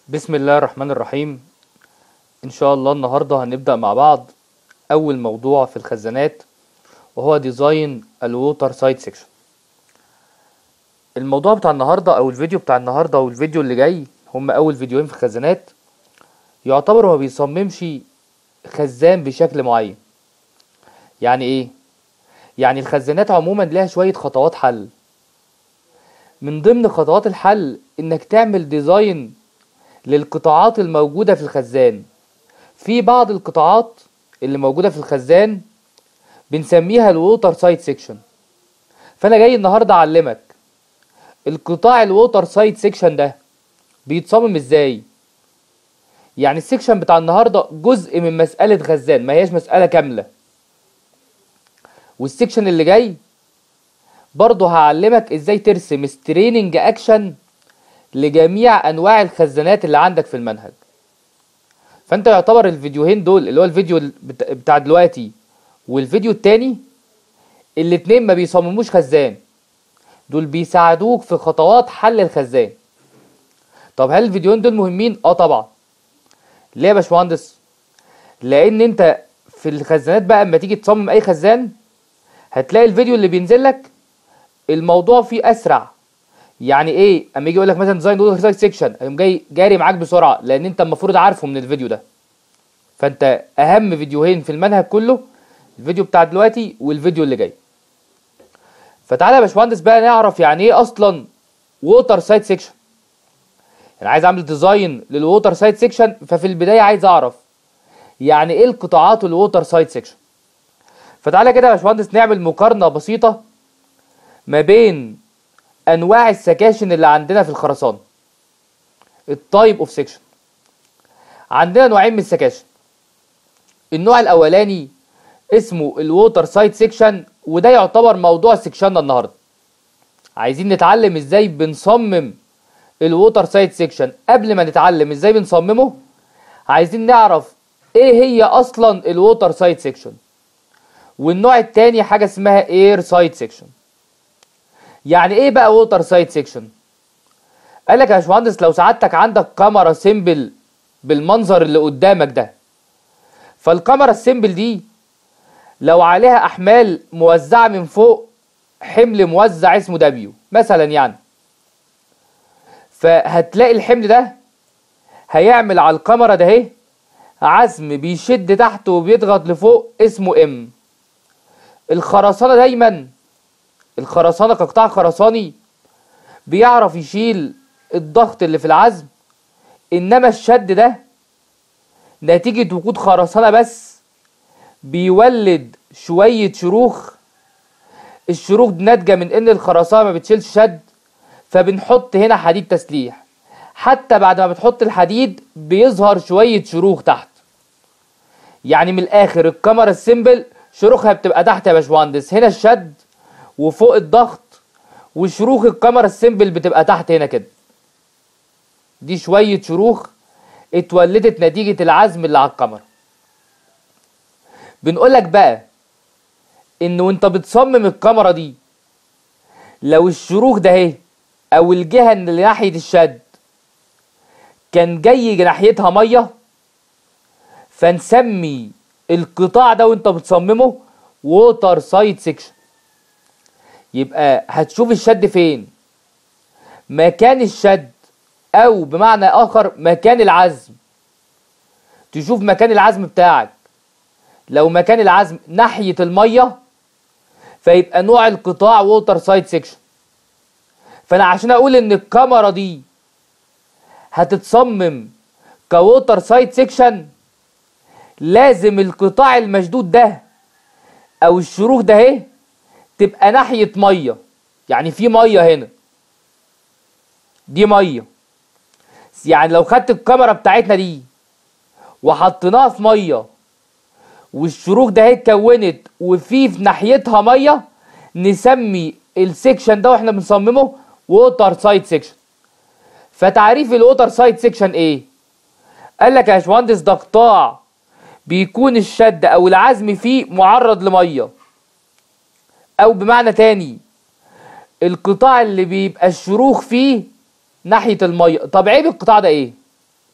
بسم الله الرحمن الرحيم ان شاء الله النهارده هنبدأ مع بعض اول موضوع في الخزانات وهو ديزاين الووتر سايد سيكشن الموضوع بتاع النهارده او الفيديو بتاع النهارده والفيديو اللي جاي هم اول فيديوهين في الخزانات يعتبر ما بيصممش خزان بشكل معين يعني ايه يعني الخزانات عموما لها شوية خطوات حل من ضمن خطوات الحل انك تعمل ديزاين للقطاعات الموجودة في الخزان في بعض القطاعات اللي موجودة في الخزان بنسميها الووتر سايد سيكشن فانا جاي النهاردة اعلمك القطاع الووتر سايد سيكشن ده بيتصمم ازاي يعني السيكشن بتاع النهاردة جزء من مسألة خزان ما هياش مسألة كاملة والسيكشن اللي جاي برضه هعلمك ازاي ترسم ستريننج اكشن لجميع انواع الخزانات اللي عندك في المنهج فانت يعتبر الفيديوهين دول اللي هو الفيديو بت- بتاع دلوقتي والفيديو التاني الاتنين ما بيصمموش خزان دول بيساعدوك في خطوات حل الخزان طب هل الفيديوهين دول مهمين اه طبعا ليه يا باشمهندس لان انت في الخزانات بقى اما تيجي تصمم اي خزان هتلاقي الفيديو اللي بينزل لك الموضوع فيه اسرع يعني ايه اما يجي يقول لك مثلا ديزاين ووتر سايد سيكشن هيقوم جاي جاري معاك بسرعه لان انت المفروض عارفه من الفيديو ده فانت اهم فيديوهين في المنهج كله الفيديو بتاع دلوقتي والفيديو اللي جاي فتعالى يا باشمهندس بقى نعرف يعني ايه اصلا ووتر سايد سيكشن انا عايز اعمل ديزاين للووتر سايد سيكشن ففي البدايه عايز اعرف يعني ايه القطاعات الووتر سايد سيكشن فتعالى كده يا باشمهندس نعمل مقارنه بسيطه ما بين انواع السكاشن اللي عندنا في الخرسانه التايب اوف سيكشن عندنا نوعين من السكاشن النوع الاولاني اسمه الووتر سايد سيكشن وده يعتبر موضوع سيكشننا النهارده عايزين نتعلم ازاي بنصمم الووتر سايد سيكشن قبل ما نتعلم ازاي بنصممه عايزين نعرف ايه هي اصلا الووتر سايد سيكشن والنوع التاني حاجه اسمها اير سايد سيكشن يعني ايه بقى ووتر سايد سيكشن قال لك يا باشمهندس لو سعادتك عندك كاميرا سيمبل بالمنظر اللي قدامك ده فالكاميرا السيمبل دي لو عليها احمال موزعه من فوق حمل موزع اسمه دبليو مثلا يعني فهتلاقي الحمل ده هيعمل على الكاميرا ده اهي عزم بيشد تحت وبيضغط لفوق اسمه ام الخرسانه دايما الخرسانه كقطاع خرساني بيعرف يشيل الضغط اللي في العزم انما الشد ده نتيجة وجود خرسانة بس بيولد شوية شروخ الشروخ دي ناتجة من ان الخرسانة ما بتشيلش شد فبنحط هنا حديد تسليح حتى بعد ما بتحط الحديد بيظهر شوية شروخ تحت يعني من الاخر الكاميرا السيمبل شروخها بتبقى تحت يا باشمهندس هنا الشد وفوق الضغط وشروخ الكاميرا السيمبل بتبقى تحت هنا كده دي شوية شروخ اتولدت نتيجة العزم اللي على الكاميرا بنقولك بقى ان وانت بتصمم الكاميرا دي لو الشروخ ده اهي او الجهة اللي ناحية الشد كان جاي ناحيتها مية فنسمي القطاع ده وانت بتصممه ووتر سايد سيكشن يبقى هتشوف الشد فين مكان الشد او بمعنى اخر مكان العزم تشوف مكان العزم بتاعك لو مكان العزم ناحية المية فيبقى نوع القطاع ووتر سايد سيكشن فانا عشان اقول ان الكاميرا دي هتتصمم كووتر سايد سيكشن لازم القطاع المشدود ده او الشروخ ده اهي تبقى ناحية مية يعني في مية هنا دي مية يعني لو خدت الكاميرا بتاعتنا دي وحطيناها في مية والشروخ ده هي اتكونت وفي في ناحيتها مية نسمي السكشن ده واحنا بنصممه ووتر سايد سيكشن فتعريف الووتر سايد سيكشن ايه قال لك يا باشمهندس ده قطاع بيكون الشد او العزم فيه معرض لميه او بمعنى تاني القطاع اللي بيبقى الشروخ فيه ناحية المية طب عيب القطاع ده ايه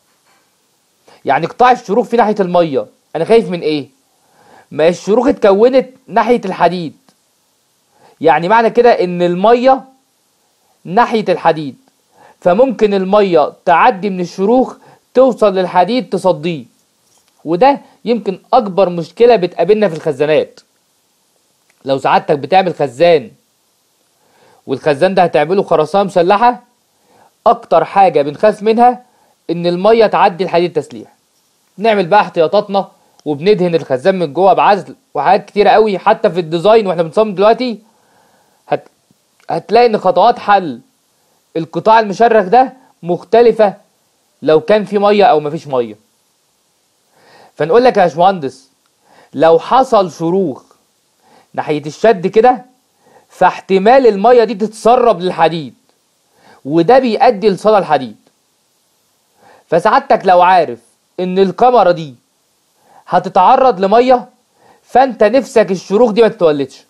يعني قطاع الشروخ في ناحيه الميه انا خايف من ايه ما الشروخ اتكونت ناحيه الحديد يعني معنى كده ان الميه ناحيه الحديد فممكن الميه تعدي من الشروخ توصل للحديد تصديه وده يمكن اكبر مشكله بتقابلنا في الخزانات لو سعادتك بتعمل خزان والخزان ده هتعمله خرسانه مسلحه اكتر حاجه بنخاف منها ان الميه تعدي الحديد تسليح نعمل بقى احتياطاتنا وبندهن الخزان من جوه بعزل وحاجات كتيره قوي حتى في الديزاين واحنا بنصمم دلوقتي هت... هتلاقي ان خطوات حل القطاع المشرخ ده مختلفه لو كان في ميه او مفيش ميه فنقول لك يا باشمهندس لو حصل شروخ ناحيه الشد كده فاحتمال الميه دي تتسرب للحديد وده بيؤدي لصدى الحديد فسعادتك لو عارف ان الكاميرا دي هتتعرض لميه فانت نفسك الشروخ دي ما تتولدش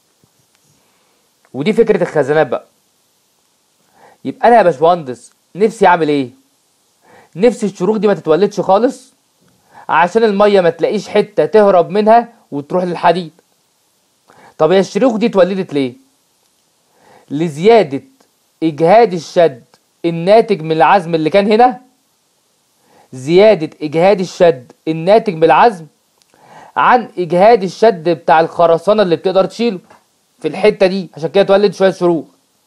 ودي فكره الخزانات بقى يبقى انا يا باشمهندس نفسي اعمل ايه نفسي الشروخ دي ما تتولدش خالص عشان الميه ما تلاقيش حته تهرب منها وتروح للحديد طب هي الشروخ دي اتولدت ليه لزياده اجهاد الشد الناتج من العزم اللي كان هنا زياده اجهاد الشد الناتج من العزم عن اجهاد الشد بتاع الخرسانه اللي بتقدر تشيله في الحته دي عشان كده اتولد شويه شروخ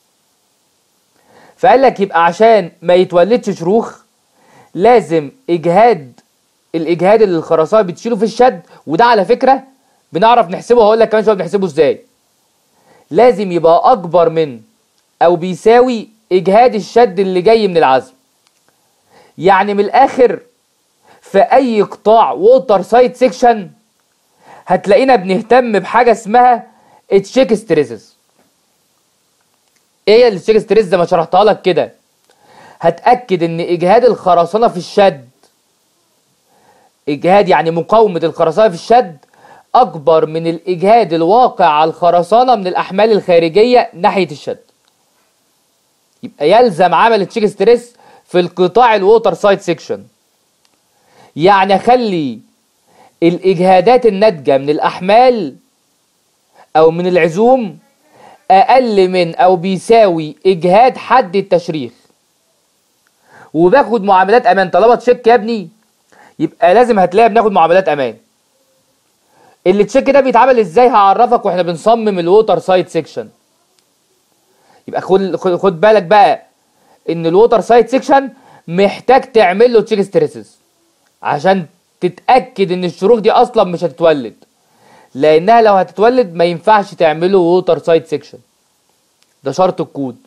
فقال لك يبقى عشان ما يتولدش شروخ لازم اجهاد الاجهاد اللي الخرسانه بتشيله في الشد وده على فكره بنعرف نحسبه هقول لك كمان شويه بنحسبه ازاي لازم يبقى اكبر من او بيساوي اجهاد الشد اللي جاي من العزم يعني من الاخر في اي قطاع ووتر سايد سيكشن هتلاقينا بنهتم بحاجه اسمها التشيك ستريسز ايه هي التشيك ستريس زي ما شرحتها لك كده هتاكد ان اجهاد الخرسانه في الشد اجهاد يعني مقاومه الخرسانه في الشد اكبر من الاجهاد الواقع على الخرسانه من الاحمال الخارجيه ناحيه الشد يبقى يلزم عمل تشيك ستريس في القطاع الووتر سايد سيكشن يعني اخلي الاجهادات الناتجه من الاحمال او من العزوم اقل من او بيساوي اجهاد حد التشريخ وباخد معاملات امان طالما تشيك يا ابني يبقى لازم هتلاقي بناخد معاملات امان اللي تشيك ده بيتعمل ازاي هعرفك واحنا بنصمم الووتر سايد سيكشن يبقى خد خد خد بالك بقى ان الووتر سايد سيكشن محتاج تعمل له تشيك ستريسز عشان تتاكد ان الشروخ دي اصلا مش هتتولد لانها لو هتتولد ما ينفعش تعمله ووتر سايد سيكشن ده شرط الكود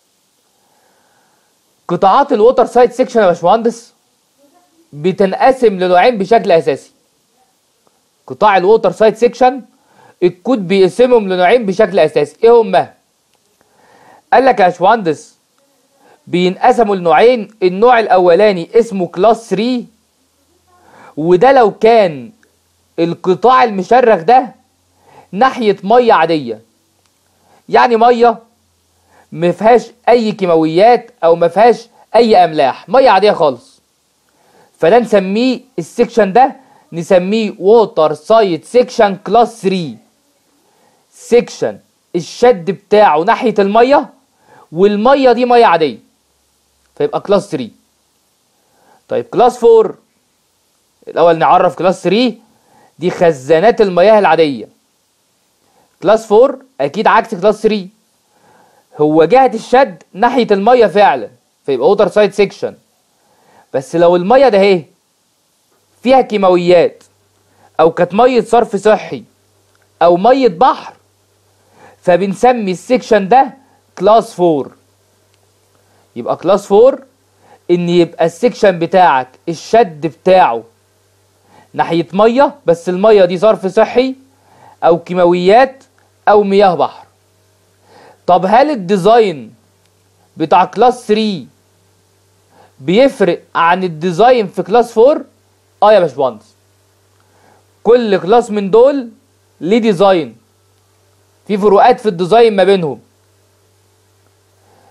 قطاعات الووتر سايد سيكشن يا باشمهندس بتنقسم لنوعين بشكل اساسي قطاع الووتر سايد سيكشن الكود بيقسمهم لنوعين بشكل اساسي ايه هما قال لك يا باشمهندس بينقسموا لنوعين النوع الاولاني اسمه كلاس 3 وده لو كان القطاع المشرخ ده ناحية مية عادية يعني مية ما فيهاش اي كيماويات او ما فيهاش اي املاح مية عادية خالص فده نسميه السكشن ده نسميه ووتر سايد سيكشن كلاس 3 سيكشن الشد بتاعه ناحية المية والمية دي مية عادية فيبقى كلاس 3 طيب كلاس 4 الاول نعرف كلاس 3 دي خزانات المياه العادية كلاس 4 اكيد عكس كلاس 3 هو جهة الشد ناحية المية فعلا فيبقى ووتر سايد سيكشن بس لو المية ده اهي فيها كيماويات او كانت مية صرف صحي او مية بحر فبنسمي السيكشن ده كلاس 4 يبقى كلاس 4 ان يبقى السيكشن بتاعك الشد بتاعه ناحية مية بس المية دي صرف صحي او كيماويات او مياه بحر طب هل الديزاين بتاع كلاس 3 بيفرق عن الديزاين في كلاس 4 اه يا باشمهندس كل كلاس من دول ليه ديزاين في فروقات في الديزاين ما بينهم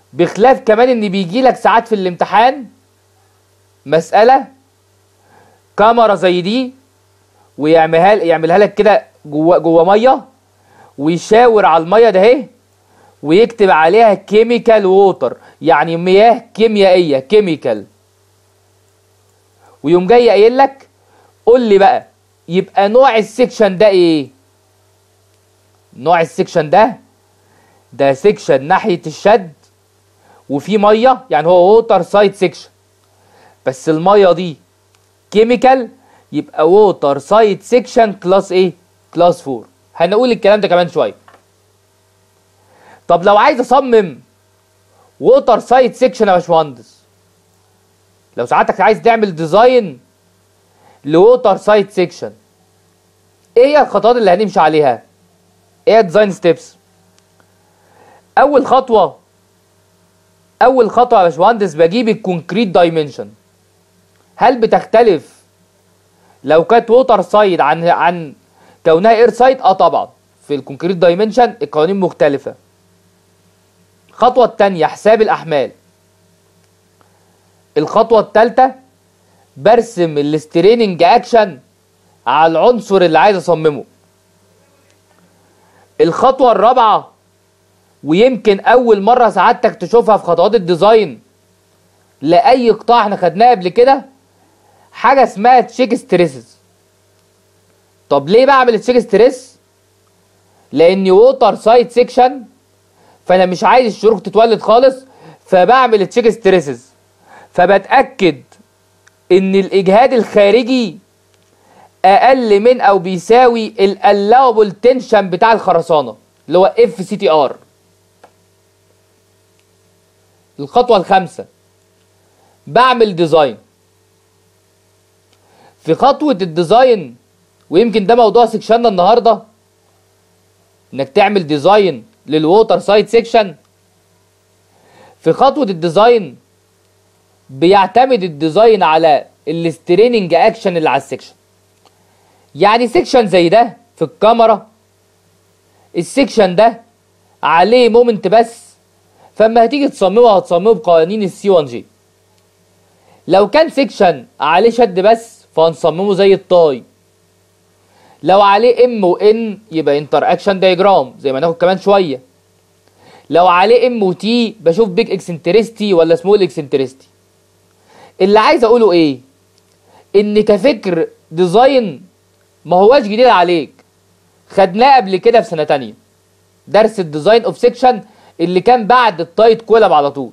بخلاف كمان ان بيجي لك ساعات في الامتحان مسألة كاميرا زي دي ويعملها يعملها لك كده جوه جوه ميه ويشاور على الميه ده اهي ويكتب عليها كيميكال ووتر يعني مياه كيميائيه كيميكال ويقوم جاي قايل لك قول لي بقى يبقى نوع السكشن ده ايه نوع السكشن ده ده سكشن ناحيه الشد وفي ميه يعني هو ووتر سايد سكشن بس الميه دي كيميكال يبقى ووتر سايد سكشن كلاس ايه كلاس 4 هنقول الكلام ده كمان شويه طب لو عايز اصمم ووتر سايد سكشن يا باشمهندس لو ساعتك عايز تعمل ديزاين لووتر سايد سيكشن ايه هي الخطوات اللي هنمشي عليها ايه الديزاين ستيبس اول خطوه اول خطوه يا باشمهندس بجيب الكونكريت دايمنشن هل بتختلف لو كانت ووتر سايد عن عن كونها اير سايد اه طبعا في الكونكريت دايمنشن القوانين مختلفه الخطوه الثانيه حساب الاحمال الخطوه الثالثه برسم الستريننج اكشن على العنصر اللي عايز اصممه الخطوه الرابعه ويمكن اول مره سعادتك تشوفها في خطوات الديزاين لاي قطاع احنا خدناه قبل كده حاجه اسمها تشيك ستريسز طب ليه بعمل تشيك ستريس لاني ووتر سايد سيكشن فانا مش عايز الشروخ تتولد خالص فبعمل تشيك ستريسز فبتاكد ان الاجهاد الخارجي اقل من او بيساوي الالاوبل تنشن بتاع الخرسانه اللي هو اف سي تي ار الخطوه الخامسه بعمل ديزاين في خطوه الديزاين ويمكن ده موضوع سكشننا النهارده انك تعمل ديزاين للووتر سايد سيكشن في خطوه الديزاين بيعتمد الديزاين على الستريننج اكشن اللي على السكشن يعني سكشن زي ده في الكاميرا السكشن ده عليه مومنت بس فاما هتيجي تصممه هتصممه بقوانين السي 1 جي لو كان سكشن عليه شد بس فهنصممه زي الطاي لو عليه ام وان يبقى انتر اكشن دايجرام زي ما ناخد كمان شويه لو عليه ام وتي بشوف بيج اكسنترستي ولا سمول اكسنترستي اللي عايز اقوله ايه ان كفكر ديزاين ما هواش جديد عليك خدناه قبل كده في سنه تانية درس الديزاين اوف سيكشن اللي كان بعد التايت كولاب على طول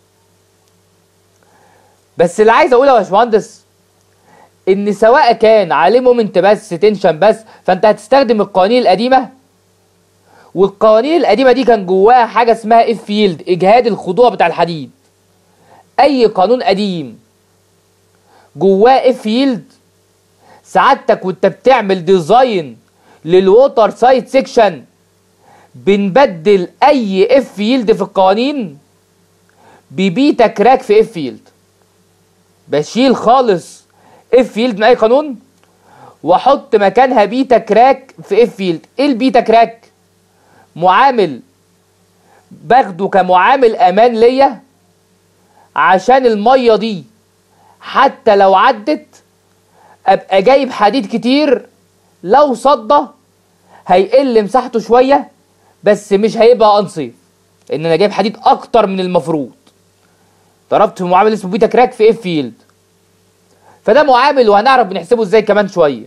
بس اللي عايز اقوله يا باشمهندس ان سواء كان عليه مومنت بس تنشن بس فانت هتستخدم القوانين القديمه والقوانين القديمه دي كان جواها حاجه اسمها اف فيلد اجهاد الخضوع بتاع الحديد اي قانون قديم جواه اف فيلد سعادتك وانت بتعمل ديزاين للووتر سايد سيكشن بنبدل اي اف فيلد في القوانين ببيتا كراك في اف فيلد بشيل خالص اف فيلد من اي قانون واحط مكانها بيتا كراك في اف فيلد ايه البيتا كراك معامل باخده كمعامل امان ليا عشان الميه دي حتى لو عدت ابقى جايب حديد كتير لو صدى هيقل مساحته شويه بس مش هيبقى انصيف ان انا جايب حديد اكتر من المفروض ضربت في معامل اسمه بيتا كراك في اف فيلد فده معامل وهنعرف بنحسبه ازاي كمان شويه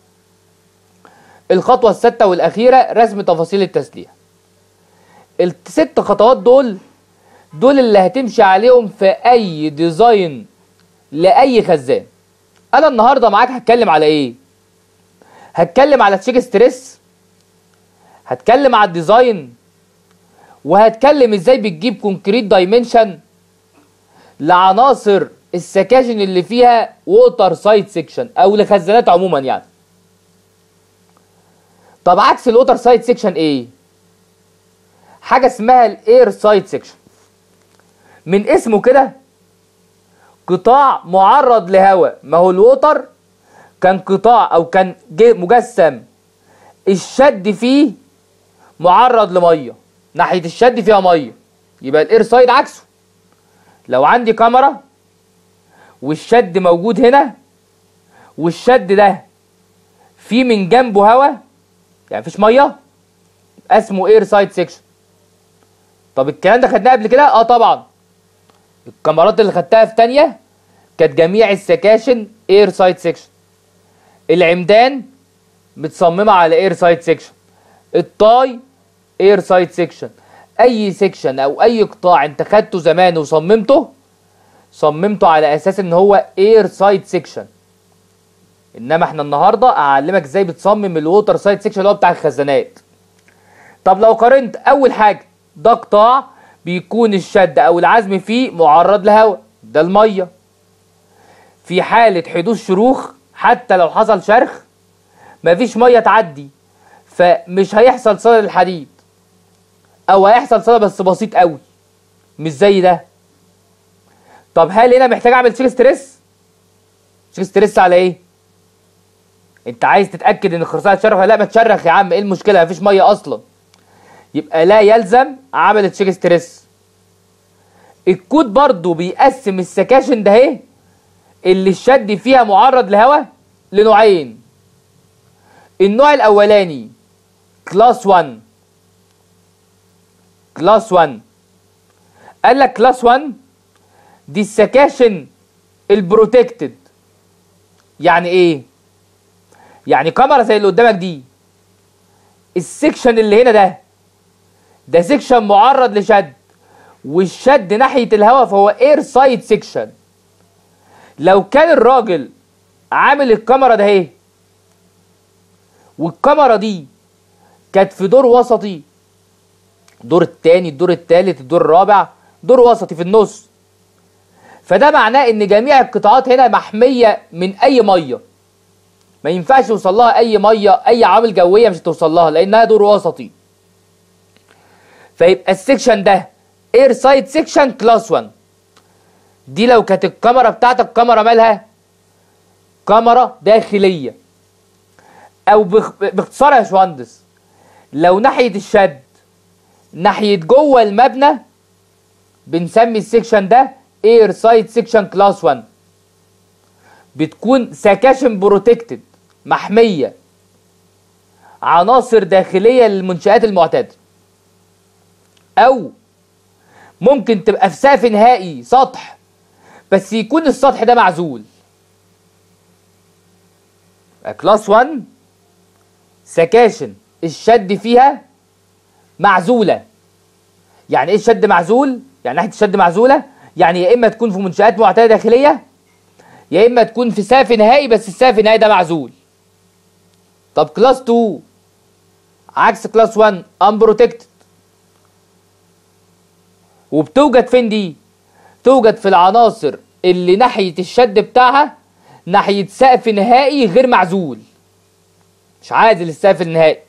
الخطوه السادسه والاخيره رسم تفاصيل التسليح الست خطوات دول دول اللي هتمشي عليهم في اي ديزاين لاي خزان انا النهارده معاك هتكلم على ايه هتكلم على تشيك ستريس هتكلم على الديزاين وهتكلم ازاي بتجيب كونكريت دايمنشن لعناصر السكاشن اللي فيها ووتر سايد سيكشن او لخزانات عموما يعني طب عكس الووتر سايد سيكشن ايه حاجه اسمها الاير سايد سيكشن من اسمه كده قطاع معرض لهواء ما هو الووتر كان قطاع او كان مجسم الشد فيه معرض لميه ناحيه الشد فيها ميه يبقى الاير سايد عكسه لو عندي كاميرا والشد موجود هنا والشد ده في من جنبه هوا يعني مفيش ميه اسمه اير سايد سيكشن طب الكلام ده خدناه قبل كده اه طبعا الكاميرات اللي خدتها في تانية كانت جميع السكاشن اير سايد سيكشن العمدان متصممه على اير سايد سيكشن الطاي اير سايد سيكشن اي سيكشن او اي قطاع انت خدته زمان وصممته صممته على اساس ان هو اير سايد سيكشن انما احنا النهارده اعلمك ازاي بتصمم الووتر سايد سيكشن اللي هو بتاع الخزانات طب لو قارنت اول حاجه ده قطاع بيكون الشد او العزم فيه معرض لهواء ده الميه في حاله حدوث شروخ حتى لو حصل شرخ مفيش ميه تعدي فمش هيحصل صدى للحديد او هيحصل صدى بس بسيط قوي مش زي ده طب هل هنا محتاج اعمل تشيك ستريس تشيك ستريس على ايه انت عايز تتاكد ان الخرسانه هتشرخ ولا لا ما تشرخ يا عم ايه المشكله مفيش ميه اصلا يبقى لا يلزم عمل تشيك ستريس الكود برضو بيقسم السكاشن ده اهي اللي الشد فيها معرض لهواء لنوعين النوع الاولاني كلاس 1 كلاس 1 قال لك كلاس 1 دي السكاشن البروتكتد يعني ايه يعني كاميرا زي اللي قدامك دي السكشن اللي هنا ده ده سكشن معرض لشد والشد ناحية الهواء فهو اير سايد سكشن لو كان الراجل عامل الكاميرا ده اهي والكاميرا دي كانت في دور وسطي الدور التاني الدور التالت الدور الرابع دور وسطي في النص فده معناه ان جميع القطاعات هنا محمية من اي مية ما ينفعش يوصل لها اي مية اي عوامل جوية مش هتوصل لها لانها دور وسطي فيبقى السكشن ده اير سايد سكشن كلاس 1 دي لو كانت الكاميرا بتاعتك كاميرا مالها كاميرا داخلية او بخ- باختصار يا باشمهندس لو ناحية الشد ناحية جوه المبنى بنسمي السكشن ده اير سايد سكشن كلاس 1 بتكون سكاشن بروتكتد محمية عناصر داخلية للمنشآت المعتادة أو ممكن تبقى في سقف نهائي سطح بس يكون السطح ده معزول كلاس 1 سكاشن الشد فيها معزولة يعني ايه الشد معزول؟ يعني ناحية الشد معزولة يعني يا اما تكون في منشآت معتادة داخلية يا اما تكون في سقف نهائي بس السقف النهائي ده معزول طب كلاس 2 عكس كلاس 1 unprotected وبتوجد فين دي توجد في العناصر اللي ناحية الشد بتاعها ناحية سقف نهائي غير معزول مش عازل السقف النهائي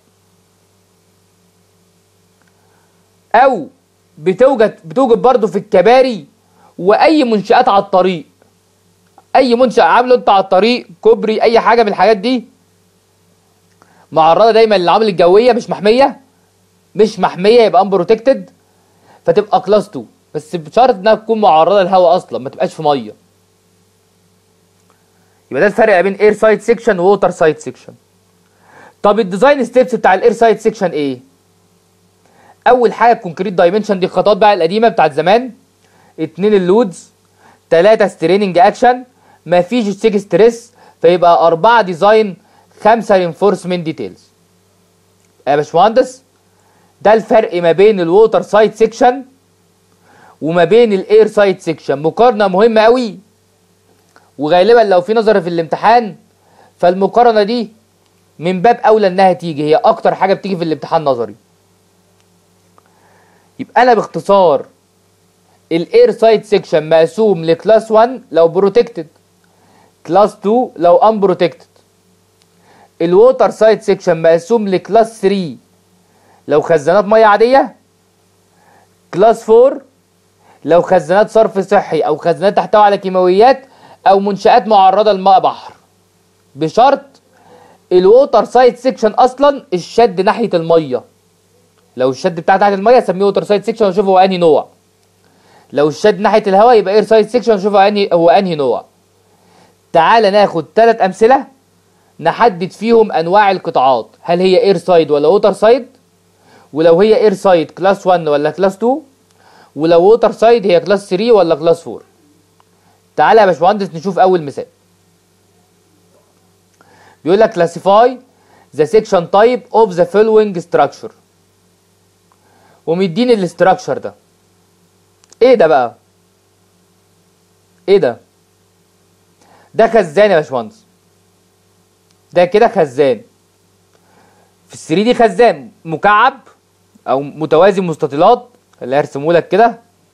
او بتوجد بتوجد برضو في الكباري واي منشآت على الطريق اي منشأ عامله انت على الطريق كوبري اي حاجة من الحاجات دي معرضة دايما للعوامل الجوية مش محمية مش محمية يبقى unprotected فتبقى كلاس 2 بس بشرط انها تكون معرضة للهواء اصلا ما تبقاش في مية يبقى ده الفرق ما بين اير سايد سيكشن ووتر سايد سيكشن طب الديزاين ستيبس بتاع الاير سايد سيكشن ايه اول حاجه الكونكريت دايمنشن دي الخطوات بقى القديمه بتاعت زمان اتنين اللودز تلاتة ستريننج اكشن مفيش ستيك ستريس فيبقى أربعة ديزاين خمسة رينفورسمنت ديتيلز يا باشمهندس ده الفرق ما بين الووتر سايد سيكشن وما بين الاير سايد سيكشن مقارنة مهمة قوي وغالبا لو في نظر في الامتحان فالمقارنة دي من باب اولى انها تيجي هي اكتر حاجة بتيجي في الامتحان نظري يبقى انا باختصار الاير سايد سيكشن مقسوم لكلاس 1 لو بروتكتد كلاس 2 لو ان بروتكتد الووتر سايد سيكشن مقسوم لكلاس 3 لو خزانات ميه عاديه كلاس 4 لو خزانات صرف صحي او خزانات تحتوي على كيماويات او منشات معرضه لماء بحر بشرط الووتر سايد سيكشن اصلا الشد ناحيه الميه لو الشد بتاع تحت الميه اسميه ووتر سايد سيكشن واشوف هو انهي نوع لو الشد ناحيه الهواء يبقى اير سايد سيكشن واشوف هو انهي هو انهي نوع تعال ناخد ثلاث امثله نحدد فيهم انواع القطاعات هل هي اير سايد ولا ووتر سايد ولو هي اير سايد كلاس 1 ولا كلاس 2 ولو ووتر سايد هي كلاس 3 ولا كلاس 4 تعالى يا باشمهندس نشوف اول مثال بيقول لك classify the section type of the following structure ومديني الاستراكشر ده ايه ده بقى ايه ده ده خزان يا باشمهندس ده كده خزان في ال 3 دي خزان مكعب او متوازي مستطيلات اللي هرسمه لك كده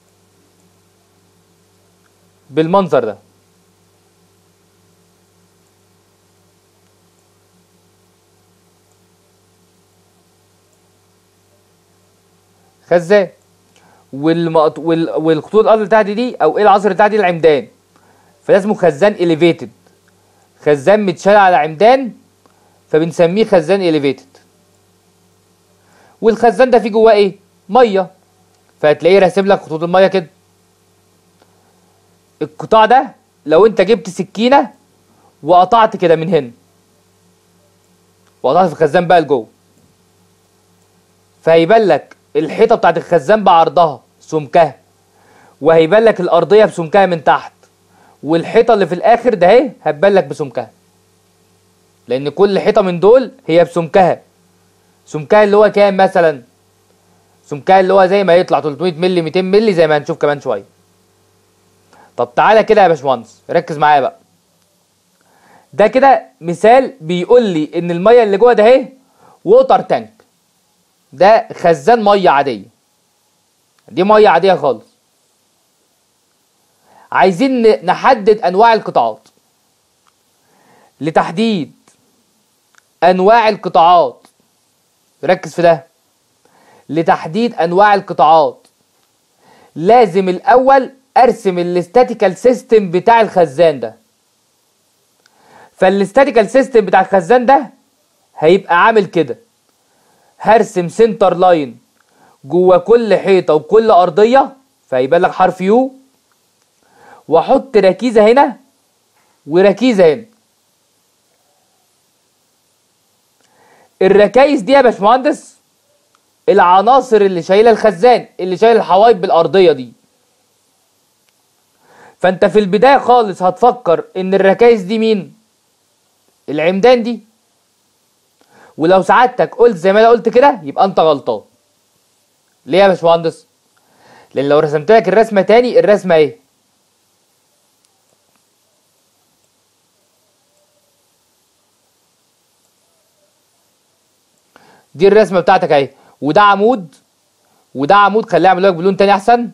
بالمنظر ده خزان والمقط... وال... والخطوط الارض بتاعتي دي او ايه العناصر بتاعتي العمدان فده اسمه خزان اليفيتد خزان متشال على عمدان فبنسميه خزان اليفيتد والخزان ده فيه جواه ايه ميه فهتلاقيه راسم لك خطوط الميه كده القطاع ده لو انت جبت سكينه وقطعت كده من هنا وقطعت في الخزان بقى لجوه فهيبان لك الحيطه بتاعت الخزان بعرضها سمكها وهيبان لك الارضيه بسمكها من تحت والحيطه اللي في الاخر ده اهي هتبان لك بسمكها لان كل حيطه من دول هي بسمكها سمكها اللي هو كام مثلا سمكها اللي هو زي ما يطلع 300 مللي 200 مللي زي ما هنشوف كمان شويه طب تعالى كده يا باشمهندس ركز معايا بقى ده كده مثال بيقول لي ان الميه اللي جوه ده اهي ووتر تانك ده خزان ميه عاديه دي ميه عاديه خالص عايزين ن- نحدد انواع القطاعات لتحديد انواع القطاعات ركز في ده لتحديد انواع القطاعات لازم الاول ارسم الاستاتيكال سيستم بتاع الخزان ده فالاستاتيكال سيستم بتاع الخزان ده هيبقى عامل كده هرسم سنتر لاين جوه كل حيطه وكل ارضيه فهيبان لك حرف يو واحط ركيزه هنا وركيزه هنا الركايز دي يا باشمهندس العناصر اللي شايله الخزان اللي شايل الحوايط بالارضيه دي فانت في البدايه خالص هتفكر ان الركايز دي مين العمدان دي ولو سعادتك قلت زي ما انا قلت كده يبقى انت غلطان ليه يا باشمهندس لان لو رسمت لك الرسمه تاني الرسمه ايه دي الرسمه بتاعتك اهي وده عمود وده عمود خليني اعمل لك بلون تاني احسن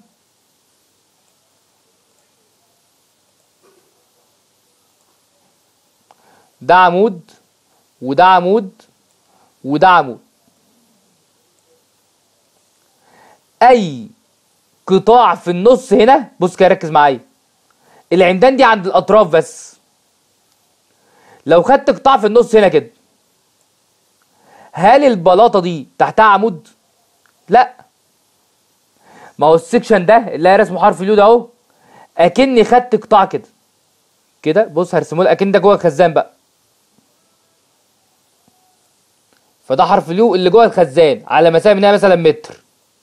ده عمود وده عمود وده عمود اي قطاع في النص هنا بص كده ركز معايا العمدان دي عند الاطراف بس لو خدت قطاع في النص هنا كده هل البلاطه دي تحتها عمود لا ما هو السكشن ده اللي هي رسمه حرف اليو ده اهو اكني خدت قطاع كده كده بص هرسمه لك اكن ده جوه الخزان بقى فده حرف اليو اللي جوه الخزان على مسافه منها مثلا متر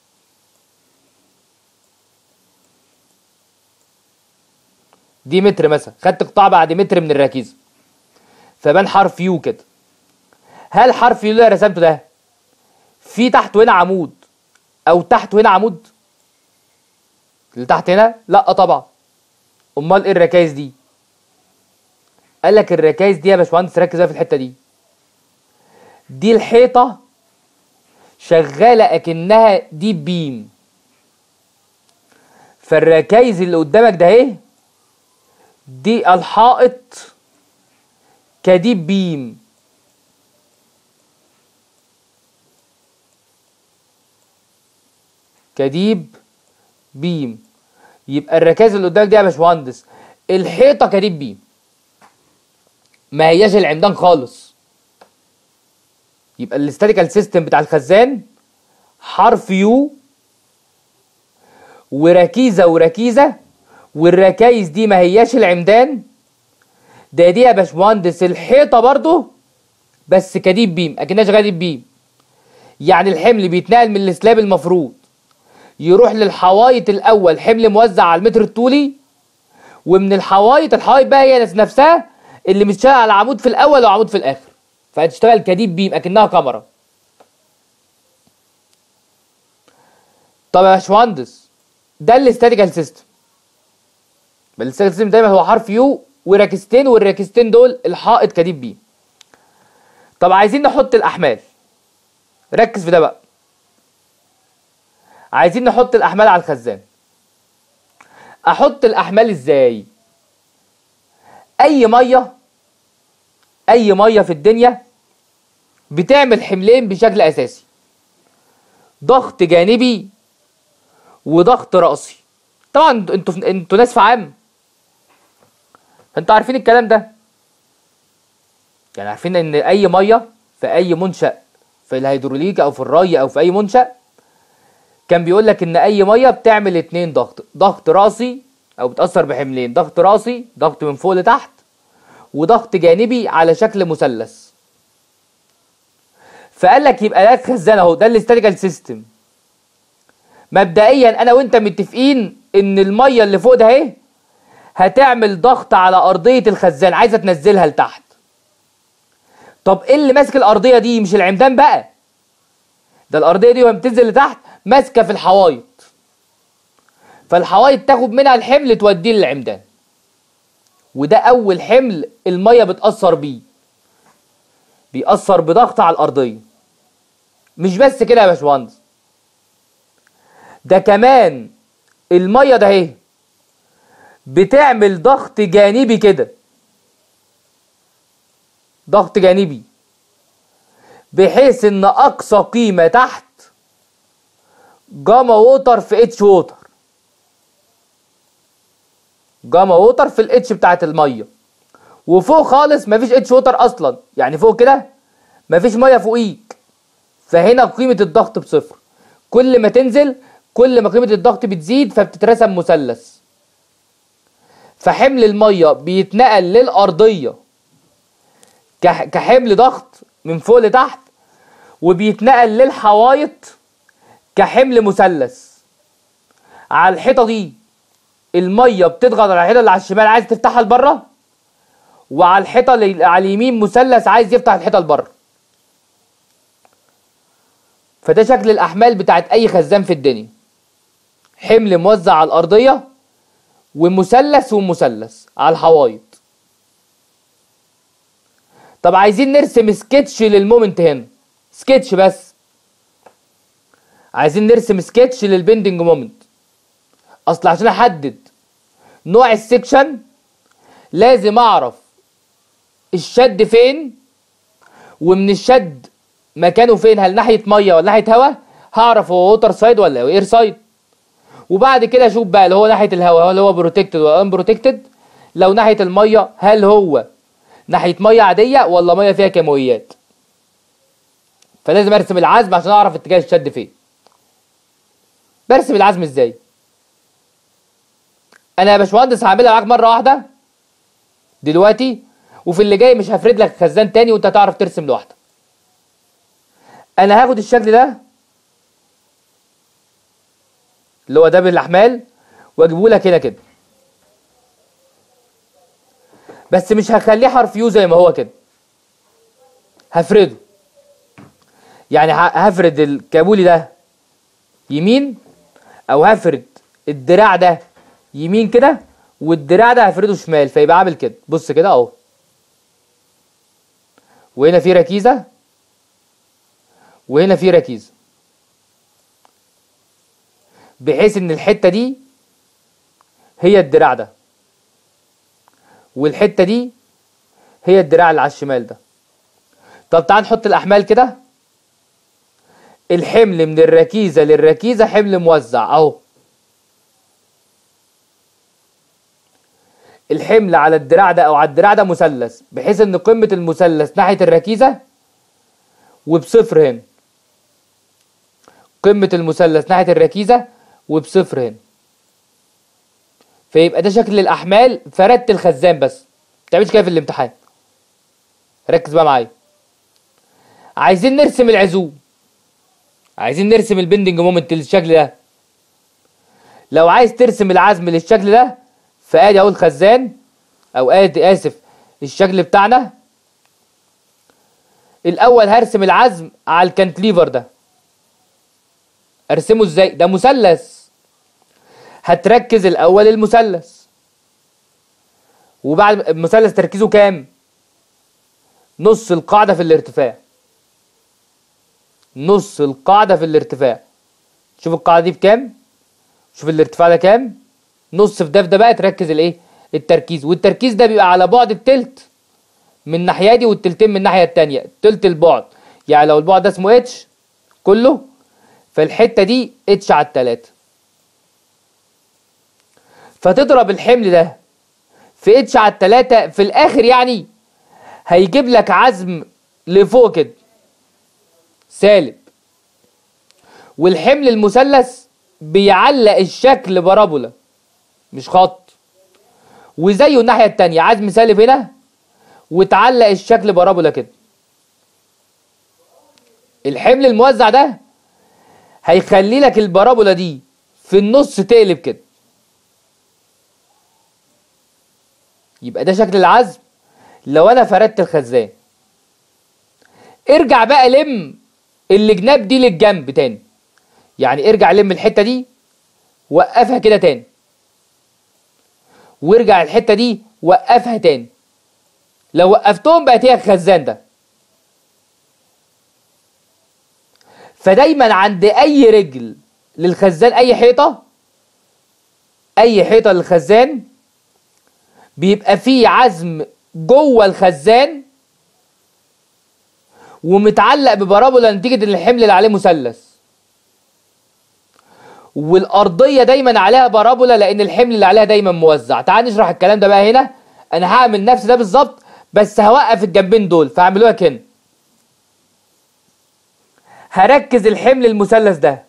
دي متر مثلا خدت قطاع بعد متر من الركيزه فبان حرف يو كده هل حرف يو اللي أنا رسمته ده في تحته هنا عمود او تحته هنا عمود اللي تحت هنا لا طبعا امال ايه الركايز دي قال لك الركايز دي يا باشمهندس ركز بقى في الحته دي دي الحيطه شغاله اكنها دي بيم فالركايز اللي قدامك ده اهي دي الحائط كديب بيم كديب بيم يبقى الركائز اللي قدامك دي يا باشمهندس الحيطه كديب بيم ما هياش العمدان خالص يبقى الاستاتيكال سيستم بتاع الخزان حرف يو وركيزه وركيزه والركايز دي ما هياش العمدان ده دي يا باشمهندس الحيطه برضو بس كديب بيم اكنها شغاله ديب بيم يعني الحمل بيتنقل من السلاب المفروض يروح للحوايط الاول حمل موزع على المتر الطولي ومن الحوايط الحوايط بقى هي نفسها اللي متشال على عمود في الاول وعمود في الاخر فهتشتغل كديب بيم اكنها كاميرا طب يا باشمهندس ده الاستاتيكال سيستم الاستاتيكال سيستم دايما هو حرف يو وراكستين والراكستين دول الحائط كديب بيم طب عايزين نحط الاحمال ركز في ده بقى عايزين نحط الاحمال على الخزان احط الاحمال ازاي اي ميه اي ميه في الدنيا بتعمل حملين بشكل اساسي ضغط جانبي وضغط راسي طبعا انتوا انتوا ناس في عام انتوا عارفين الكلام ده يعني عارفين ان اي ميه في اي منشا في الهيدروليك او في الري او في اي منشا كان بيقول لك ان اي ميه بتعمل اتنين ضغط ضغط راسي او بتاثر بحملين ضغط راسي ضغط من فوق لتحت وضغط جانبي على شكل مثلث فقال لك يبقى ده الخزان اهو ده الاستاتيكال سيستم مبدئيا انا وانت متفقين ان الميه اللي فوق ده اهي هتعمل ضغط على ارضيه الخزان عايزه تنزلها لتحت طب ايه اللي ماسك الارضيه دي مش العمدان بقى ده الارضيه دي وهي بتنزل لتحت ماسكه في الحوايط فالحوايط تاخد منها الحمل توديه للعمدان وده اول حمل الميه بتاثر بيه بيأثر بضغط على الارضيه مش بس كده يا باشمهندس ده كمان الميه ده اهي بتعمل ضغط جانبي كده ضغط جانبي بحيث ان اقصى قيمه تحت جاما ووتر في اتش ووتر جاما ووتر في الاتش بتاعت الميه وفوق خالص مفيش اتش ووتر اصلا يعني فوق كده مفيش ميه فوقيك فهنا قيمه الضغط بصفر كل ما تنزل كل ما قيمه الضغط بتزيد فبتترسم مثلث فحمل الميه بيتنقل للارضيه كحمل ضغط من فوق لتحت وبيتنقل للحوايط كحمل مثلث على الحيطه دي الميه بتضغط على الحيطه اللي على الشمال عايز تفتحها لبره وعلى الحيطه اللي على اليمين مثلث عايز يفتح الحيطه لبره فده شكل الاحمال بتاعت اي خزان في الدنيا حمل موزع على الارضيه ومثلث ومثلث على الحوايط طب عايزين نرسم سكتش للمومنت هنا سكتش بس عايزين نرسم سكتش للبندنج مومنت اصل عشان احدد نوع السكشن لازم اعرف الشد فين ومن الشد مكانه فين هل ناحيه ميه ولا ناحيه هواء هعرف هو ووتر سايد ولا اير سايد وبعد كده اشوف بقى اللي هو ناحيه الهواء هل هو بروتكتد ولا ان بروتكتد لو ناحيه الميه هل هو ناحيه ميه عاديه ولا ميه فيها كيماويات فلازم ارسم العزم عشان اعرف اتجاه الشد فين برسم العزم ازاي انا يا باشمهندس هعملها معاك مره واحده دلوقتي وفي اللي جاي مش هفرد لك خزان تاني وانت هتعرف ترسم لوحدك انا هاخد الشكل ده اللي هو ده بالاحمال واجيبه لك هنا كده بس مش هخليه حرف يو زي ما هو كده هفرده يعني هفرد الكابولي ده يمين او هفرد الدراع ده يمين كده والدراع ده هفرده شمال فيبقى عامل كده بص كده اهو وهنا في ركيزه وهنا في ركيزه بحيث ان الحته دي هي الدراع ده والحته دي هي الدراع اللي على الشمال ده طب تعال نحط الاحمال كده الحمل من الركيزه للركيزه حمل موزع اهو الحمل على الدراع ده او على الدراع ده مثلث بحيث ان قمه المثلث ناحيه الركيزه وبصفر هنا قمه المثلث ناحيه الركيزه وبصفر هنا فيبقى ده شكل الاحمال فردت الخزان بس تعملش كده في الامتحان ركز بقى معايا عايزين نرسم العزوم عايزين نرسم البندنج مومنت للشكل ده لو عايز ترسم العزم للشكل ده فادي اهو الخزان او ادي اسف الشكل بتاعنا الاول هرسم العزم على الكانتليفر ده ارسمه ازاي ده مثلث هتركز الاول المثلث وبعد المثلث تركيزه كام نص القاعده في الارتفاع نص القاعده في الارتفاع شوف القاعده دي بكام شوف الارتفاع ده كام نص في ده في ده بقى تركز الايه التركيز والتركيز ده بيبقى على بعد التلت من ناحيه دي والتلتين من الناحيه التانية تلت البعد يعني لو البعد ده اسمه اتش كله فالحته دي اتش على التلاتة فتضرب الحمل ده في اتش على التلاتة في الاخر يعني هيجيب لك عزم لفوق كده سالب والحمل المثلث بيعلق الشكل بارابولا مش خط وزيه الناحية التانية عزم سالب هنا وتعلق الشكل بارابولا كده الحمل الموزع ده هيخلي لك البارابولا دي في النص تقلب كده يبقى ده شكل العزم لو انا فردت الخزان ارجع بقى لم الجناب دي للجنب تاني يعني ارجع لم الحته دي وقفها كده تاني وارجع الحته دي وقفها تاني لو وقفتهم بقت هي الخزان ده فدايما عند اي رجل للخزان اي حيطه اي حيطه للخزان بيبقى فيه عزم جوه الخزان ومتعلق ببارابولا نتيجه ان الحمل اللي عليه مثلث والارضيه دايما عليها بارابولا لان الحمل اللي عليها دايما موزع تعال نشرح الكلام ده بقى هنا انا هعمل نفس ده بالظبط بس هوقف الجنبين دول فاعملوها كده هركز الحمل المثلث ده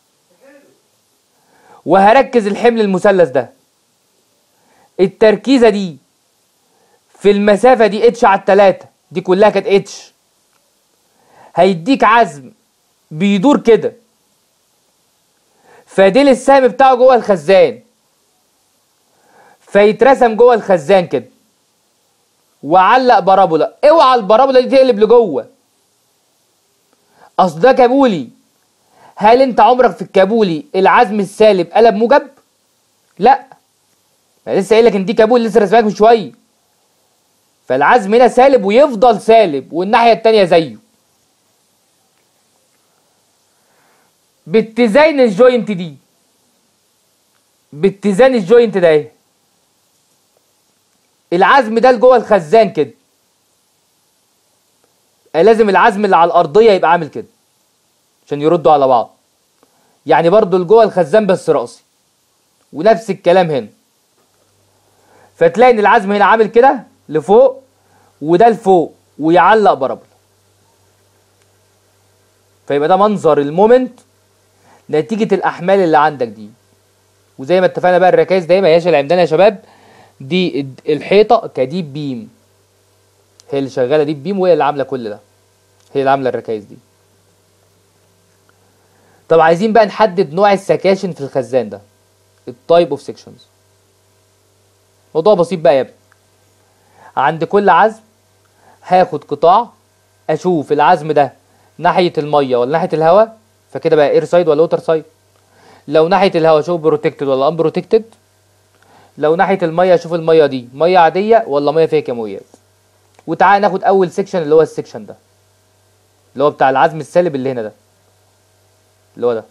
وهركز الحمل المثلث ده التركيزه دي في المسافه دي اتش على التلاتة دي كلها كانت اتش هيديك عزم بيدور كده فديل السهم بتاعه جوه الخزان فيترسم جوه الخزان كده وعلق بارابولا اوعى البارابولا دي تقلب لجوه اصل ده كابولي هل انت عمرك في الكابولي العزم السالب قلب موجب لا انا لسه قايل لك ان دي كابولي لسه رسمك من شويه فالعزم هنا سالب ويفضل سالب والناحيه التانيه زيه باتزان الجوينت دي باتزان الجوينت ده ايه العزم ده لجوه الخزان كده لازم العزم اللي على الارضيه يبقى عامل كده عشان يردوا على بعض يعني برضو لجوه الخزان بس راسي ونفس الكلام هنا فتلاقي ان العزم هنا عامل كده لفوق وده لفوق ويعلق بارابولا فيبقى ده منظر المومنت نتيجة الأحمال اللي عندك دي وزي ما اتفقنا بقى الركائز دايما هياش العمدان يا شباب دي الحيطة كديب بيم هي اللي شغالة ديب بيم وهي اللي عاملة كل ده هي اللي عاملة الركائز دي طب عايزين بقى نحدد نوع السكاشن في الخزان ده التايب اوف سيكشنز موضوع بسيط بقى يا ابني عند كل عزم هاخد قطاع اشوف العزم ده ناحيه الميه ولا ناحيه الهواء فكده بقى اير سايد ولا ووتر سايد لو ناحيه الهواء اشوف بروتكتد ولا ان بروتكتد لو ناحيه الميه اشوف الميه دي ميه عاديه ولا ميه فيها كيماويات وتعالى ناخد اول سيكشن اللي هو السيكشن ده اللي هو بتاع العزم السالب اللي هنا ده اللي هو ده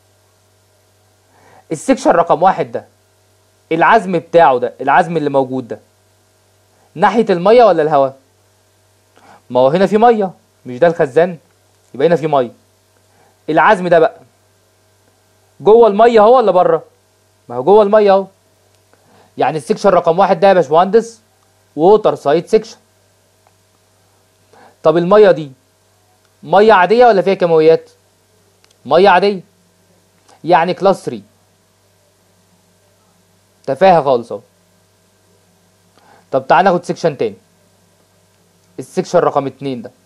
السيكشن رقم واحد ده العزم بتاعه ده العزم اللي موجود ده ناحيه الميه ولا الهواء ما هو هنا في ميه مش ده الخزان يبقى هنا في ميه العزم ده بقى جوه الميه اهو ولا بره ما هو جوه الميه اهو يعني السكشن رقم واحد ده يا باشمهندس ووتر سايد سكشن طب الميه دي ميه عاديه ولا فيها كيماويات ميه عاديه يعني كلاس 3 تفاهه خالص اهو طب تعال ناخد سيكشن تاني السيكشن رقم اتنين ده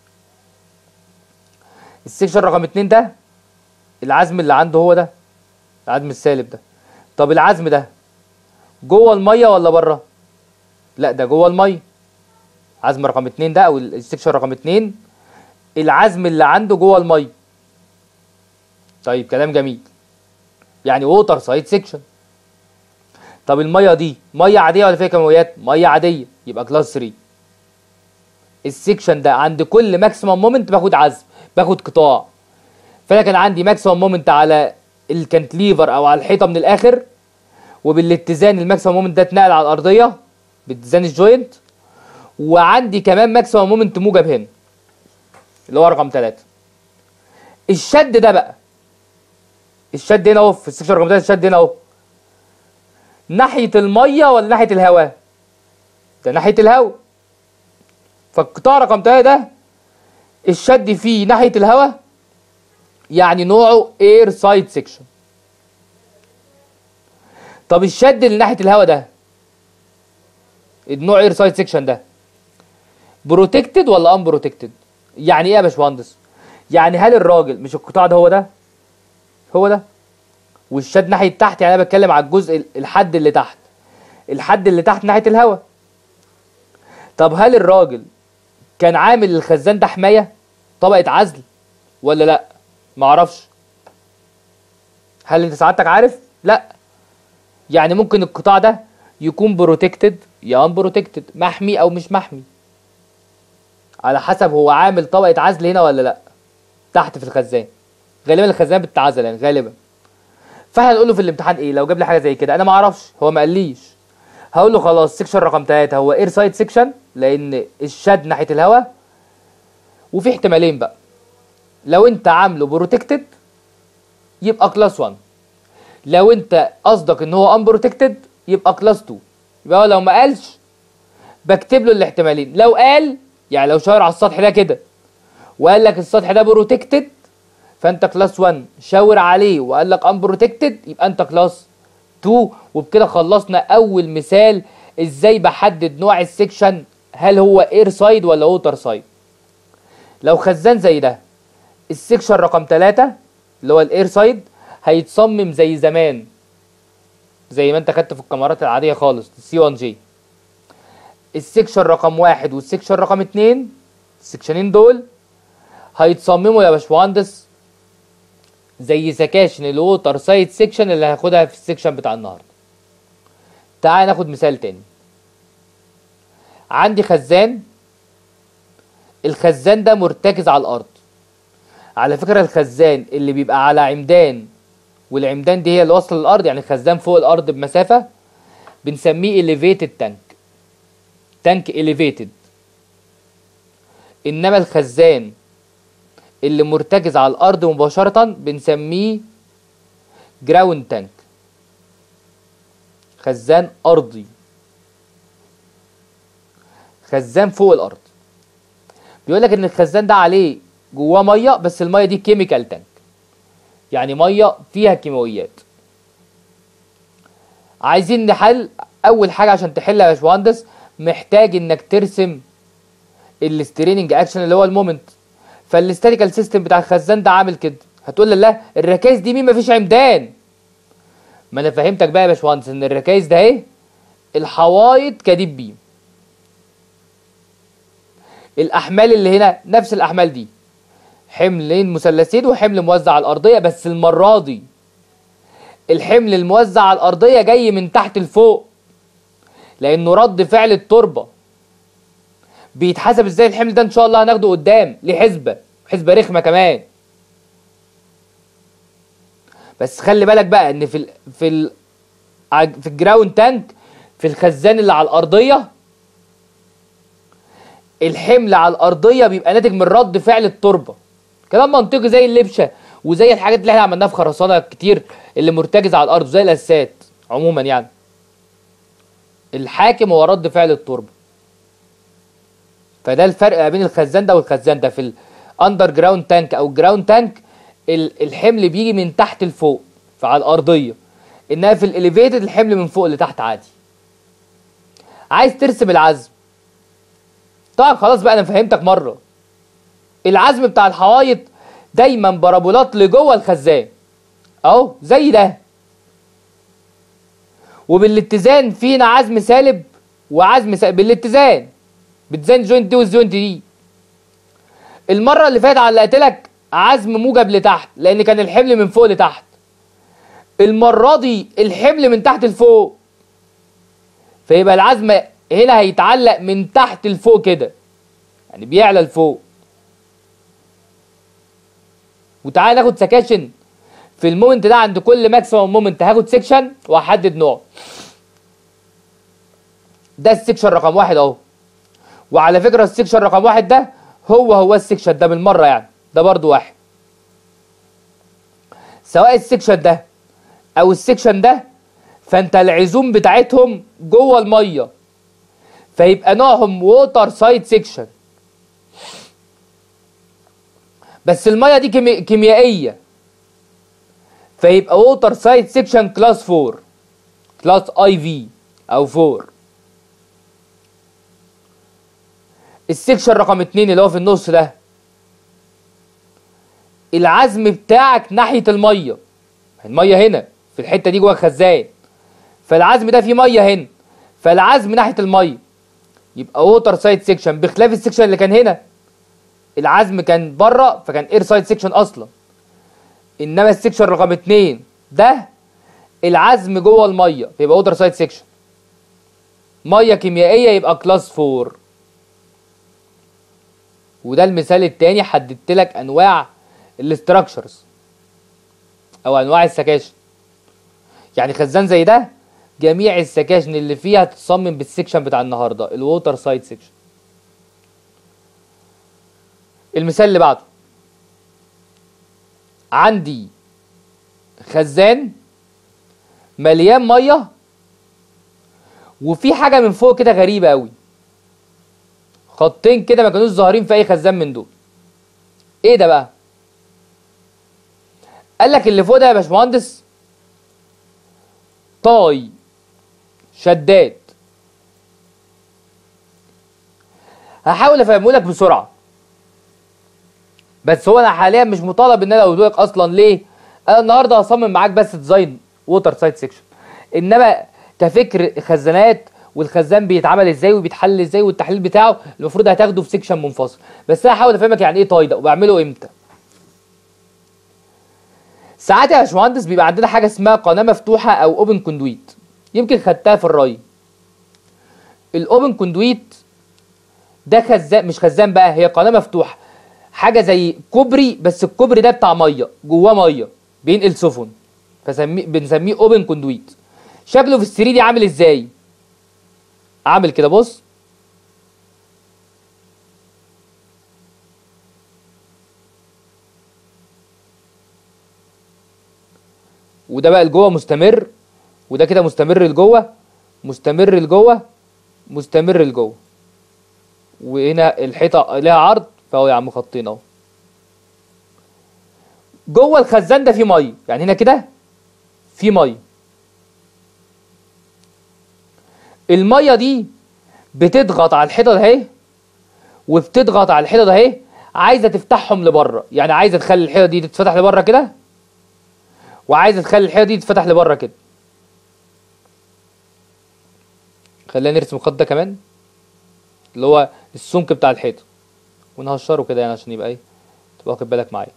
السيكشن رقم اتنين ده العزم اللي عنده هو ده العزم السالب ده طب العزم ده جوه الميه ولا بره لا ده جوه الميه عزم رقم اتنين ده او السيكشن رقم اتنين العزم اللي عنده جوه الميه طيب كلام جميل يعني ووتر سايد سيكشن طب الميه دي ميه عاديه ولا فيها كيماويات ميه عاديه يبقى كلاس 3 السيكشن ده عند كل ماكسيمم مومنت باخد عزم باخد قطاع فانا كان عندي ماكسيمم مومنت على الكانتليفر او على الحيطه من الاخر وبالاتزان الماكسيمم مومنت ده اتنقل على الارضيه باتزان الجوينت وعندي كمان ماكسيمم مومنت موجب هنا اللي هو رقم 3 الشد ده بقى الشد هنا اهو في السكشن رقم 3 الشد هنا اهو ناحيه الميه ولا ناحيه الهواء ده ناحيه الهواء فالقطاع رقم 3 ده الشد فيه ناحيه الهواء يعني نوعه اير سايد سيكشن طب الشد اللي ناحيه الهواء ده النوع اير سايد سيكشن ده بروتكتد ولا ان بروتكتد يعني ايه يا باشمهندس يعني هل الراجل مش القطاع ده هو ده هو ده والشد ناحيه تحت يعني انا بتكلم على الجزء الحد اللي تحت الحد اللي تحت ناحيه الهواء طب هل الراجل كان عامل الخزان ده حمايه طبقه عزل ولا لا معرفش هل انت سعادتك عارف لا يعني ممكن القطاع ده يكون بروتكتد يا ان بروتكتد محمي او مش محمي على حسب هو عامل طبقه عزل هنا ولا لا تحت في الخزان غالبا الخزان بتتعزل يعني غالبا فاحنا هنقول له في الامتحان ايه لو جاب لي حاجه زي كده انا ما اعرفش هو ما قاليش هقول له خلاص سيكشن رقم 3 هو اير سايد سيكشن لان الشد ناحيه الهواء وفي احتمالين بقى لو انت عامله بروتكتد يبقى كلاس 1 لو انت قصدك ان هو ان بروتكتد يبقى كلاس 2 يبقى هو لو ما قالش بكتب له الاحتمالين لو قال يعني لو شاور على السطح ده كده وقال لك السطح ده بروتكتد فانت كلاس 1 شاور عليه وقال لك ان بروتكتد يبقى انت كلاس 2 وبكده خلصنا اول مثال ازاي بحدد نوع السكشن هل هو اير سايد ولا ووتر سايد لو خزان زي ده السكشن رقم 3 اللي هو الاير سايد هيتصمم زي زمان زي ما انت خدت في الكاميرات العاديه خالص السي 1 جي السكشن رقم واحد والسكشن رقم اتنين السكشنين دول هيتصمموا يا باشمهندس زي سكاشن الووتر سايد سيكشن اللي هاخدها في السكشن بتاع النهارده تعال ناخد مثال تاني عندي خزان الخزان ده مرتكز على الارض على فكره الخزان اللي بيبقى على عمدان والعمدان دي هي اللي واصله للارض يعني خزان فوق الارض بمسافه بنسميه elevated تانك تانك elevated انما الخزان اللي مرتكز على الارض مباشره بنسميه جراوند تانك خزان ارضي خزان فوق الارض بيقول لك ان الخزان ده عليه جواه ميه بس الميه دي كيميكال تانك يعني ميه فيها كيماويات عايزين نحل اول حاجه عشان تحل يا باشمهندس محتاج انك ترسم الستريننج اكشن اللي هو المومنت فالاستاتيكال سيستم بتاع الخزان ده عامل كده هتقول لي لا الركايز دي مين مفيش عمدان ما انا فهمتك بقى يا باشمهندس ان الركايز ده اهي الحوايط كديب بيم الاحمال اللي هنا نفس الاحمال دي حملين مثلثين وحمل موزع على الارضيه بس المره دي الحمل الموزع على الارضيه جاي من تحت لفوق لانه رد فعل التربه بيتحسب ازاي الحمل ده ان شاء الله هناخده قدام ليه حسبه حسبه رخمه كمان بس خلي بالك بقى ان في ال في ال في الجراوند تانك في الخزان اللي على الارضيه الحمل على الارضيه بيبقى ناتج من رد فعل التربه كلام منطقي زي اللبشه وزي الحاجات اللي احنا عملناها في خرسانه كتير اللي مرتكزه على الارض زي الاسات عموما يعني الحاكم هو رد فعل التربه فده الفرق ما بين الخزان ده والخزان ده في الاندر جراوند تانك او الجراوند تانك الحمل بيجي من تحت لفوق فعلى الارضيه انها في الاليفيتد الحمل من فوق لتحت عادي عايز ترسم العزم طبعا خلاص بقى انا فهمتك مره العزم بتاع الحوايط دايما بارابولات لجوه الخزان اهو زي ده وبالاتزان فينا عزم سالب وعزم سالب بالاتزان بتزان جوينت دي والجوينت دي المره اللي فاتت علقت لك عزم موجب لتحت لان كان الحمل من فوق لتحت المره دي الحمل من تحت لفوق فيبقى العزم هنا هيتعلق من تحت لفوق كده يعني بيعلى لفوق وتعالى ناخد سكاشن في المومنت ده عند كل ماكسيموم مومنت هاخد سيكشن واحدد نوعه ده السيكشن رقم واحد اهو وعلى فكره السيكشن رقم واحد ده هو هو السيكشن ده بالمره يعني ده برضو واحد سواء السيكشن ده او السيكشن ده فانت العزوم بتاعتهم جوه الميه فيبقى نوعهم ووتر سايد سيكشن بس الميه دي كيمي... كيميائيه فيبقى ووتر سايد سيكشن كلاس 4 كلاس اي في او 4 السيكشن رقم 2 اللي هو في النص ده العزم بتاعك ناحيه الميه الميه هنا في الحته دي جوه الخزان فالعزم ده فيه ميه هنا فالعزم ناحيه الميه يبقى ووتر سايد سيكشن بخلاف السيكشن اللي كان هنا العزم كان بره فكان اير سايد سيكشن اصلا انما السيكشن رقم 2 ده العزم جوه الميه فيبقى ووتر سايد سيكشن ميه كيميائيه يبقى كلاس 4 وده المثال التاني حددت لك انواع الاستراكشرز او انواع السكاشن يعني خزان زي ده جميع السكاشن اللي فيها تتصمم بالسكشن بتاع النهارده الووتر سايد سكشن المثال اللي بعده عندي خزان مليان ميه وفي حاجه من فوق كده غريبه قوي خطين كده ما كانوش ظاهرين في اي خزان من دول ايه ده بقى قال لك اللي فوق ده يا باشمهندس طاي شداد هحاول افهمه لك بسرعه بس هو انا حاليا مش مطالب ان انا اقوله لك اصلا ليه انا النهارده هصمم معاك بس ديزاين ووتر سايد سيكشن انما كفكر خزانات والخزان بيتعمل ازاي وبيتحلل ازاي والتحليل بتاعه المفروض هتاخده في سيكشن منفصل بس انا هحاول افهمك يعني ايه تاي ده وبعمله امتى ساعات يا باشمهندس بيبقى عندنا حاجه اسمها قناه مفتوحه او اوبن كوندويت يمكن خدتها في الري الاوبن كوندويت ده خزان مش خزان بقى هي قناه مفتوحه حاجه زي كوبري بس الكوبري ده بتاع ميه جواه ميه بينقل سفن فسميه بنسميه اوبن كوندويت شكله في الثري دي عامل ازاي عامل كده بص وده بقى لجوه مستمر وده كده مستمر لجوه مستمر لجوه مستمر لجوه وهنا الحيطه ليها عرض فهو يا عم خطين اهو جوه الخزان ده فيه ميه يعني هنا كده في ميه الميه دي بتضغط على الحيطه ده اهي وبتضغط على الحيطه ده اهي عايزه تفتحهم لبره يعني عايزه تخلي الحيطه دي تتفتح لبره كده وعايزه تخلي الحيطه دي تتفتح لبره كده خلينا نرسم الخط ده كمان اللي هو السمك بتاع الحيطه ونهشره كده يعني عشان يبقى ايه تبقى واخد بالك معايا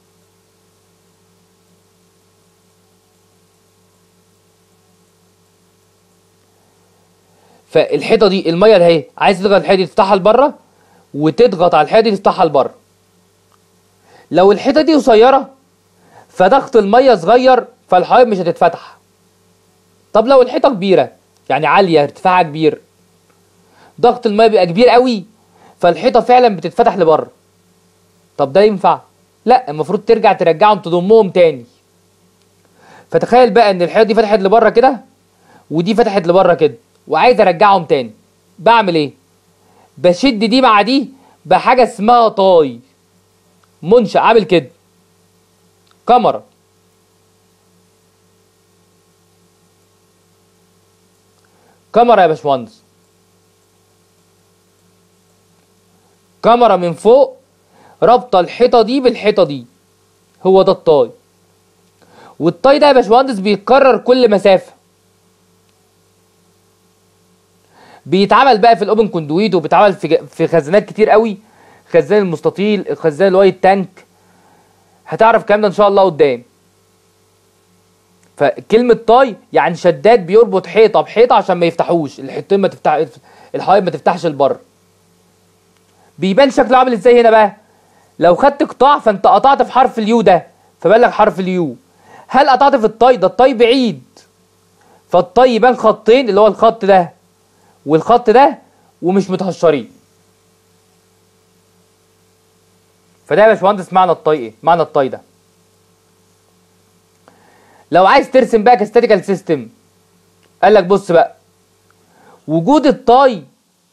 فالحيطه دي الميه اللي اهي عايز تضغط الحيطه دي تفتحها لبره وتضغط على الحيطه دي تفتحها لبره لو الحيطه دي قصيره فضغط الميه صغير فالحوايط مش هتتفتح طب لو الحيطه كبيره يعني عاليه ارتفاعها كبير ضغط الميه بيبقى كبير قوي فالحيطه فعلا بتتفتح لبره طب ده ينفع لا المفروض ترجع ترجعهم تضمهم تاني فتخيل بقى ان الحيطه دي فتحت لبره كده ودي فتحت لبره كده وعايز ارجعهم تاني بعمل ايه بشد دي مع دي بحاجه اسمها طاي منشأ عامل كده كاميرا كاميرا يا باشمهندس كاميرا من فوق رابطه الحيطه دي بالحيطه دي هو ده الطاي والطاي ده يا باشمهندس بيتكرر كل مسافه بيتعمل بقى في الاوبن كوندويت وبيتعمل في ج- في خزانات كتير قوي خزان المستطيل الخزان الوايت تانك هتعرف الكلام ده ان شاء الله قدام فكلمة طاي يعني شداد بيربط حيطة بحيطة عشان ما يفتحوش الحيطين ما تفتح الحوايط ما تفتحش لبره بيبان شكله عامل ازاي هنا بقى لو خدت قطاع فانت قطعت في حرف اليو ده فبان لك حرف اليو هل قطعت في الطاي ده الطاي بعيد فالطاي يبان خطين اللي هو الخط ده والخط ده ومش متهشرين فده يا باشمهندس معنى الطاي ايه معنى الطاي ده لو عايز ترسم بقى كاستاتيكال سيستم قال لك بص بقى وجود الطاي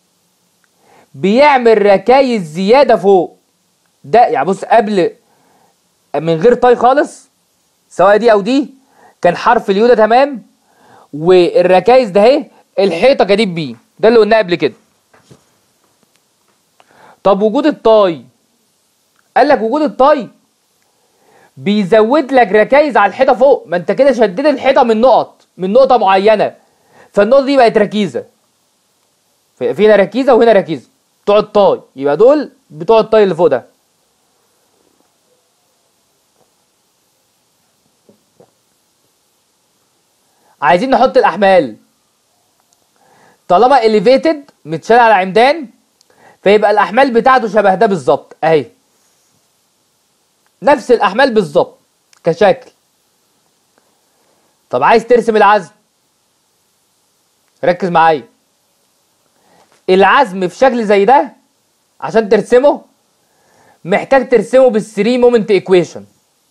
بيعمل ركايز زياده فوق ده يعني بص قبل من غير طاي خالص سواء دي او دي كان حرف اليو ده تمام والركايز ده اهي الحيطه جديد بيه ده اللي قلناه قبل كده طب وجود الطاي قال لك وجود الطاي بيزود لك ركايز على الحيطه فوق ما انت كده شديت الحيطه من نقط من نقطه معينه فالنقطه دي بقت ركيزه في في هنا ركيزه وهنا ركيزه بتوع الطاي يبقى دول بتوع الطاي اللي فوق ده عايزين نحط الاحمال طالما elevated متشال على عمدان فيبقى الاحمال بتاعته شبه ده بالظبط اهي نفس الاحمال بالظبط كشكل طب عايز ترسم العزم ركز معايا العزم في شكل زي ده عشان ترسمه محتاج ترسمه بالثري مومنت ايكويشن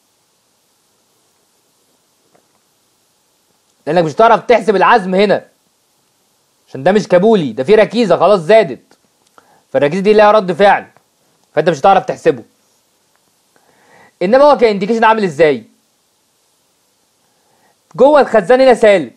لانك مش هتعرف تحسب العزم هنا عشان ده مش كابولي ده فيه ركيزه خلاص زادت فالركيزه دي لها رد فعل فانت مش هتعرف تحسبه انما هو كانديكيشن عامل ازاي جوه الخزان هنا سالب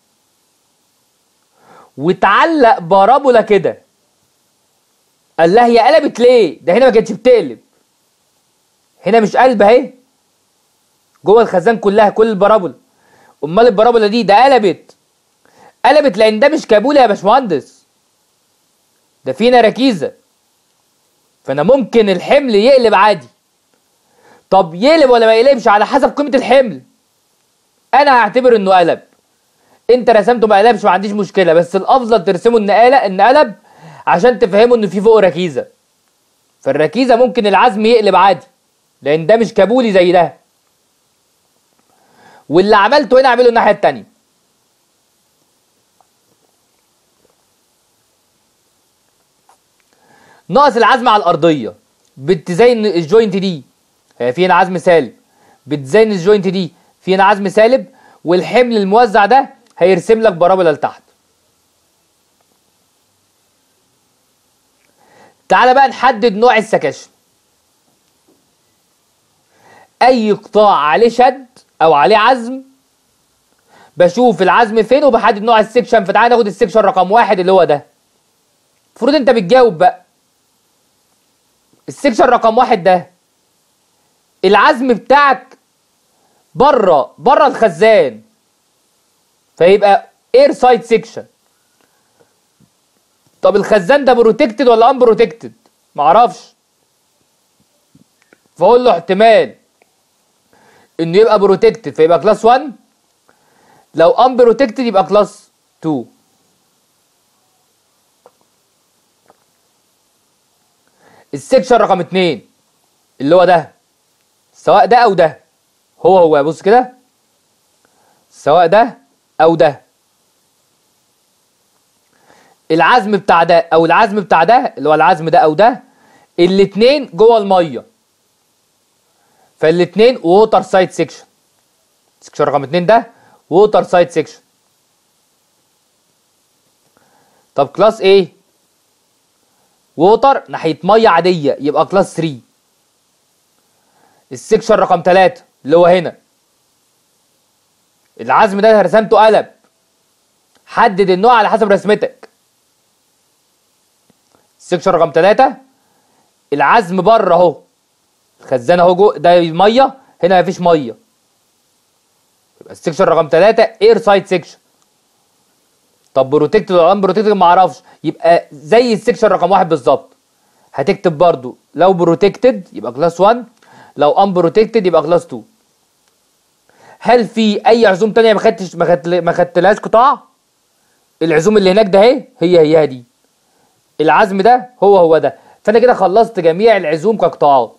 وتعلق بارابولا كده قال لها هي قلبت ليه ده هنا ما كانتش بتقلب هنا مش قلب اهي جوه الخزان كلها كل البارابولا امال البارابولا دي ده قلبت قلبت لان ده مش كابولي يا باشمهندس ده فينا ركيزه فانا ممكن الحمل يقلب عادي طب يقلب ولا ما يقلبش على حسب قيمه الحمل انا هعتبر انه قلب انت رسمته ما قلبش ما عنديش مشكله بس الافضل ترسمه ان قلب ان قلب عشان تفهموا ان في فوق ركيزه فالركيزه ممكن العزم يقلب عادي لان ده مش كابولي زي ده واللي عملته هنا اعمله الناحيه التانيه ناقص العزم على الارضيه بتزين الجوينت دي هي في هنا عزم سالب بتزين الجوينت دي في هنا عزم سالب والحمل الموزع ده هيرسم لك بارابولا لتحت تعالى بقى نحدد نوع السكاشن اي قطاع عليه شد او عليه عزم بشوف العزم فين وبحدد نوع السكشن فتعالى ناخد السكشن رقم واحد اللي هو ده المفروض انت بتجاوب بقى السكشن رقم واحد ده العزم بتاعك بره بره الخزان فيبقى اير سايد سيكشن طب الخزان ده بروتكتد ولا ان بروتكتد معرفش فاقول له احتمال انه يبقى بروتكتد فيبقى كلاس 1 لو ان بروتكتد يبقى كلاس 2 السكشن رقم 2 اللي هو ده سواء ده او ده هو هو بص كده سواء ده او ده العزم بتاع ده او العزم بتاع ده اللي هو العزم ده او ده الاتنين جوه الميه فالاتنين ووتر سايد سيكشن سيكشن رقم اتنين ده ووتر سايد سيكشن طب كلاس ايه ووتر ناحيه ميه عاديه يبقى كلاس 3 السكشن رقم 3 اللي هو هنا العزم ده رسمته قلب حدد النوع على حسب رسمتك السكشن رقم 3 العزم بره اهو الخزان اهو جو ده ميه هنا مفيش ميه يبقى السكشن رقم 3 اير سايد سكشن طب بروتكتد ولا ان بروتكتد ما اعرفش يبقى زي السكشن رقم واحد بالظبط هتكتب برضو لو بروتكتد يبقى كلاس 1 لو ان بروتكتد يبقى كلاس 2 هل في اي عزوم تانية ما خدتش ما خدت ما خدتلهاش قطاع العزوم اللي هناك ده اهي هي هي دي العزم ده هو هو ده فانا كده خلصت جميع العزوم كقطاعات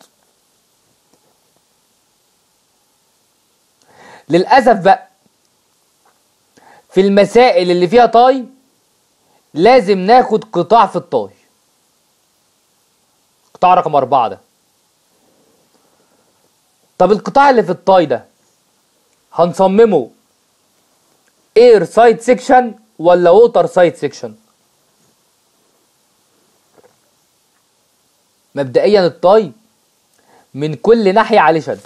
للاسف بقى في المسائل اللي فيها طاي لازم ناخد قطاع في الطاي قطاع رقم أربعة ده طب القطاع اللي في الطاي ده هنصممه اير سايد سيكشن ولا ووتر سايد سيكشن مبدئيا الطاي من كل ناحية عليه شد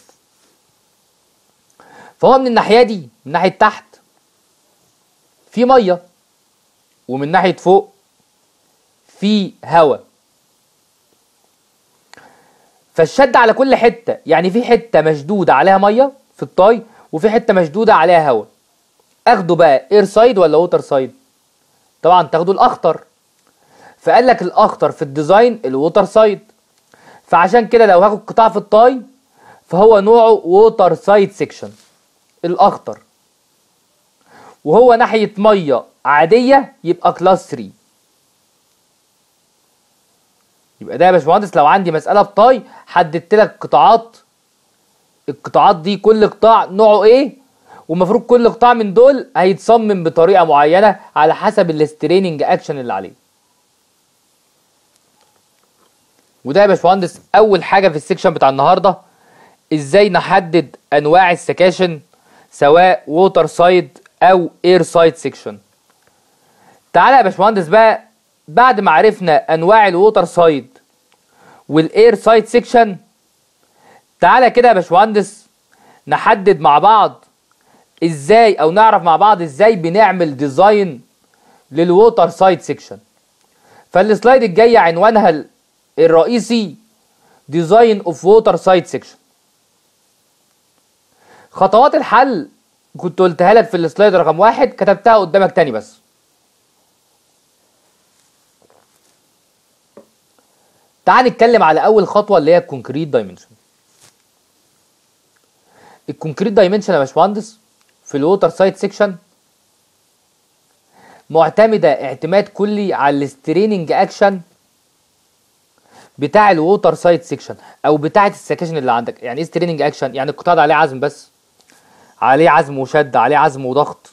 فهو من الناحية دي من ناحية تحت في مية ومن ناحية فوق في هواء فالشد على كل حتة يعني في حتة مشدودة عليها مية في الطاي وفي حتة مشدودة عليها هواء اخده بقى اير سايد ولا ووتر سايد طبعا تاخده الاخطر فقال لك الاخطر في الديزاين الووتر سايد فعشان كده لو هاخد قطاع في الطاي فهو نوعه ووتر سايد سيكشن الاخطر وهو ناحية مية عادية يبقى كلاس 3 يبقى ده يا باشمهندس لو عندي مسألة بطاي حددت لك قطاعات القطاعات دي كل قطاع نوعه ايه والمفروض كل قطاع من دول هيتصمم بطريقة معينة على حسب الستريننج اكشن اللي عليه وده يا باشمهندس اول حاجة في السكشن بتاع النهاردة ازاي نحدد انواع السكاشن سواء ووتر سايد او اير سايد سيكشن تعالى يا باشمهندس بقى بعد ما عرفنا انواع الووتر سايد والاير سايد سيكشن تعالى كده يا باشمهندس نحدد مع بعض ازاي او نعرف مع بعض ازاي بنعمل ديزاين للووتر سايد سيكشن فالسلايد الجايه عنوانها الرئيسي ديزاين اوف ووتر سايد سيكشن خطوات الحل كنت قلتها لك في السلايد رقم واحد كتبتها قدامك تاني بس تعال نتكلم على اول خطوه اللي هي الكونكريت دايمنشن الكونكريت دايمنشن يا باشمهندس في الووتر سايد سيكشن معتمده اعتماد كلي على الستريننج اكشن بتاع الووتر سايد سيكشن او بتاعه السكاشن اللي عندك يعني ايه ستريننج اكشن يعني القطاع ده عليه عزم بس عليه عزم وشد عليه عزم وضغط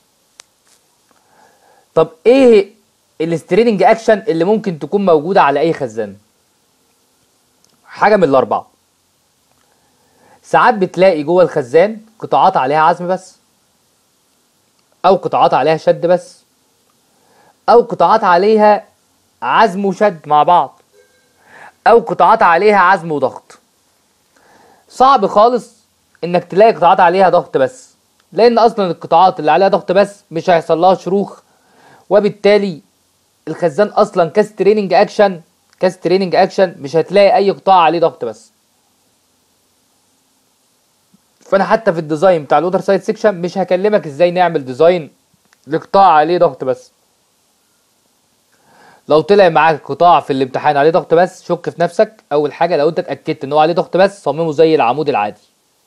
طب ايه الستريننج اكشن اللي ممكن تكون موجوده على اي خزان حاجه من الاربعه ساعات بتلاقي جوه الخزان قطاعات عليها عزم بس او قطاعات عليها شد بس او قطاعات عليها عزم وشد مع بعض او قطاعات عليها عزم وضغط صعب خالص انك تلاقي قطاعات عليها ضغط بس لان اصلا القطاعات اللي عليها ضغط بس مش هيحصل لها شروخ وبالتالي الخزان اصلا كاستريننج اكشن كاستريننج اكشن مش هتلاقي اي قطاع عليه ضغط بس فانا حتى في الديزاين بتاع الوتر سايد سيكشن مش هكلمك ازاي نعمل ديزاين لقطاع عليه ضغط بس لو طلع معاك قطاع في الامتحان عليه ضغط بس شك في نفسك اول حاجه لو انت اتاكدت ان هو عليه ضغط بس صممه زي العمود العادي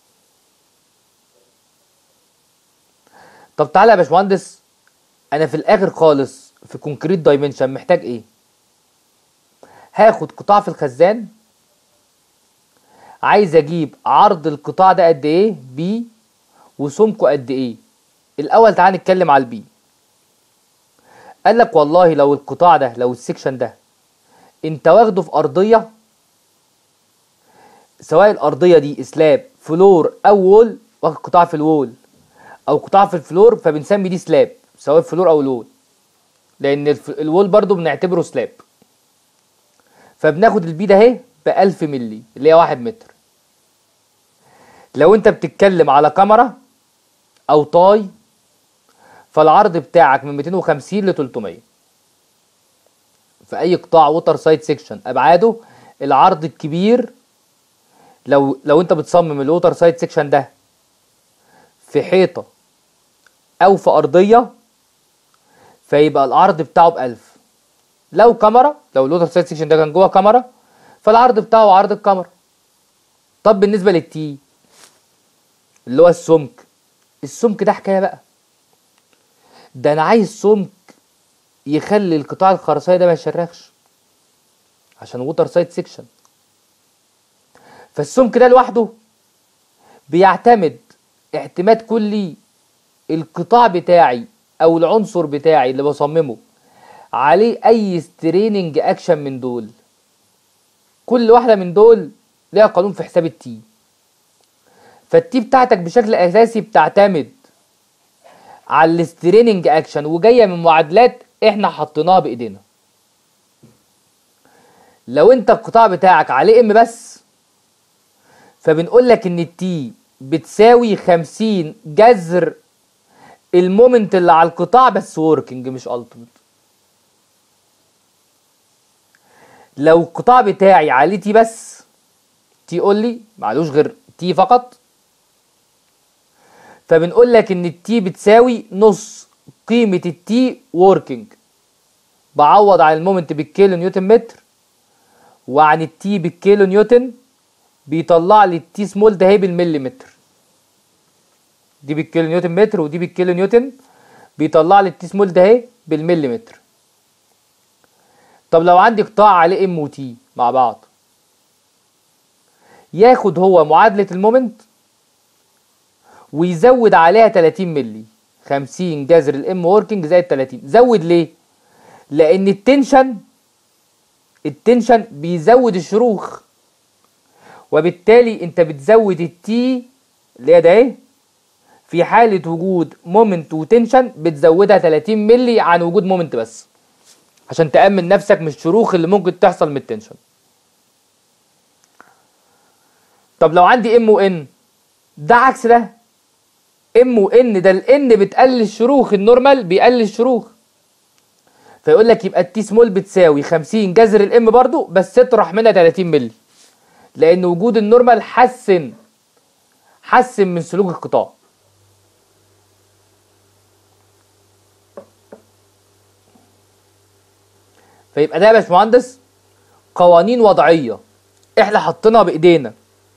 طب تعالى يا باشمهندس انا في الاخر خالص في كونكريت دايمنشن محتاج ايه هاخد قطاع في الخزان عايز اجيب عرض القطاع ده قد ايه بي وسمكه قد ايه الاول تعال نتكلم على البي قال لك والله لو القطاع ده لو السكشن ده انت واخده في ارضيه سواء الارضيه دي سلاب فلور او وول واخد قطاع في الوول او قطاع في الفلور فبنسمي دي سلاب سواء الفلور او الوول لان الف- الوول برضو بنعتبره سلاب فبناخد البي ده اهي ب 1000 مللي اللي هي 1 متر لو انت بتتكلم على كاميرا او طاي فالعرض بتاعك من 250 ل 300 في اي قطاع ووتر سايد سيكشن ابعاده العرض الكبير لو لو انت بتصمم الوتر سايد سيكشن ده في حيطه او في ارضيه فيبقى العرض بتاعه بألف لو كاميرا لو الوتر سايد سيكشن ده كان جوه كاميرا فالعرض بتاعه عرض الكاميرا طب بالنسبه للتي اللي هو السمك السمك ده حكايه بقى ده انا عايز سمك يخلي القطاع الخرساني ده ما يشرخش عشان ووتر سايد سيكشن فالسمك ده لوحده بيعتمد اعتماد كلي القطاع بتاعي او العنصر بتاعي اللي بصممه عليه اي ستريننج اكشن من دول كل واحده من دول ليها قانون في حساب التي فالتي بتاعتك بشكل اساسي بتعتمد على الستريننج اكشن وجايه من معادلات احنا حطيناها بايدينا لو انت القطاع بتاعك عليه ام بس فبنقول لك ان التي بتساوي 50 جذر المومنت اللي على القطاع بس وركينج مش التيميت لو القطاع بتاعي عليه تي بس تي اونلي معلوش غير تي فقط فبنقول لك ان التي بتساوي نص قيمة التي وركينج بعوض عن المومنت بالكيلو نيوتن متر وعن التي بالكيلو نيوتن بيطلع لي التي سمول ده هي بالمليمتر دي بالكيلو نيوتن متر ودي بالكيلو نيوتن بيطلع لي التي سمول ده اهي بالمليمتر طب لو عندي قطاع عليه ام وتي مع بعض ياخد هو معادلة المومنت ويزود عليها 30 ملي 50 جذر الام وركينج زائد 30 زود ليه؟ لان التنشن التنشن بيزود الشروخ وبالتالي انت بتزود التي اللي هي ده ايه في حالة وجود مومنت وتنشن بتزودها 30 ملي عن وجود مومنت بس عشان تأمن نفسك من الشروخ اللي ممكن تحصل من التنشن طب لو عندي ام وان ده عكس ده ام وان ده الان بتقلل الشروخ النورمال بيقلل الشروخ فيقول لك يبقى التي سمول بتساوي 50 جذر الام برضو بس تطرح منها 30 ملي لان وجود النورمال حسن حسن من سلوك القطاع فيبقى ده يا باشمهندس قوانين وضعيه احنا حطيناها بايدينا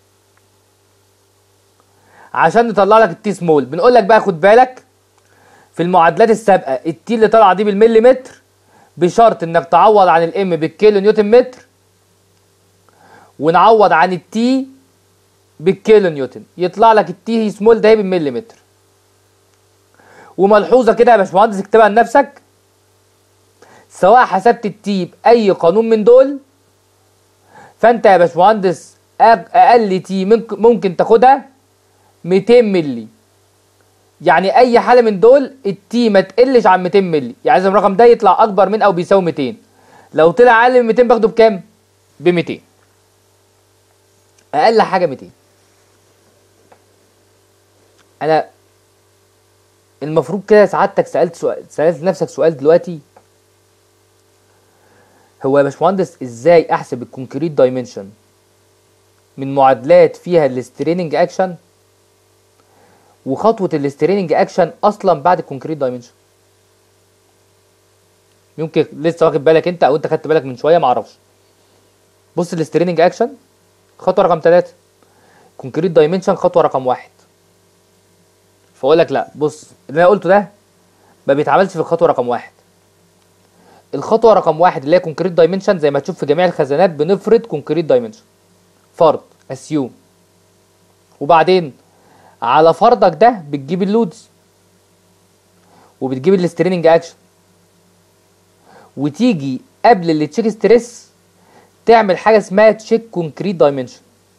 عشان نطلع لك التي سمول بنقول لك بقى خد بالك في المعادلات السابقه التي اللي طالعه دي بالمليمتر بشرط انك تعوض عن الام بالكيلو نيوتن متر ونعوض عن التي بالكيلو نيوتن يطلع لك التي سمول ده بالمليمتر وملحوظه كده يا باشمهندس اكتبها لنفسك سواء حسبت التي باي قانون من دول فانت يا باشمهندس اقل تي ممكن تاخدها 200 ملي يعني اي حاله من دول التي ما تقلش عن 200 ملي يعني لازم الرقم ده يطلع اكبر من او بيساوي 200 لو طلع اقل من 200 باخده بكام ب 200 اقل حاجه 200 انا المفروض كده سعادتك سالت سؤال سالت نفسك سؤال دلوقتي هو يا باشمهندس ازاي احسب الكونكريت دايمنشن من معادلات فيها الستريننج اكشن وخطوه الستريننج اكشن اصلا بعد الكونكريت دايمنشن يمكن لسه واخد بالك انت او انت خدت بالك من شويه معرفش بص الستريننج اكشن خطوه رقم ثلاثة كونكريت دايمنشن خطوه رقم واحد فاقول لك لا بص اللي انا قلته ده ما بيتعملش في الخطوه رقم واحد الخطوه رقم واحد اللي هي كونكريت دايمنشن زي ما تشوف في جميع الخزانات بنفرض كونكريت دايمنشن فرض اسيوم وبعدين على فرضك ده بتجيب اللودز وبتجيب الستريننج اكشن وتيجي قبل اللي تشيك ستريس تعمل حاجه اسمها تشيك كونكريت دايمنشن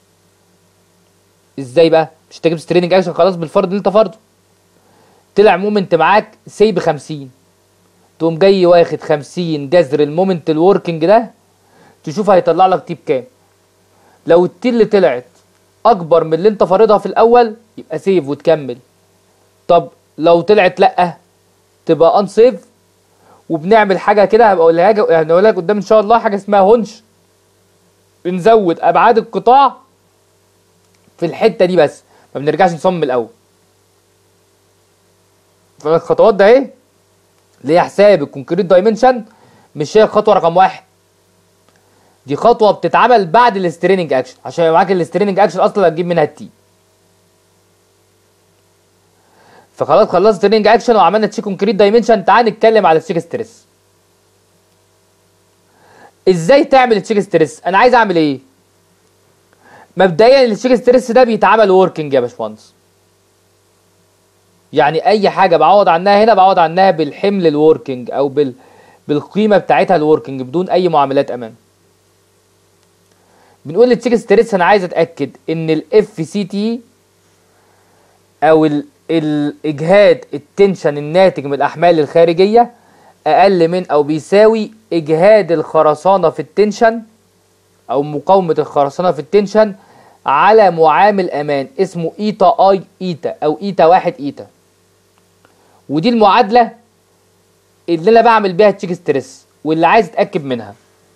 ازاي بقى مش تجيب ستريننج اكشن خلاص بالفرض اللي انت فرضه طلع مومنت معاك سي ب 50 تقوم جاي واخد 50 جذر المومنت الوركينج ده تشوف هيطلع لك تي بكام لو التي اللي طلعت اكبر من اللي انت فارضها في الاول يبقى سيف وتكمل طب لو طلعت لا تبقى ان سيف وبنعمل حاجه كده هبقى اقولها لك هقولها لك قدام ان شاء الله حاجه اسمها هونش بنزود ابعاد القطاع في الحته دي بس ما بنرجعش نصمم من الاول فالخطوات ده اهي اللي هي حساب الكونكريت دايمنشن مش هي الخطوه رقم واحد دي خطوه بتتعمل بعد الاستريننج اكشن عشان يبقى معاك الاستريننج اكشن اصلا هتجيب منها التي فخلاص خلصت ستريننج اكشن وعملنا تشيك كونكريت دايمنشن تعال نتكلم على التشيك ستريس ازاي تعمل التشيك ستريس انا عايز اعمل ايه مبدئيا التشيك ستريس ده بيتعمل وركينج يا باشمهندس يعني اي حاجه بعوض عنها هنا بعوض عنها بالحمل الوركينج او بال بالقيمه بتاعتها الوركينج بدون اي معاملات امان بنقول للتشيك ستريس انا عايز اتاكد ان الاف سي تي او ال الاجهاد التنشن الناتج من الاحمال الخارجيه اقل من او بيساوي اجهاد الخرسانه في التنشن او مقاومه الخرسانه في التنشن على معامل امان اسمه ايتا اي ايتا او ايتا واحد ايتا ودي المعادله اللي انا بعمل بيها التشيك ستريس واللي عايز اتاكد منها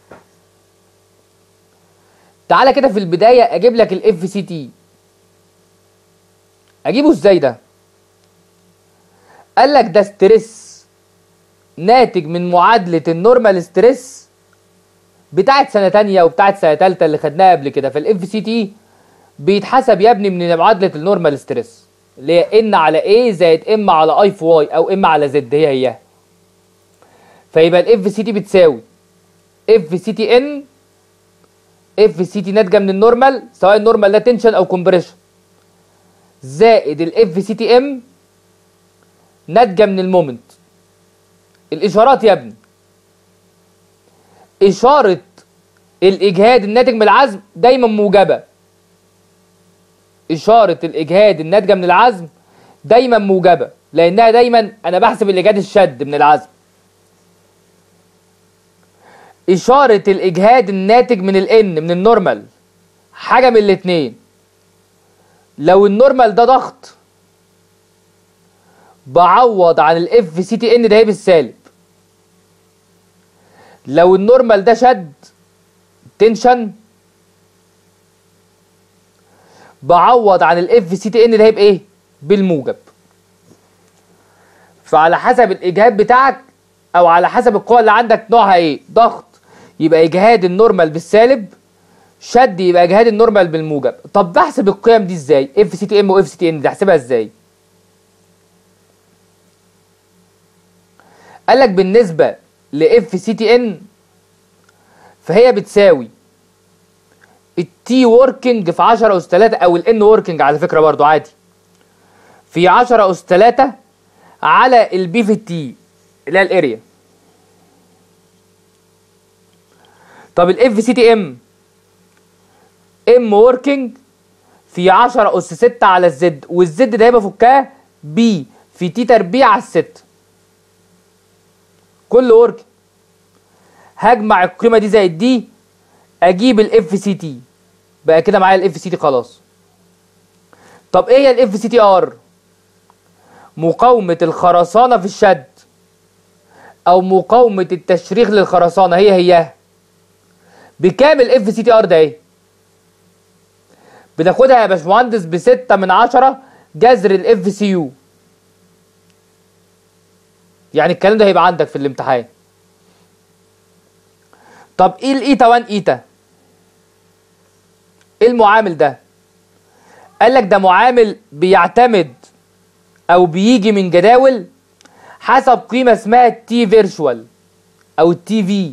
تعالى كده في البدايه اجيب لك الاف سي تي اجيبه ازاي ده قال لك ده ستريس ناتج من معادله النورمال ستريس بتاعت سنه تانية وبتاعت سنه تالتة اللي خدناها قبل كده فالاف سي تي بيتحسب يا ابني من معادله النورمال ستريس اللي هي ان على اي زائد ام على اي في واي او ام على زد هي هي فيبقى الاف سي تي بتساوي اف سي تي ان اف سي تي ناتجه من النورمال سواء النورمال ده تنشن او كومبريشن زائد الاف سي تي ام ناتجه من المومنت الاشارات يا ابني اشاره الاجهاد الناتج من العزم دايما موجبه اشاره الاجهاد الناتجه من العزم دايما موجبه لانها دايما انا بحسب الاجهاد الشد من العزم اشاره الاجهاد الناتج من الان من النورمال حاجه من الاتنين لو النورمال ده ضغط بعوض عن الاف سي تي ان ده هي بالسالب لو النورمال ده شد تنشن بعوض عن الاف سي تي ان ده هي بايه بالموجب فعلى حسب الاجهاد بتاعك او على حسب القوه اللي عندك نوعها ايه ضغط يبقى اجهاد النورمال بالسالب شد يبقى اجهاد النورمال بالموجب طب بحسب القيم دي ازاي اف سي تي ام واف سي تي ان دي احسبها ازاي قال لك بالنسبه لاف سي تي ان فهي بتساوي التي وركينج في 10 اس 3 او الان وركينج على فكره برضو عادي في 10 اس 3 على البي في التي اللي هي الاريا طب الاف سي تي ام ام وركينج في 10 اس 6 على الزد والزد ده هيبقى فكها بي في تي تربيع على الست كل ورك هجمع القيمه دي زائد دي اجيب الاف سي تي بقى كده معايا الاف سي تي خلاص طب ايه هي الاف سي تي ار مقاومه الخرسانه في الشد او مقاومه التشريخ للخرسانه هي هي بكام الاف سي تي ار ده ايه بناخدها يا باشمهندس بستة من عشرة جذر الاف سي يو يعني الكلام ده هيبقى عندك في الامتحان طب ايه الايتا 1 ايتا ايه المعامل ده قال لك ده معامل بيعتمد او بيجي من جداول حسب قيمه اسمها التي فيرشوال او التي في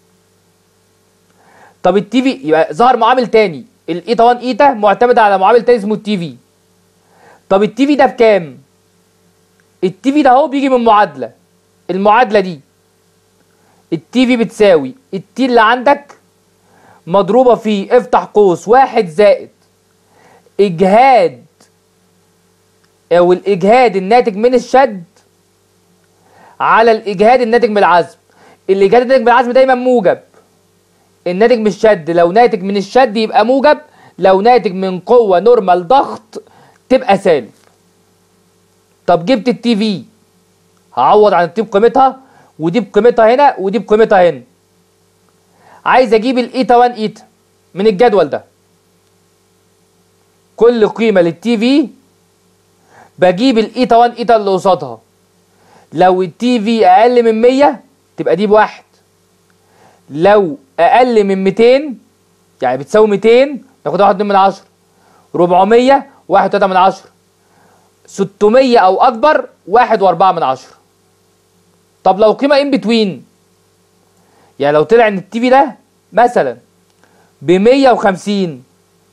طب التي في يبقى ظهر معامل تاني الايتا 1 ايتا معتمد على معامل تاني اسمه التي في طب التي في ده بكام التي في ده اهو بيجي من معادله المعادله دي التي في بتساوي التي اللي عندك مضروبه في افتح قوس واحد زائد اجهاد او الاجهاد الناتج من الشد على الاجهاد الناتج من العزم الاجهاد الناتج من العزم دايما موجب الناتج من الشد لو ناتج من الشد يبقى موجب لو ناتج من قوه نورمال ضغط تبقى سالب طب جبت التي في هعوض عن التي بقيمتها ودي بقيمتها هنا ودي بقيمتها هنا عايز اجيب الايتا 1 ايتا من الجدول ده كل قيمه للتي في بجيب الايتا 1 ايتا اللي قصادها لو التي في اقل من 100 تبقى دي بواحد لو اقل من 200 يعني بتساوي 200 ناخد واحد من 10 400 واحد تلاتة من 10 600 او اكبر واحد واربعة من 10 طب لو قيمه ان بتوين يعني لو طلع ان التي في ده مثلا ب 150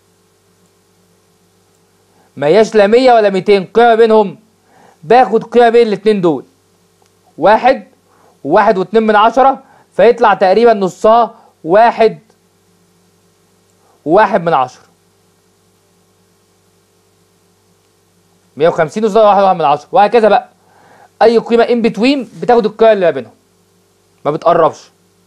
ما هياش لا 100 ولا 200 قيمه بينهم باخد قيمه بين الاثنين دول واحد وواحد واتنين من عشرة فيطلع تقريبا نصها واحد وواحد من عشرة مية وخمسين نصها واحد وواحد من عشرة وهكذا بقى أي قيمة إن بتوين بتاخد القيمة اللي ما بينهم ما بتقربش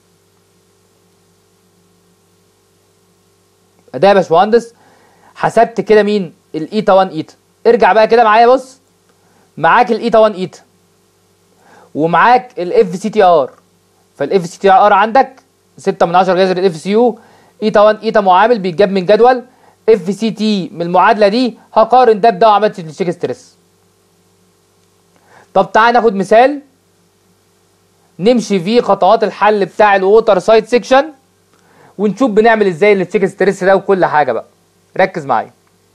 ده يا باشمهندس حسبت كده مين الايتا 1 ايتا ارجع بقى كده معايا بص معاك الايتا 1 ايتا ومعاك الاف سي تي ار فالاف سي تي ار عندك 6 من 10 جذر الاف سي يو ايتا 1 ايتا معامل بيتجاب من جدول اف سي تي من المعادله دي هقارن ده بده وعملت التشيك ستريس طب تعالى ناخد مثال نمشي فيه خطوات الحل بتاع الووتر سايد سيكشن ونشوف بنعمل ازاي التشيك ستريس ده وكل حاجه بقى ركز معايا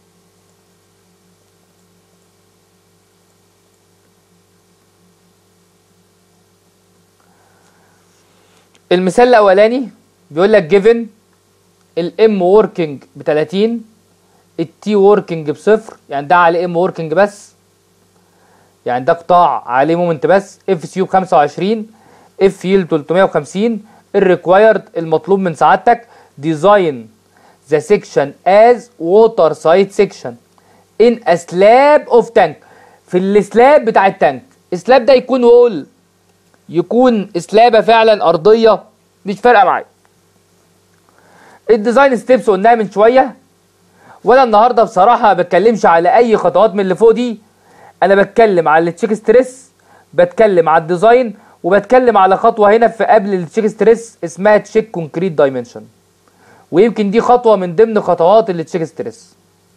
المثال الاولاني بيقول لك جيفن الام وركينج ب 30 التي وركينج بصفر يعني ده عليه ام وركينج بس يعني ده قطاع عليه مومنت بس اف سي يو ب 25 اف يل 350 الريكوايرد المطلوب من سعادتك ديزاين ذا سيكشن از ووتر سايد سيكشن ان ا سلاب اوف تانك في السلاب بتاع التانك السلاب ده يكون وول يكون سلابه فعلا ارضيه مش فارقه معايا الديزاين ستيبس قلناها من شويه وانا النهارده بصراحه ما بتكلمش على اي خطوات من اللي فوق دي انا بتكلم على التشيك ستريس بتكلم على الديزاين وبتكلم على خطوه هنا في قبل التشيك ستريس اسمها تشيك كونكريت دايمنشن ويمكن دي خطوه من ضمن خطوات التشيك ستريس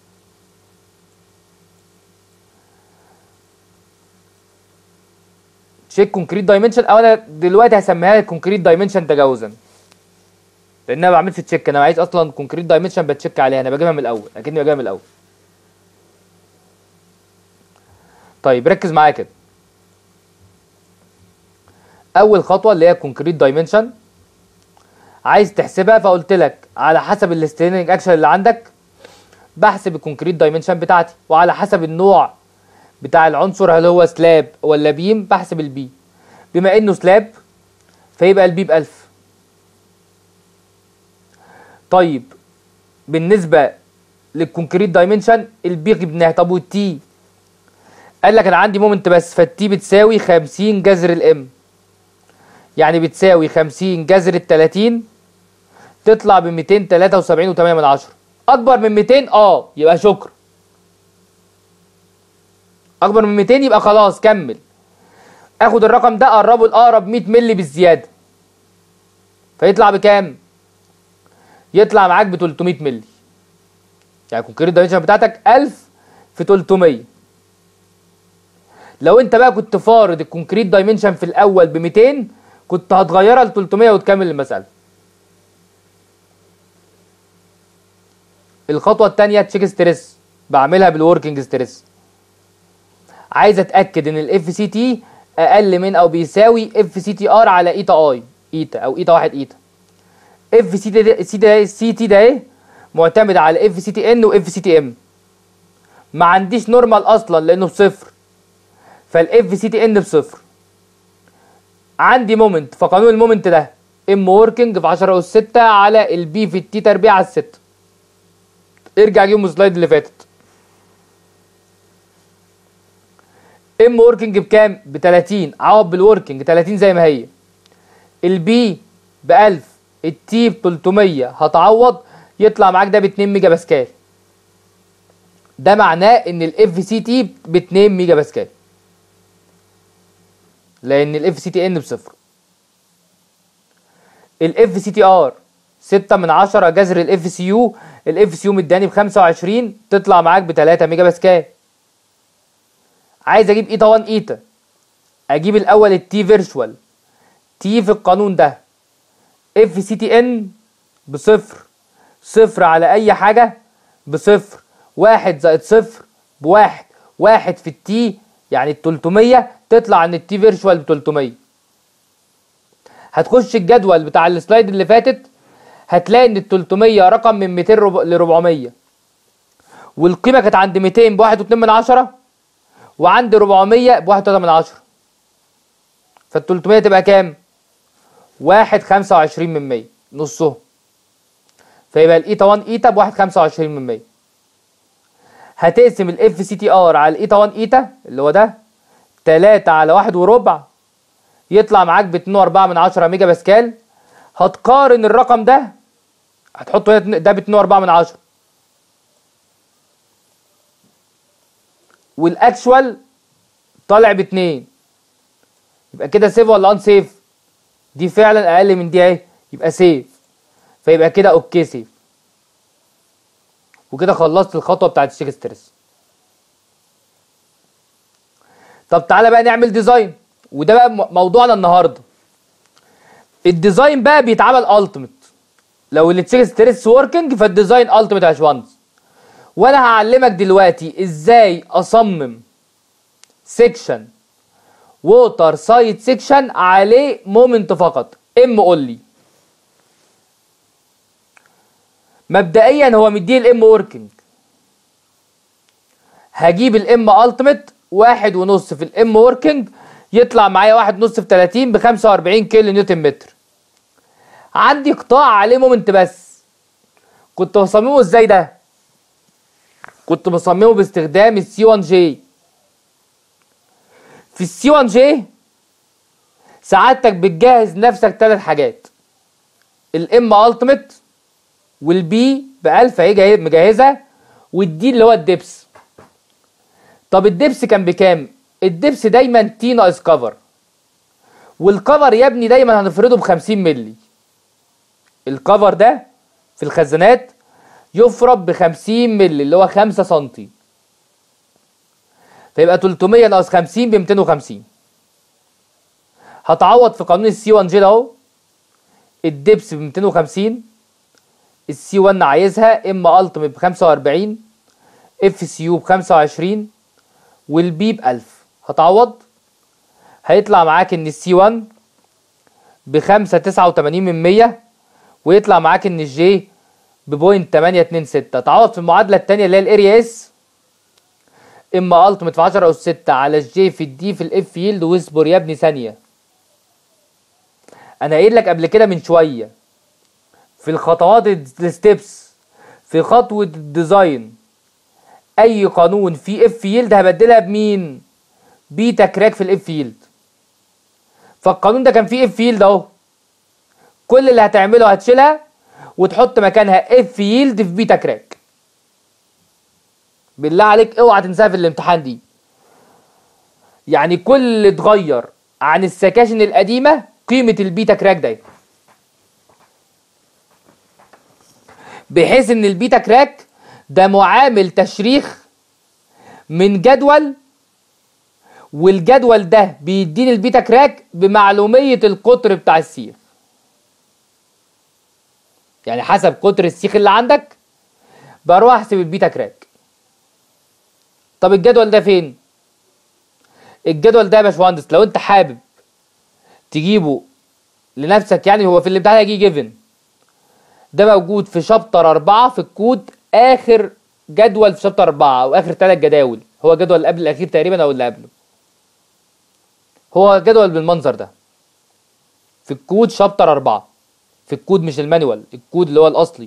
تشيك كونكريت دايمنشن او انا دلوقتي هسميها لك كونكريت دايمنشن تجاوزا لان انا ما بعملش تشيك انا عايز اصلا كونكريت دايمنشن بتشيك عليها انا بجيبها من الاول اكني بجيبها من الاول طيب ركز معايا كده اول خطوه اللي هي كونكريت دايمنشن عايز تحسبها فقلت لك على حسب الستريننج اكشن اللي عندك بحسب الكونكريت دايمنشن بتاعتي وعلى حسب النوع بتاع العنصر هل هو سلاب ولا بيم بحسب البي بما انه سلاب فيبقى البي ب 1000 طيب بالنسبه للكونكريت دايمنشن البي جبناه طب والتي قال لك انا عندي مومنت بس فالتي بتساوي 50 جذر الام يعني بتساوي 50 جذر ال 30 تطلع ب 273 و8 من عشرة اكبر من 200 اه يبقى شكر اكبر من 200 يبقى خلاص كمل اخد الرقم ده اقربه لاقرب 100 مللي بالزياده فيطلع بكام يطلع معاك ب 300 مللي يعني الكونكريت دايمنشن بتاعتك 1000 في 300 لو انت بقى كنت فارض الكونكريت دايمنشن في الاول ب 200 كنت هتغيرها ل 300 وتكمل المساله الخطوه الثانيه تشيك ستريس بعملها بالوركينج ستريس عايز اتاكد ان الاف سي تي اقل من او بيساوي اف سي تي ار على ايتا اي ايتا او ايتا واحد ايتا اف سي تي سي ده سي تي ده ايه معتمد على اف سي تي ان واف سي تي ام ما عنديش نورمال اصلا لانه بصفر فالاف سي تي ان بصفر عندي مومنت فقانون المومنت ده ام وركينج في 10 اس 6 على البي في التي تربيع على 6 ارجع جيب السلايد اللي فاتت ام وركينج بكام ب 30 عوض بالوركينج 30 زي ما هي البي ب 1000 التي ب 300 هتعوض يطلع معاك ده ب 2 ميجا باسكال ده معناه ان الاف سي تي ب 2 ميجا باسكال لان الاف سي تي ان بصفر الاف سي تي ار 6 من 10 جذر الاف سي يو الاف سي يو مداني ب 25 تطلع معاك ب 3 ميجا باسكال عايز اجيب ايتا 1 ايتا اجيب الاول التي فيرشوال تي في القانون ده اف سي تي ان بصفر صفر على اي حاجة بصفر واحد زائد صفر بواحد واحد في التي يعني ال 300 تطلع ان التي فيرشوال ب 300 هتخش الجدول بتاع السلايد اللي فاتت هتلاقي ان ال 300 رقم من 200 ل 400 والقيمه كانت عند 200 ب 1.2 من عشرة وعند 400 ب 1.3 من عشرة فال 300 تبقى كام؟ 1 25 من 100 نصهم فيبقى الايتا 1 ايتا ب 1 25 من 100 هتقسم الاف سي تي ار على الايتا 1 ايتا اللي هو ده 3 على 1 وربع يطلع معاك ب 2.4 من 10 ميجا باسكال هتقارن الرقم ده هتحطه هنا ده ب 2.4 من 10 والاكشوال طالع ب 2 يبقى كده سيف ولا ان سيف دي فعلا اقل من دي اهي يبقى سيف فيبقى كده اوكي سيف وكده خلصت الخطوه بتاعت الشيك ستريس طب تعالى بقى نعمل ديزاين وده بقى م- موضوعنا النهارده الديزاين بقى بيتعمل التيميت لو التشيك ستريس وركينج فالديزاين التيميت يا باشمهندس وانا هعلمك دلوقتي ازاي اصمم سيكشن ووتر سايد سيكشن عليه مومنت فقط ام اونلي مبدئيا هو مديه الام وركينج هجيب الام التيميت واحد ونص في الام وركينج يطلع معايا واحد ونص في 30 ب 45 كيلو نيوتن متر عندي قطاع عليه مومنت بس كنت بصممه ازاي ده كنت بصممه باستخدام السي 1 جي في السي 1 جي سعادتك بتجهز نفسك ثلاث حاجات الام التيميت والبي ب 1000 اهي جاي- مجهزها والدي اللي هو الدبس طب الدبس كان بكام؟ الدبس دايما تي ناقص كفر والكفر يا ابني دايما هنفرده ب 50 مللي الكفر ده في الخزانات يفرد ب 50 مللي اللي هو 5 سنتي فيبقى 300 ناقص 50 ب 250 هتعوض في قانون السي 1 جي ده اهو الدبس ب 250 السي 1 عايزها ام التيميت ب 45 اف سي يو ب 25 والبي ب 1000 هتعوض هيطلع معاك ان السي 1 ب 5 89 من 100 ويطلع معاك ان الجي ببوينت 826 تعوض في المعادله الثانيه اللي هي الاريا اس اما التيميت في 10 اس 6 على الجي في الدي في الاف يلد واصبر يا ابني ثانيه انا قايل لك قبل كده من شويه في الخطوات الستبس في خطوه الديزاين اي قانون فيه اف يلد هبدلها بمين بيتا كراك في الاف يلد فالقانون ده كان فيه اف يلد اهو كل اللي هتعمله هتشيلها وتحط مكانها اف يلد في بيتا كراك بالله عليك اوعى تنساها في الامتحان دي يعني كل اللي اتغير عن السكاشن القديمه قيمه البيتا كراك ده بحيث ان البيتا كراك ده معامل تشريخ من جدول والجدول ده بيديني البيتا كراك بمعلومية القطر بتاع السيخ يعني حسب قطر السيخ اللي عندك بروح احسب البيتا كراك طب الجدول ده فين الجدول ده يا باشمهندس لو انت حابب تجيبه لنفسك يعني هو في الامتحان هيجي جيفن ده موجود في شابتر أربعة في الكود آخر جدول في شابتر أربعة أو آخر ثلاث جداول هو جدول اللي قبل الأخير تقريبا أو اللي قبله هو جدول بالمنظر ده في الكود شابتر أربعة في الكود مش المانيوال الكود اللي هو الأصلي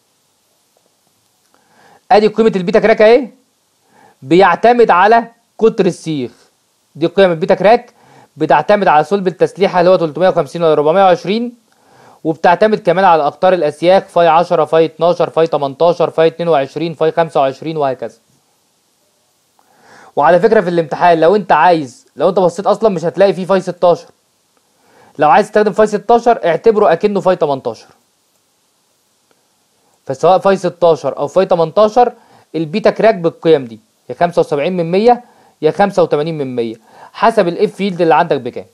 أدي قيمة البيتا كراك أهي بيعتمد على قطر السيخ دي قيم البيتا كراك بتعتمد على صلب التسليحة اللي هو 350 ولا 420 وبتعتمد كمان على اقطار الاسياخ فاي 10 فاي 12 فاي 18 فاي 22 فاي 25 وهكذا وعلى فكره في الامتحان لو انت عايز لو انت بصيت اصلا مش هتلاقي فيه فاي 16 لو عايز تستخدم فاي 16 اعتبره اكنه فاي 18 فسواء فاي 16 او فاي 18 البيتا كراك بالقيم دي يا 75 من 100 يا 85 من 100 حسب الاف فيلد اللي عندك بكام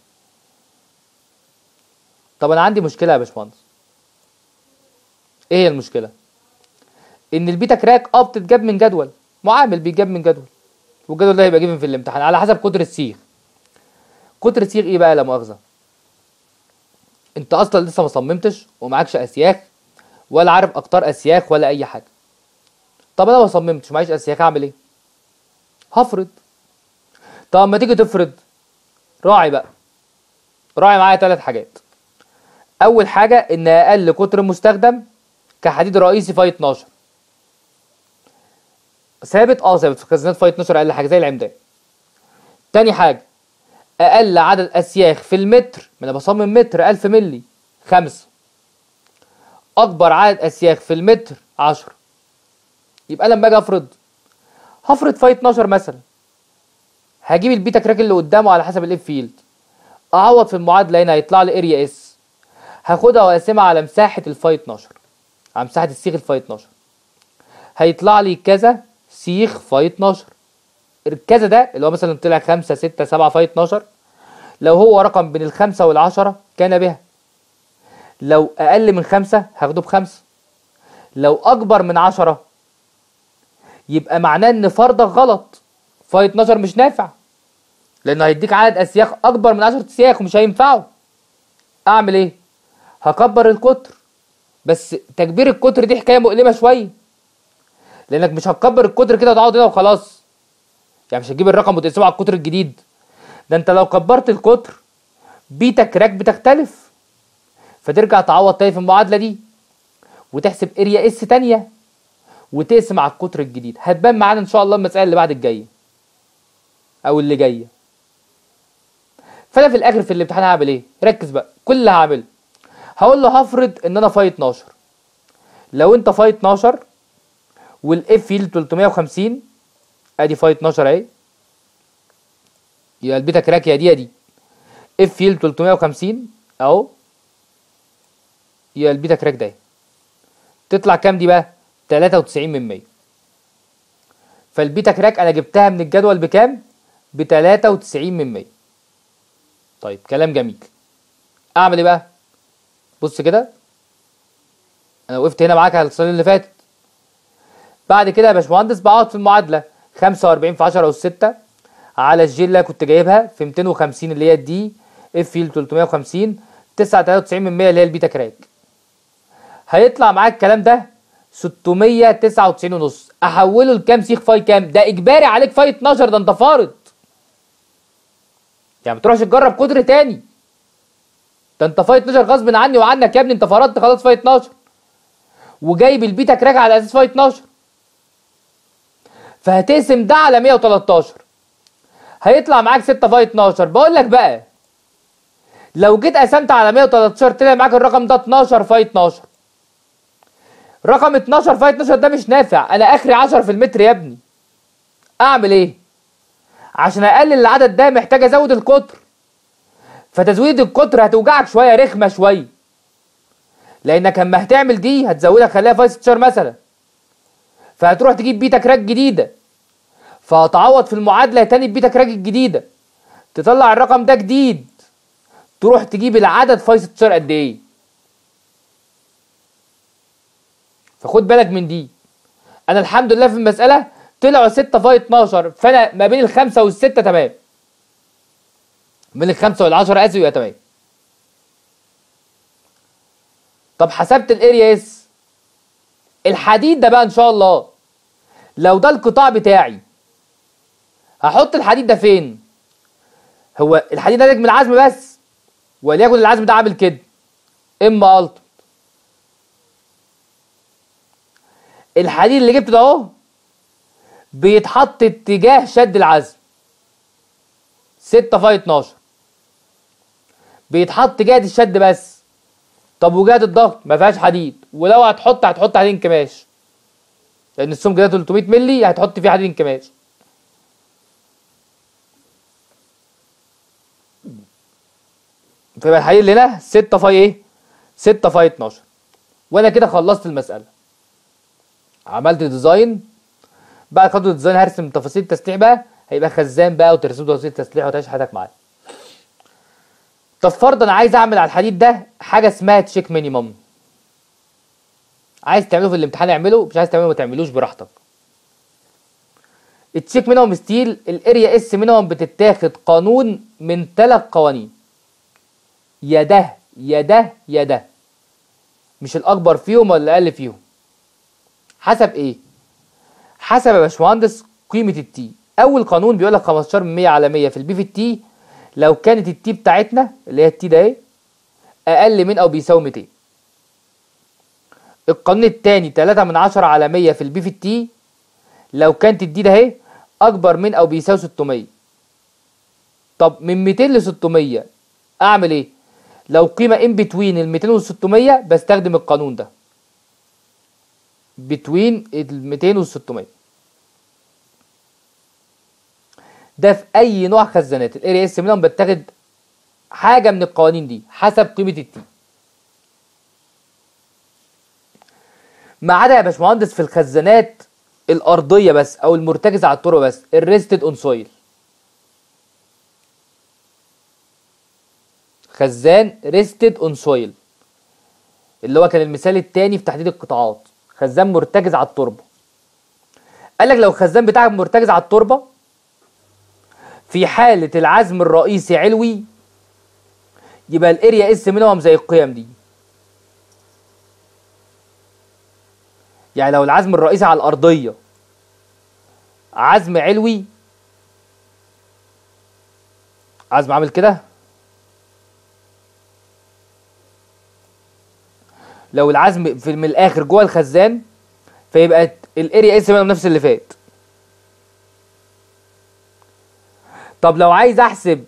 طب انا عندي مشكله يا باشمهندس ايه هي المشكله ان البيتا كراك اه بتتجاب من جدول معامل بيتجاب من جدول والجدول ده هيبقى جيفن في الامتحان على حسب قدر السيخ قدر السيخ ايه بقى لا مؤاخذه انت اصلا لسه ما صممتش ومعكش اسياخ ولا عارف اقطار اسياخ ولا اي حاجه طب انا ما صممتش معيش اسياخ اعمل ايه هفرض طب ما تيجي تفرض راعي بقى راعي معايا ثلاث حاجات اول حاجه ان اقل قطر مستخدم كحديد رئيسي فاي 12 ثابت اه ثابت في خزانات فاي 12 اقل حاجه زي العمدان تاني حاجه اقل عدد اسياخ في المتر ما انا بصمم متر 1000 ملي خمسة اكبر عدد اسياخ في المتر 10 يبقى لما اجي افرض هفرض فاي 12 مثلا هجيب البيتا كراك اللي قدامه على حسب الاف فيلد اعوض في المعادله هنا هيطلع لي اريا اس هاخدها واقسمها على مساحه الفاي 12 على مساحه السيخ الفاي 12 هيطلع لي كذا سيخ فاي 12 الكذا ده اللي هو مثلا طلع 5 6 7 فاي 12 لو هو رقم بين الخمسة والعشرة كان بها لو أقل من خمسة هاخده بخمسة لو أكبر من عشرة يبقى معناه إن فرضك غلط فاي 12 مش نافع لأنه هيديك عدد أسياخ أكبر من 10 أسياخ ومش هينفعه أعمل إيه؟ هكبر القطر بس تكبير القطر دي حكاية مؤلمة شوية لأنك مش هتكبر القطر كده وتقعد هنا وخلاص يعني مش هتجيب الرقم وتقسمه على القطر الجديد ده انت لو كبرت القطر بيتا كراك بتختلف فترجع تعوض تاني في المعادله دي وتحسب اريا اس تانية وتقسم على القطر الجديد هتبان معانا ان شاء الله المساله اللي بعد الجايه او اللي جايه فانا في الاخر في الامتحان هعمل ايه ركز بقى كل اللي هعمله هقول له هفرض ان انا فاي 12 لو انت فاي 12 والاف فيلد 350 ادي فاي 12 اهي يبقى البيتا كراك يا دي يا دي اف فيلد 350 اهو يبقى البيتا كراك ده تطلع كام دي بقى 93 من 100 فالبيتا كراك انا جبتها من الجدول بكام ب 93 من 100 طيب كلام جميل اعمل ايه بقى بص كده انا وقفت هنا معاك على الصلاه اللي فاتت بعد كده يا باشمهندس بقعد في المعادله 45 في 10 اس 6 على الجي اللي كنت جايبها في 250 اللي هي الدي اف فيل 350 993 من 100 اللي هي البيتا كراك هيطلع معاك الكلام ده 699 ونص احوله لكام سيخ فاي كام ده اجباري عليك فاي 12 ده انت فارض يعني ما تروحش تجرب قدر تاني ده انت فاي 12 غصب عني وعنك يا ابني انت فرضت خلاص فاي 12 وجايب البيتا كراك على اساس فاي 12 فهتقسم ده على 113 هيطلع معاك 6 فاي 12 بقول لك بقى لو جيت قسمت على 113 طلع معاك الرقم ده 12 فاي 12 رقم 12 فاي 12 ده مش نافع انا اخري 10 في المتر يا ابني اعمل ايه عشان اقلل العدد ده محتاج ازود القطر فتزويد القطر هتوجعك شويه رخمه شويه لانك اما هتعمل دي هتزودها خليها فاي 16 مثلا فهتروح تجيب بيتا كراك جديده فهتعوض في المعادله تاني بيتا كراك الجديده تطلع الرقم ده جديد تروح تجيب العدد فاي 16 قد ايه فخد بالك من دي انا الحمد لله في المساله طلعوا 6 فاي 12 فانا ما بين الخمسه والسته تمام من الخمسه والعشره اسف يبقى تمام طب حسبت الاريا اس الحديد ده بقى ان شاء الله لو ده القطاع بتاعي هحط الحديد ده فين هو الحديد ده نجم العزم بس وليكن العزم ده عامل كده اما الت الحديد اللي جبته ده اهو بيتحط اتجاه شد العزم 6 فاي 12 بيتحط جهه الشد بس طب وجهه الضغط ما فيهاش حديد ولو هتحط هتحط حديد انكماش لان السمك ده 300 مللي هتحط فيه حديد انكماش فيبقى الحديد اللي هنا 6 فاي ايه 6 فاي 12 وانا كده خلصت المساله عملت ديزاين بعد خطوه الديزاين هرسم تفاصيل التسليح بقى هيبقى خزان بقى وترسم تفاصيل التسليح وتعيش حياتك معاه طب فرضا عايز اعمل على الحديد ده حاجه اسمها تشيك مينيمم عايز تعمله في الامتحان اعمله مش عايز تعمله ما تعملوش براحتك التشيك مينيمم ستيل الاريا اس مينيمم بتتاخد قانون من ثلاث قوانين يا ده يا ده يا ده مش الاكبر فيهم ولا الاقل فيهم حسب ايه حسب يا باشمهندس قيمه التي اول قانون بيقول لك 15 من 100 على 100 في البي في التي لو كانت التي بتاعتنا اللي هي التي ده ايه اقل من او بيساوي 200 القانون الثاني 3 من 10 على 100 في البي في التي لو كانت الدي ده اهي اكبر من او بيساوي 600 طب من 200 ل 600 اعمل ايه لو قيمه ان بتوين ال 200 وال 600 بستخدم القانون ده بتوين ال 200 وال 600 ده في اي نوع خزانات الاري اس منهم بتاخد حاجه من القوانين دي حسب قيمه التي ما عدا يا باشمهندس في الخزانات الارضيه بس او المرتكزه على الطرق بس الريستد اون سويل خزان ريستد اون سويل اللي هو كان المثال الثاني في تحديد القطاعات خزان مرتكز على التربه قال لك لو الخزان بتاعك مرتكز على التربه في حاله العزم الرئيسي علوي يبقى الاريا اس منهم زي القيم دي يعني لو العزم الرئيسي على الارضيه عزم علوي عزم عامل كده لو العزم في من الاخر جوه الخزان فيبقى الاريا اس منهم نفس اللي فات طب لو عايز احسب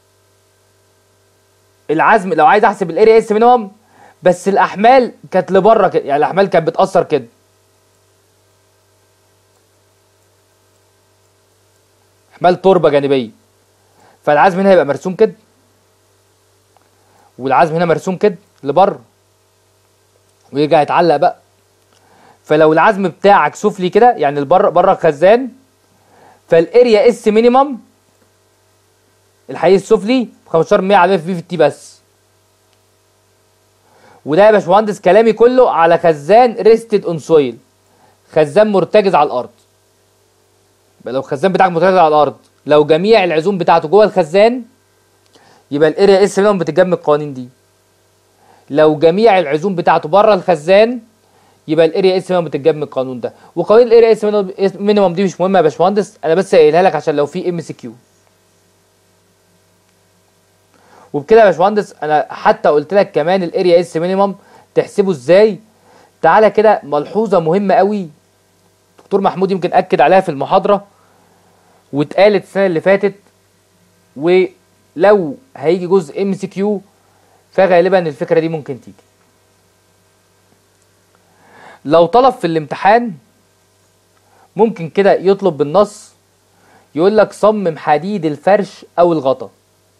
العزم لو عايز احسب الاريا اس منهم بس الاحمال كانت لبره كده يعني الاحمال كانت بتاثر كده احمال تربه جانبيه فالعزم هنا هيبقى مرسوم كده والعزم هنا مرسوم كده لبره ويرجع يتعلق بقى فلو العزم بتاعك سفلي كده يعني البر بره الخزان فالاريا اس مينيمم الحقيقي السفلي 15 100 على في في تي بس وده يا باشمهندس كلامي كله على خزان ريستد اون سويل خزان مرتكز على الارض يبقى لو الخزان بتاعك مرتكز على الارض لو جميع العزوم بتاعته جوه الخزان يبقى الاريا اس منهم بتتجمع القوانين دي لو جميع العزوم بتاعته بره الخزان يبقى الاريا اس منهم بتتجمع القانون ده وقوانين الاريا اس مينيمم دي مش مهمه يا باشمهندس انا بس قايلها لك عشان لو في ام سي كيو وبكده يا باشمهندس انا حتى قلت لك كمان الاريا اس مينيمم تحسبه ازاي تعالى كده ملحوظه مهمه قوي دكتور محمود يمكن اكد عليها في المحاضره واتقالت السنه اللي فاتت ولو هيجي جزء ام سي كيو فغالبا الفكره دي ممكن تيجي لو طلب في الامتحان ممكن كده يطلب بالنص يقول لك صمم حديد الفرش او الغطا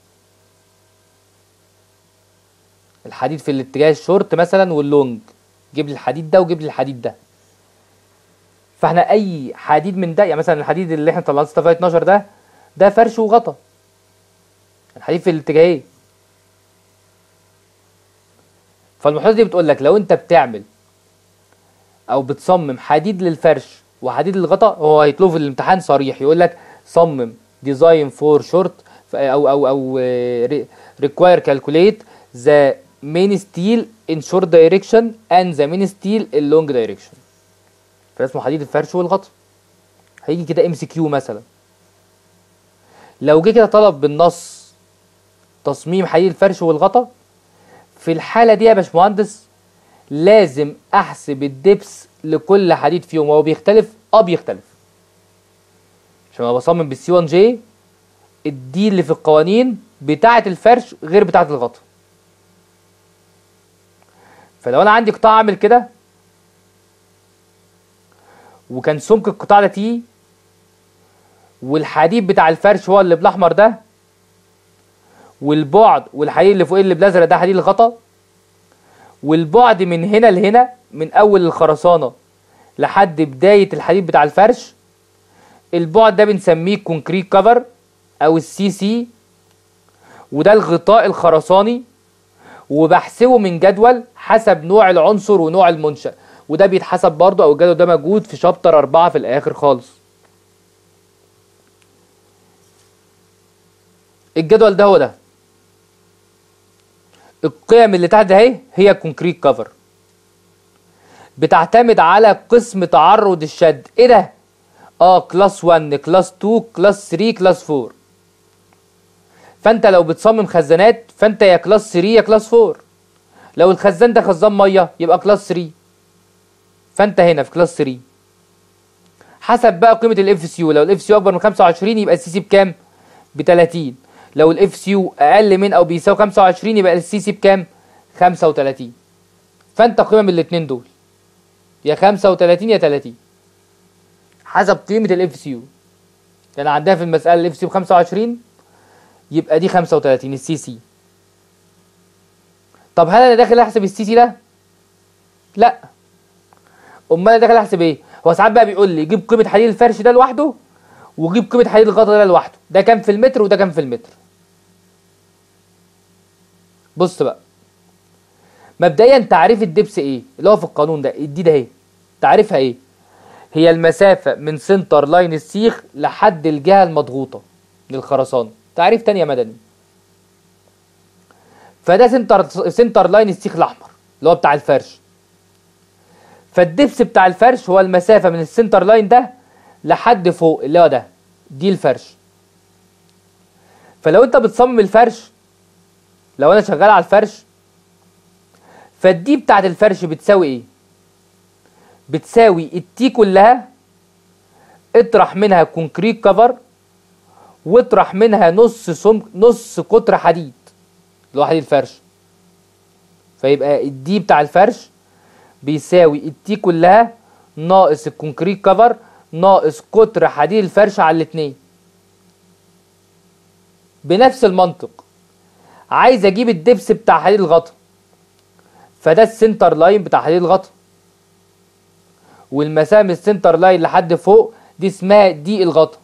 الحديد في الاتجاه الشورت مثلا واللونج جيب لي الحديد ده وجيب لي الحديد ده فاحنا اي حديد من ده يعني مثلا الحديد اللي احنا طلعناه 6 12 ده ده فرش وغطا الحديد في الاتجاهين فالمحاضره دي بتقول لك لو انت بتعمل او بتصمم حديد للفرش وحديد للغطا هو هيطلبه في الامتحان صريح يقول لك صمم ديزاين فور شورت او او او ريكواير كالكوليت ذا مين ستيل ان شورت دايركشن اند ذا مين ستيل ان لونج دايركشن فاسمه حديد الفرش والغطا هيجي كده ام سي كيو مثلا لو جه كده طلب بالنص تصميم حديد الفرش والغطا في الحاله دي يا باشمهندس لازم احسب الدبس لكل حديد فيهم وهو بيختلف اه بيختلف عشان انا بصمم بالسي 1 جي الدي اللي في القوانين بتاعه الفرش غير بتاعه الغطا فلو انا عندي قطاع عامل كده وكان سمك القطاع ده تي والحديد بتاع الفرش هو اللي بالاحمر ده والبعد والحديد اللي فوق اللي بالازرق ده حديد الغطا والبعد من هنا لهنا من اول الخرسانه لحد بداية الحديد بتاع الفرش البعد ده بنسميه كونكريت كفر او السي سي وده الغطاء الخرساني وبحسبه من جدول حسب نوع العنصر ونوع المنشأ وده بيتحسب برضه او الجدول ده موجود في شابتر أربعة في الآخر خالص الجدول ده هو ده القيم اللي تحت اهي هي كونكريت كفر بتعتمد على قسم تعرض الشد ايه ده اه كلاس 1 كلاس 2 كلاس 3 كلاس 4 فانت لو بتصمم خزانات فانت يا كلاس 3 يا كلاس 4 لو الخزان ده خزان ميه يبقى كلاس 3 فانت هنا في كلاس 3 حسب بقى قيمه الاف سي يو لو الاف سي يو اكبر من 25 يبقى السي سي بكام ب 30 لو الاف سي يو اقل من او بيساوي 25 يبقى السي سي بكام 35 فانت قيمه من الاثنين دول يا 35 يا 30 حسب قيمه الاف سي يو يعني عندنا في المساله الاف سي يو 25 يبقى دي 35 السي سي طب هل انا داخل احسب السي سي ده لا امال انا داخل احسب ايه هو ساعات بقى بيقول لي جيب قيمه حديد الفرش ده لوحده وجيب قيمه حديد الغطا ده لوحده ده كام في المتر وده كام في المتر بص بقى مبدئيا تعريف الدبس ايه اللي هو في القانون ده الدي ده اهي تعريفها ايه هي المسافة من سنتر لاين السيخ لحد الجهة المضغوطة للخرسانة تعريف تانية مدني فده سنتر سنتر لاين السيخ الاحمر اللي هو بتاع الفرش فالدبس بتاع الفرش هو المسافة من السنتر لاين ده لحد فوق اللي هو ده دي الفرش فلو انت بتصمم الفرش لو انا شغال على الفرش فالدي بتاعت الفرش بتساوي ايه بتساوي التي كلها اطرح منها كونكريت كفر واطرح منها نص سم نص قطر حديد اللي هو حديد الفرش فيبقى الدي بتاع الفرش بيساوي التي كلها ناقص الكونكريت كفر ناقص قطر حديد الفرش على الاتنين بنفس المنطق عايز اجيب الدبس بتاع حديد الغطا فده السنتر لاين بتاع حديد الغطا والمسافه من السنتر لاين لحد فوق دي اسمها دي الغطا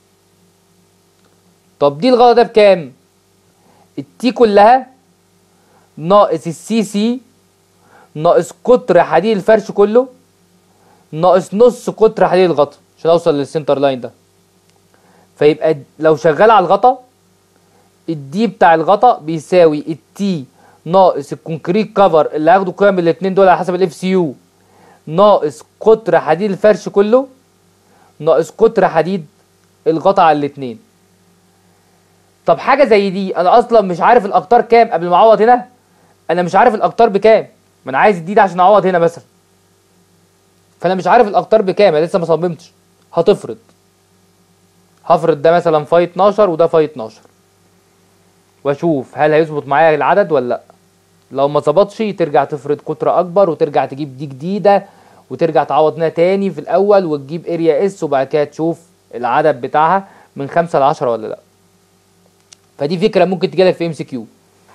طب دي الغطا ده بكام التي كلها ناقص السي سي ناقص قطر حديد الفرش كله ناقص نص قطر حديد الغطا عشان اوصل للسنتر لاين ده فيبقى لو شغال على الغطا الدي بتاع الغطا بيساوي التي ناقص الكونكريت كفر اللي هاخده قيم الاثنين دول على حسب الاف سي يو ناقص قطر حديد الفرش كله ناقص قطر حديد الغطا على الاثنين طب حاجه زي دي انا اصلا مش عارف الاقطار كام قبل ما اعوض هنا انا مش عارف الاقطار بكام ما انا عايز الدي ده عشان اعوض هنا مثلا فانا مش عارف الاقطار بكام انا لسه ما صممتش هتفرض هفرض ده مثلا فاي 12 وده فاي 12 واشوف هل هيظبط معايا العدد ولا لا لو ما ظبطش ترجع تفرض قطر اكبر وترجع تجيب دي جديده وترجع تعوض هنا تاني في الاول وتجيب اريا اس وبعد كده تشوف العدد بتاعها من 5 ل 10 ولا لا فدي فكره ممكن تجيلك في ام سي كيو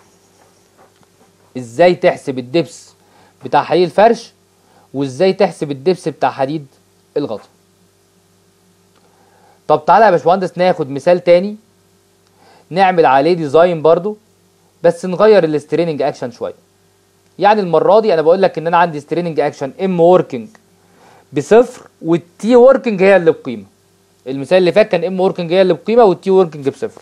ازاي تحسب الدبس بتاع حديد الفرش وازاي تحسب الدبس بتاع حديد الغطا طب تعالى يا باشمهندس ناخد مثال تاني نعمل عليه ديزاين برضو بس نغير الستريننج اكشن شويه يعني المره دي انا بقول لك ان انا عندي ستريننج اكشن ام وركينج بصفر والتي وركينج هي اللي بقيمه المثال اللي فات كان ام وركينج هي اللي بقيمه والتي وركينج بصفر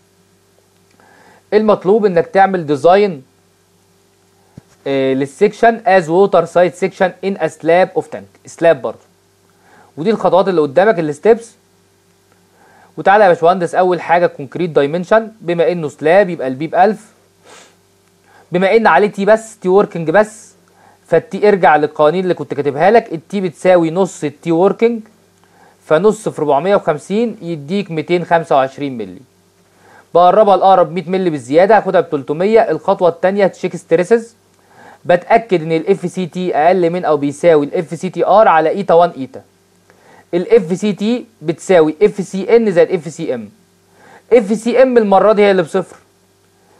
المطلوب انك تعمل ديزاين آه للسكشن از ووتر سايد سكشن ان ا سلاب اوف تانك سلاب برضه ودي الخطوات اللي قدامك الستبس وتعالى يا باشمهندس اول حاجه كونكريت دايمنشن بما انه سلاب يبقى البي ب 1000 بما ان عليه تي بس تي وركينج بس فالتي ارجع للقوانين اللي كنت كاتبها لك التي بتساوي نص التي وركينج فنص في 450 يديك 225 مللي بقربها لاقرب 100 مللي بالزياده هاخدها ب 300 الخطوه الثانيه تشيك ستريسز بتاكد ان الاف سي تي اقل من او بيساوي الاف سي تي ار على ايتا 1 ايتا الاف سي تي بتساوي اف سي ان زائد اف سي ام اف سي ام المره دي هي اللي بصفر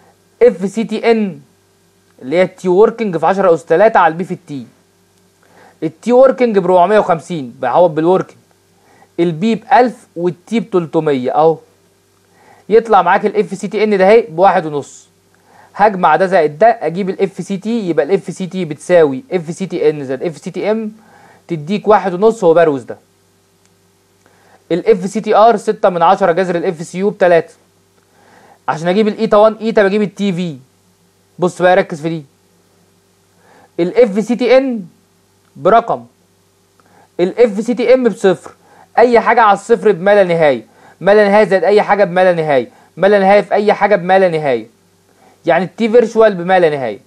اف سي تي ان اللي هي التي وركينج في 10 اس 3 على البي في التي التي وركينج ب 450 بعوض بالوركينج البي ب 1000 والتي ب 300 اهو يطلع معاك الاف سي تي ان ده اهي بواحد ونص هجمع ده زائد ده اجيب الاف سي تي يبقى الاف سي تي بتساوي اف سي تي ان زائد اف سي تي ام تديك واحد ونص هو بروز ده الاف سي تي ار 6 من 10 جذر الاف سي يو ب 3 عشان اجيب الايتا 1 ايتا بجيب التي في بص بقى ركز في دي الاف سي تي ان برقم الاف سي تي ام بصفر اي حاجه على الصفر بما لا نهايه ما لا نهايه زائد اي حاجه بما لا نهايه ما لا نهايه في اي حاجه بما لا نهايه يعني التي فيرشوال بما لا نهايه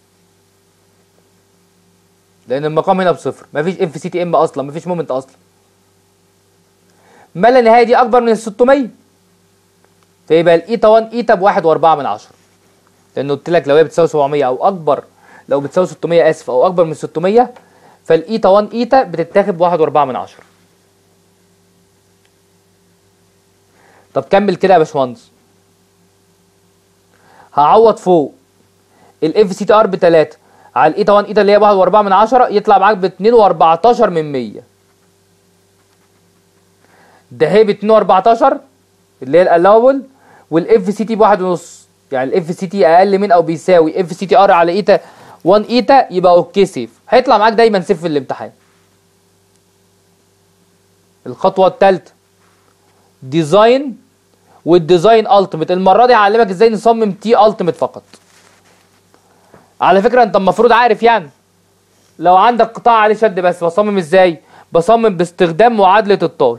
لان المقام هنا بصفر مفيش اف سي تي ام اصلا مفيش مومنت اصلا ما لا نهايه دي اكبر من ال 600 فيبقى الايتا 1 ايتا بواحد واربعة من عشرة لانه قلت لك لو هي بتساوي 700 او اكبر لو بتساوي 600 اسف او اكبر من 600 فالايتا 1 ايتا بتتاخد بواحد واربعة من عشرة طب كمل كده يا باشمهندس هعوض فوق الاف سي تي ار ب 3 على الايتا 1 ايتا اللي هي 1 و4 من 10 يطلع معاك ب 2 و14 من 100 ده هي ب 2 و14 اللي هي الالاوبل والاف سي تي بواحد ونص يعني الاف سي تي اقل من او بيساوي اف سي تي ار على ايتا 1 ايتا يبقى اوكي سيف هيطلع معاك دايما سيف في الامتحان الخطوه الثالثه ديزاين والديزاين التيميت المره دي هعلمك ازاي نصمم تي التيميت فقط على فكره انت المفروض عارف يعني لو عندك قطاع عليه شد بس بصمم ازاي بصمم باستخدام معادله الطاي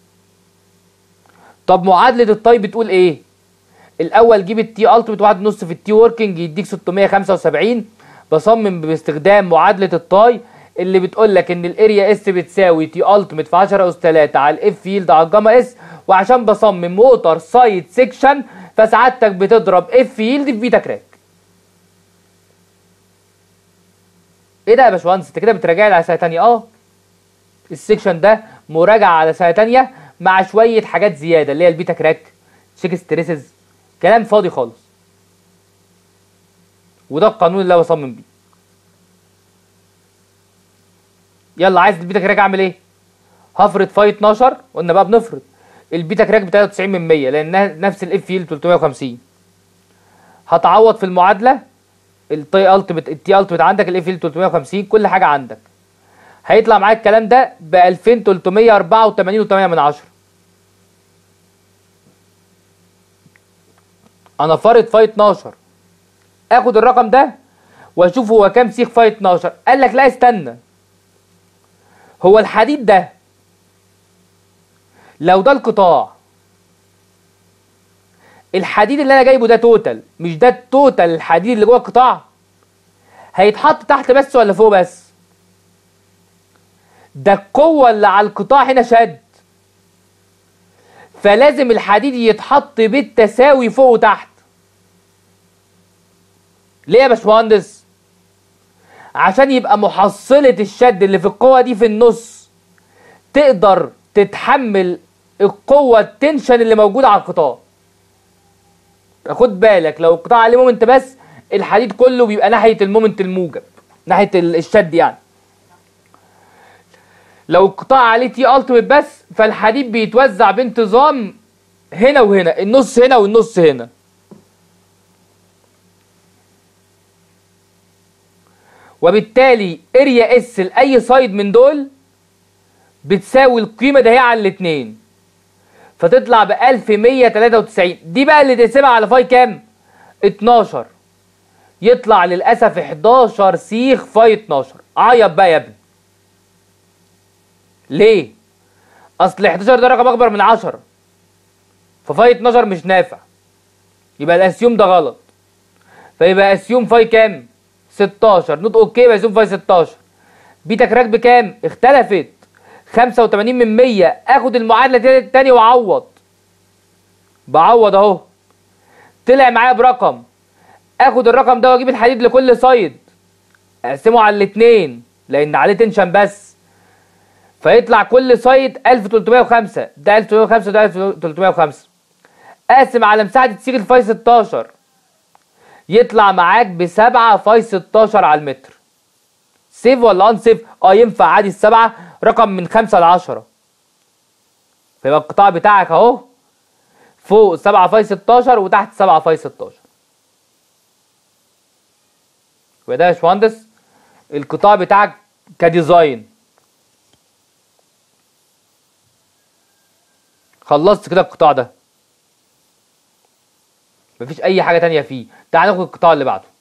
طب معادله الطاي بتقول ايه الاول جيب التي التيميت واحد ونص في التي وركينج يديك 675 بصمم باستخدام معادله الطاي اللي بتقول لك ان الاريا اس بتساوي تي التيميت في 10 اس 3 على الاف فيلد على الجاما اس وعشان بصمم موتور سايد سيكشن فسعادتك بتضرب اف يلد في بيتا كراك ايه ده يا باشمهندس انت كده بتراجع لي على سنه تانية اه السيكشن ده مراجعه على سنه تانية مع شويه حاجات زياده اللي هي البيتا كراك تشيك ستريسز كلام فاضي خالص وده القانون اللي انا بصمم بيه يلا عايز البيتا كراك اعمل ايه هفرض فاي 12 قلنا بقى بنفرض البيتا كراك ب 93 من 100 لانها نفس الاف يلد 350 هتعوض في المعادله التي التيميت التي التيميت عندك الاف يلد 350 كل حاجه عندك هيطلع معاك الكلام ده ب 2384 و8 من 10 انا فارض فاي 12 اخد الرقم ده واشوف هو كام سيخ فاي 12 قال لك لا استنى هو الحديد ده لو ده القطاع الحديد اللي انا جايبه ده توتال مش ده التوتال الحديد اللي جوه القطاع هيتحط تحت بس ولا فوق بس ده القوة اللي على القطاع هنا شد فلازم الحديد يتحط بالتساوي فوق وتحت ليه يا باشمهندس عشان يبقى محصلة الشد اللي في القوة دي في النص تقدر تتحمل القوة التنشن اللي موجودة على القطاع خد بالك لو القطاع عليه مومنت بس الحديد كله بيبقى ناحية المومنت الموجب ناحية الشد يعني لو القطاع عليه تي التيميت بس فالحديد بيتوزع بانتظام هنا وهنا النص هنا والنص هنا وبالتالي اريا اس لاي سايد من دول بتساوي القيمه ده هي على الاثنين فتطلع ب 1193 دي بقى اللي تقسمها على فاي كام 12 يطلع للاسف 11 سيخ فاي 12 عيط بقى يا ابني ليه اصل 11 ده رقم اكبر من 10 ففاي 12 مش نافع يبقى الاسيوم ده غلط فيبقى اسيوم فاي كام 16 نوت اوكي يبقى اسيوم فاي 16 بيتا كراك بكام اختلفت 85 من 100 اخد المعادله التاني واعوض بعوض اهو طلع معايا برقم اخد الرقم ده واجيب الحديد لكل سايد اقسمه على الاثنين لان عليه تنشن بس فيطلع كل سايد 1305 ده 1305 ده 1305 اقسم على مساحه تسيج الفاي 16 يطلع معاك ب 7 فاي 16 على المتر سيف ولا ان سيف اه ينفع عادي السبعه رقم من خمسة ل 10 فيبقى القطاع بتاعك اهو فوق 7 فاي 16 وتحت 7 فاي 16 يبقى ده يا باشمهندس القطاع بتاعك كديزاين خلصت كده القطاع ده مفيش اي حاجه تانية فيه تعال ناخد القطاع اللي بعده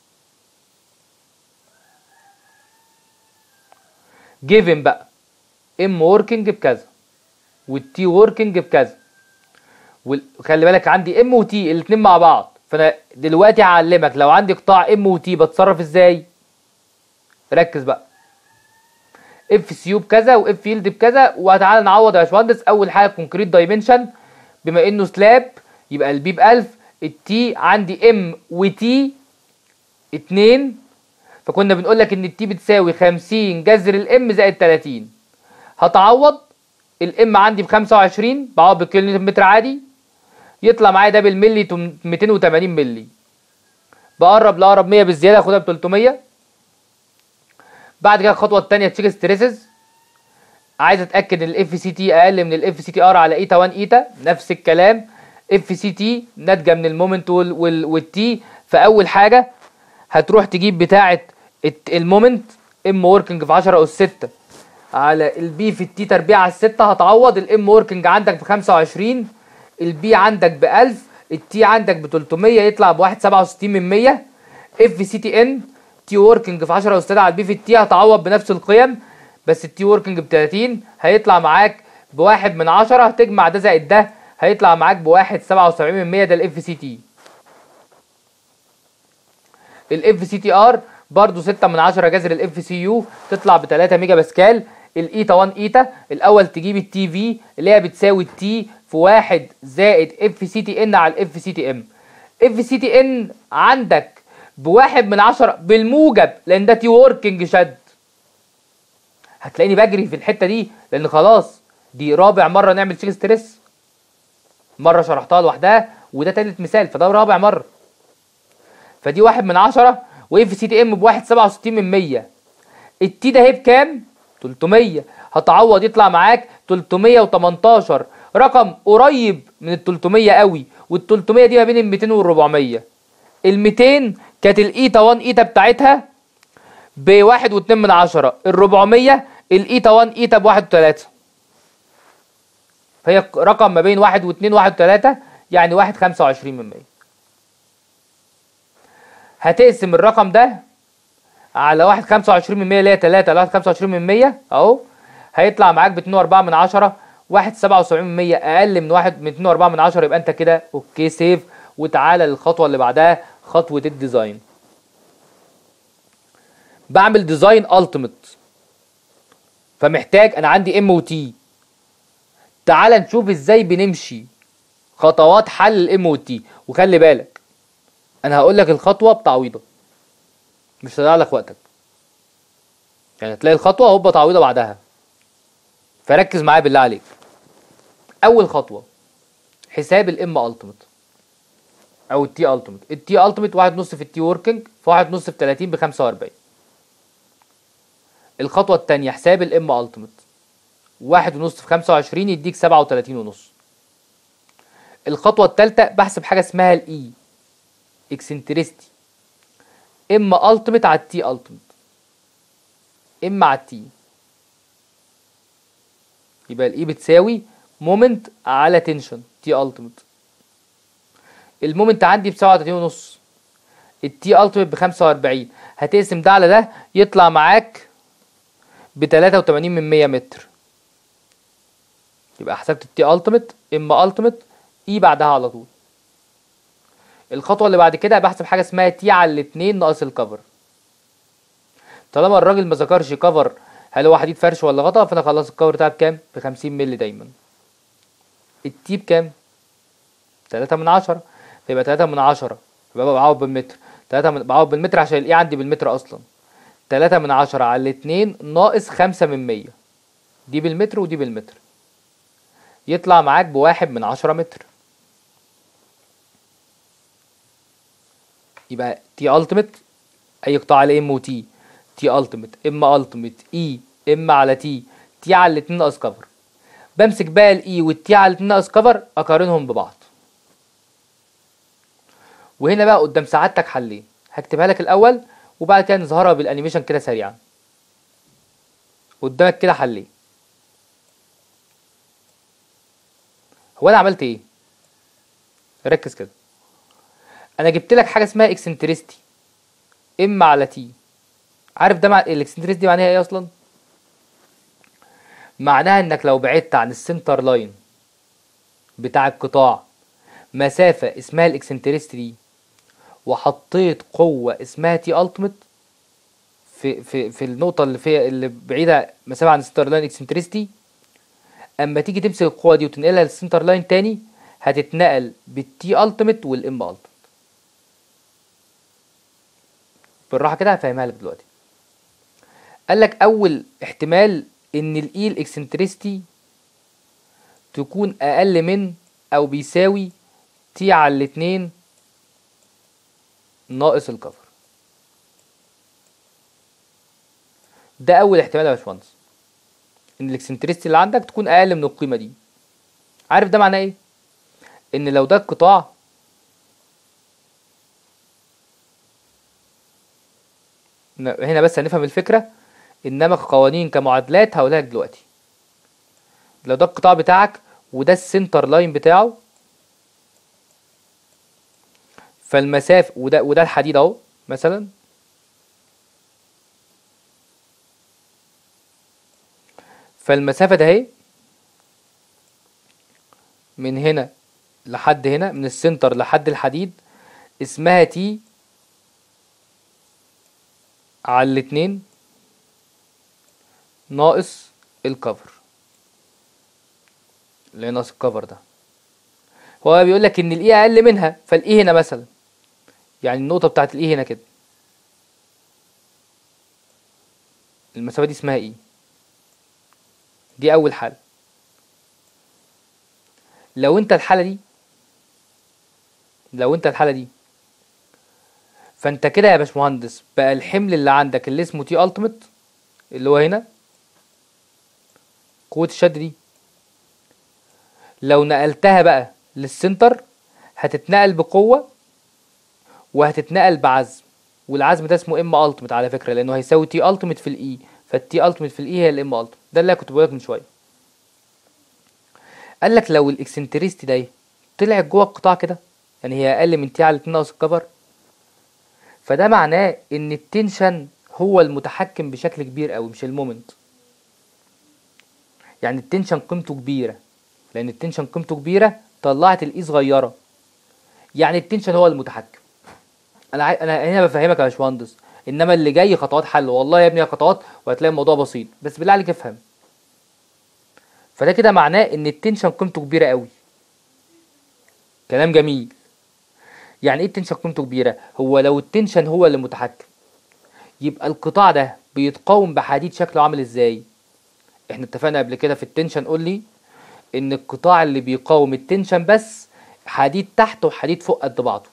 جيفن بقى ام وركينج بكذا والتي وركينج بكذا وخلي بالك عندي ام وتي الاتنين مع بعض فانا دلوقتي هعلمك لو عندي قطاع ام وتي بتصرف ازاي ركز بقى اف سي يو بكذا واف فيلد بكذا وتعالى نعوض يا باشمهندس اول حاجه كونكريت دايمنشن بما انه سلاب يبقى البي ب 1000 التي عندي ام وتي 2 فكنا بنقول لك ان التي بتساوي 50 جذر الام زائد 30 هتعوض الام عندي ب 25 بعوض بالكيلو متر عادي يطلع معايا ده بالملي 280 ملي بقرب لاقرب 100 بالزياده اخدها ب 300 بعد كده الخطوه الثانيه تشيك ستريسز عايز اتاكد ان الاف سي تي اقل من الاف سي تي ار على ايتا 1 ايتا نفس الكلام اف سي تي ناتجه من المومنت والتي فاول حاجه هتروح تجيب بتاعه المومنت ام وركينج في 10 اس 6 على البي في التي تربيع على الستة هتعوض الام وركينج عندك ب 25 البي عندك ب 1000 التي عندك ب 300 يطلع ب 1.67 من 100 اف سي تي ان تي وركينج في 10 اس 6 على البي في التي هتعوض بنفس القيم بس التي وركينج ب 30 هيطلع معاك بواحد من 10 تجمع ده زائد ده هيطلع معاك بواحد 77 من 100 ده الاف سي تي الاف سي تي ار برضه 6 من 10 جذر الاف سي يو تطلع ب 3 ميجا باسكال الايتا 1 ايتا الاول تجيب التي في اللي هي بتساوي التي في 1 زائد اف سي تي ان على الاف سي تي ام اف سي تي ان عندك بواحد من عشرة بالموجب لان ده تي وركينج شد هتلاقيني بجري في الحته دي لان خلاص دي رابع مره نعمل تشيك ستريس مره شرحتها لوحدها وده تالت مثال فده رابع مره فدي واحد من عشرة واف سي تي ام بواحد سبعة وستين من مية التي ده هي بكام؟ 300 هتعوض يطلع معاك 318 رقم قريب من ال 300 قوي وال 300 دي ما بين ال 200 وال 400 ال 200 كانت الايتا 1 ايتا بتاعتها ب 1 و2 من 10 ال 400 الايتا 1 ايتا ب 1 و3 فهي رقم ما بين 1 و2 1 و3 يعني 1 25 من 100 هتقسم الرقم ده على 1 25 من 100 اللي هي 3 على 1 25 من 100 اهو هيطلع معاك ب 2.4 من 10 1 77 من 100 اقل من 1 من 2.4 من 10 يبقى انت كده اوكي سيف وتعالى للخطوه اللي بعدها خطوه الديزاين بعمل ديزاين التيميت فمحتاج انا عندي ام وتي تعالى نشوف ازاي بنمشي خطوات حل الام والتي وخلي بالك انا هقول لك الخطوه بتعويضه مش هضيع لك وقتك يعني تلاقي الخطوه هوبا تعويضه بعدها فركز معايا بالله عليك اول خطوه حساب الام التيميت او التي التيميت التي التيميت واحد نص في التي وركينج في واحد نص في 30 ب 45 الخطوه الثانيه حساب الام التيميت واحد ونص في 25 يديك 37 ونص الخطوه الثالثه بحسب حاجه اسمها الاي اكسنتريستي ام التيميت على التي التيميت ام على التي يبقى الاي بتساوي مومنت على تنشن تي التيميت المومنت عندي ب 37 ونص التي التيميت ب 45 هتقسم ده على ده يطلع معاك ب 83 من 100 متر يبقى حسبت التي التيميت ام التيميت اي بعدها على طول الخطوه اللي بعد كده بحسب حاجه اسمها تي على الاتنين ناقص الكفر طالما الراجل ما ذكرش كفر هل هو حديد فرش ولا غطا فانا خلاص الكفر بتاعي بكام ب 50 مللي دايما التي بكام 3 من 10 فيبقى 3 من 10 يبقى بعوض بالمتر 3 من بعوض بالمتر عشان الايه عندي بالمتر اصلا 3 من 10 على الاتنين ناقص 5 من 100 دي بالمتر ودي بالمتر يطلع معاك بواحد من 10 متر يبقى تي التيميت اي قطاع على ام وتي تي التيمت اما التيمت اي اما على تي تي على الاتنين ناقص كفر بمسك بقى الاي والتي على الاتنين ناقص كفر اقارنهم ببعض وهنا بقى قدام سعادتك حلين هكتبها لك الاول وبعد كده نظهرها بالانيميشن كده سريعا قدامك كده حلين هو انا عملت ايه ركز كده انا جبت لك حاجه اسمها اكسنتريستي ام على تي عارف ده مع الاكسنتريستي دي معناها ايه اصلا معناها انك لو بعدت عن السنتر لاين بتاع القطاع مسافه اسمها الاكسنتريستي دي وحطيت قوه اسمها تي التيمت في في في النقطه اللي فيها اللي بعيده مسافه عن السنتر لاين اكسنتريستي اما تيجي تمسك القوه دي وتنقلها للسنتر لاين تاني هتتنقل بالتي التيمت والام التيمت بالراحه كده هفهمها لك دلوقتي قال لك اول احتمال ان الاي الاكسنتريستي تكون اقل من او بيساوي تي على الاتنين ناقص الكفر ده اول احتمال يا باشمهندس ان الاكسنتريستي اللي عندك تكون اقل من القيمه دي عارف ده معناه ايه ان لو ده القطاع هنا بس هنفهم الفكره انما كقوانين كمعادلات هقولها لك دلوقتي لو ده القطاع بتاعك وده السنتر لاين بتاعه فالمسافه وده وده الحديد اهو مثلا فالمسافه ده اهي من هنا لحد هنا من السنتر لحد الحديد اسمها تي على الاتنين ناقص الكفر اللي هي ناقص الكفر ده هو بيقول لك ان الاي اقل منها فالاي هنا مثلا يعني النقطه بتاعت الاي هنا كده المسافه دي اسمها ايه دي اول حاله لو انت الحاله دي لو انت الحاله دي فانت كده يا باشمهندس بقى الحمل اللي عندك اللي اسمه تي التيمت اللي هو هنا قوه الشد دي لو نقلتها بقى للسنتر هتتنقل بقوه وهتتنقل بعزم والعزم ده اسمه ام التيمت على فكره لانه هيساوي تي التيمت في الاي فالتي التيمت في الاي هي الام التيمت ده اللي انا كنت بقولك من شويه قال لك لو الاكسنتريستي ده طلعت جوه القطاع كده يعني هي اقل من تي على 2 ناقص الكفر فده معناه ان التنشن هو المتحكم بشكل كبير قوي مش المومنت يعني التنشن قيمته كبيره لان التنشن قيمته كبيره طلعت الاي صغيره يعني التنشن هو المتحكم انا عاي... انا هنا بفهمك يا باشمهندس انما اللي جاي خطوات حل والله يا ابني خطوات وهتلاقي الموضوع بسيط بس بالله عليك افهم فده كده معناه ان التنشن قيمته كبيره قوي كلام جميل يعني ايه التنشن قيمته كبيره هو لو التنشن هو اللي متحكم يبقى القطاع ده بيتقاوم بحديد شكله عامل ازاي احنا اتفقنا قبل كده في التنشن قول لي ان القطاع اللي بيقاوم التنشن بس حديد تحت وحديد فوق قد بعضه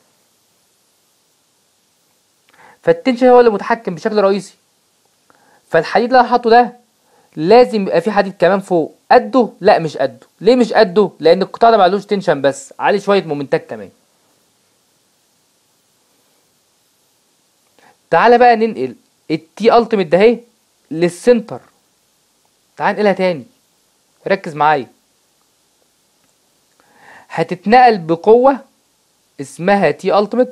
فالتنشن هو اللي متحكم بشكل رئيسي فالحديد اللي انا حاطه ده لازم يبقى في حديد كمان فوق قده لا مش قده ليه مش قده لان القطاع ده معلوش تنشن بس عليه شويه مومنتات كمان تعالى بقى ننقل التي التيمت ده اهي للسنتر تعال ننقلها تاني ركز معايا هتتنقل بقوة اسمها تي التيمت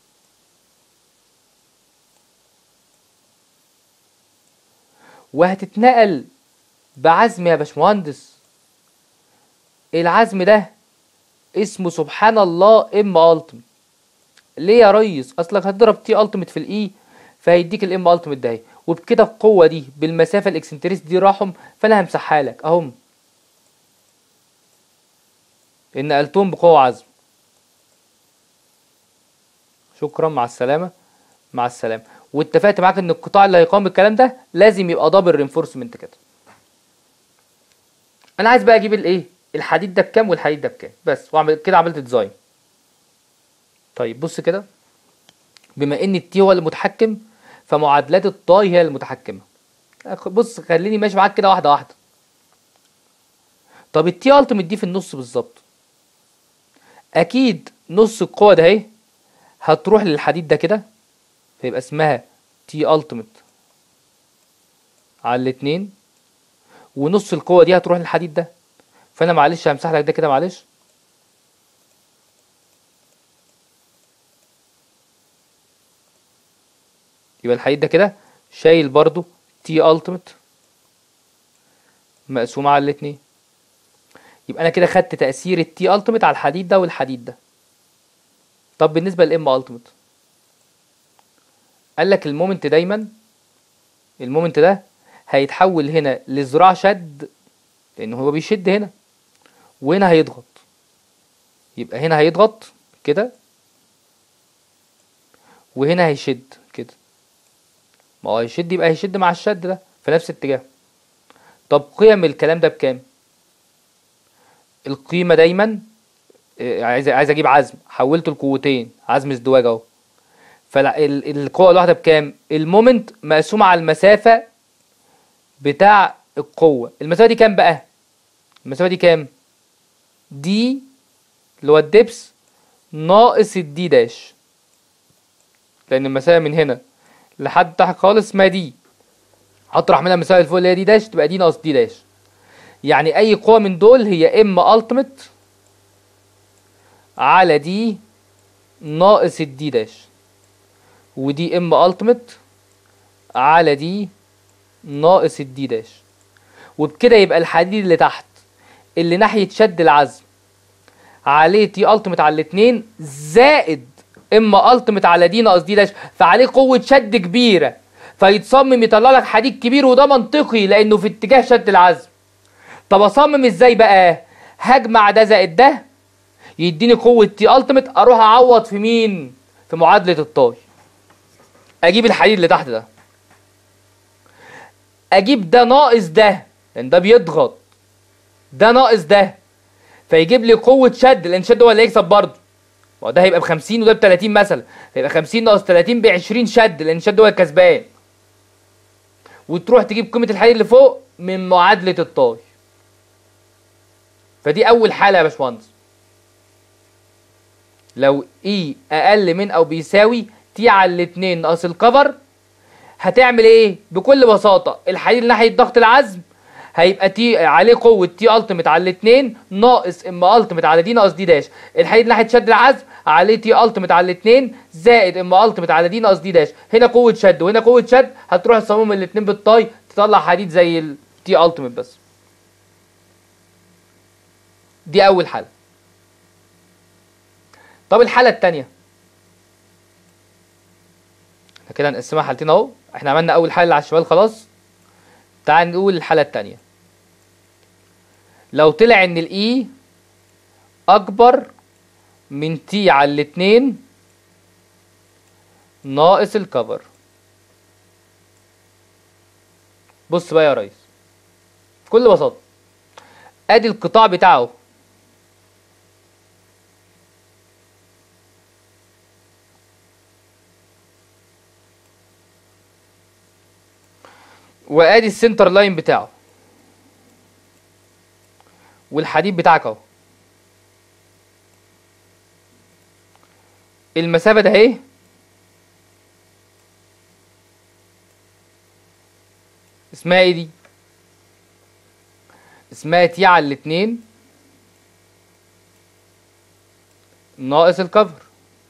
وهتتنقل بعزم يا باشمهندس العزم ده اسمه سبحان الله ام التيمت ليه يا ريس اصلك هتضرب تي التيمت في الاي فهيديك الام التيمت ده وبكده القوه دي بالمسافه الاكسنتريس دي راحهم فانا همسحها لك اهم ان نقلتهم بقوه عزم شكرا مع السلامه مع السلامه واتفقت معاك ان القطاع اللي هيقاوم بالكلام ده لازم يبقى دبل رينفورسمنت كده انا عايز بقى اجيب الايه الحديد ده بكام والحديد ده بكام بس واعمل كده عملت ديزاين طيب بص كده بما ان التي هو المتحكم فمعادلات الطاي هي المتحكمه بص خليني ماشي معاك كده واحده واحده طب التي التيمت دي في النص بالظبط اكيد نص القوه ده اهي هتروح للحديد ده كده فيبقى اسمها تي التيمت على الاتنين ونص القوه دي هتروح للحديد ده فانا معلش همسح لك ده كده معلش يبقى الحديد ده كده شايل برضو تي التيمت مقسومة على الاتنين يبقى انا كده خدت تأثير التي التيمت على الحديد ده والحديد ده طب بالنسبة للام التيمت قال لك المومنت دايما المومنت ده هيتحول هنا لذراع شد لان هو بيشد هنا وهنا هيضغط يبقى هنا هيضغط كده وهنا هيشد كده ما هو هيشد يبقى هيشد مع الشد ده في نفس الاتجاه طب قيم الكلام ده بكام القيمة دايما آه، عايز عايز اجيب عزم حولته لقوتين عزم ازدواج اهو فالقوة الواحدة بكام المومنت مقسومة على المسافة بتاع القوة المسافة دي كام بقى المسافة دي كام دي اللي هو الدبس ناقص الدي داش لان المسافة من هنا لحد تحت خالص اسمها دي هطرح منها المسافه اللي فوق اللي هي دي داش تبقى دي ناقص دي داش يعني اي قوه من دول هي ام التيمت على دي ناقص الدي داش ودي ام التيمت على دي ناقص الدي داش وبكده يبقى الحديد اللي تحت اللي ناحيه شد العزم عليه تي التيمت على الاتنين زائد اما التيمت على دي ناقص دي داش فعليه قوه شد كبيره فيتصمم يطلع لك حديد كبير وده منطقي لانه في اتجاه شد العزم طب اصمم ازاي بقى هجمع ده زائد ده يديني قوه تي التيمت اروح اعوض في مين في معادله الطاي اجيب الحديد اللي تحت ده اجيب ده ناقص ده لان ده بيضغط ده ناقص ده فيجيب لي قوه شد لان شد هو اللي يكسب برضه ما ده هيبقى ب 50 وده ب 30 مثلا هيبقى 50 ناقص 30 ب 20 شد لان شد هو الكسبان وتروح تجيب قيمه الحديد اللي فوق من معادله الطاي فدي اول حاله يا باشمهندس لو اي اقل من او بيساوي تي على الاتنين ناقص الكفر هتعمل ايه بكل بساطه الحديد ناحيه ضغط العزم هيبقى تي عليه قوه تي التيمت على الاثنين ناقص ام التيمت على دي ناقص دي داش الحديد ناحيه شد العزم عليه تي التيمت على الاثنين زائد ام التيمت على دي ناقص دي داش هنا قوه شد وهنا قوه شد هتروح تصمم الاثنين بالطاي تطلع حديد زي التي التيمت بس دي اول حاله طب الحاله الثانيه احنا كده هنقسمها حالتين اهو احنا عملنا اول حاله على الشمال خلاص تعال نقول الحالة التانية لو طلع ان الاي اكبر من تي على الاتنين ناقص الكفر بص بقى يا ريس بكل بساطة ادي القطاع بتاعه وادي السنتر لاين بتاعه والحديد بتاعك اهو المسافة ده اهي اسمها ايه دي اسمها تي على الاتنين ناقص الكفر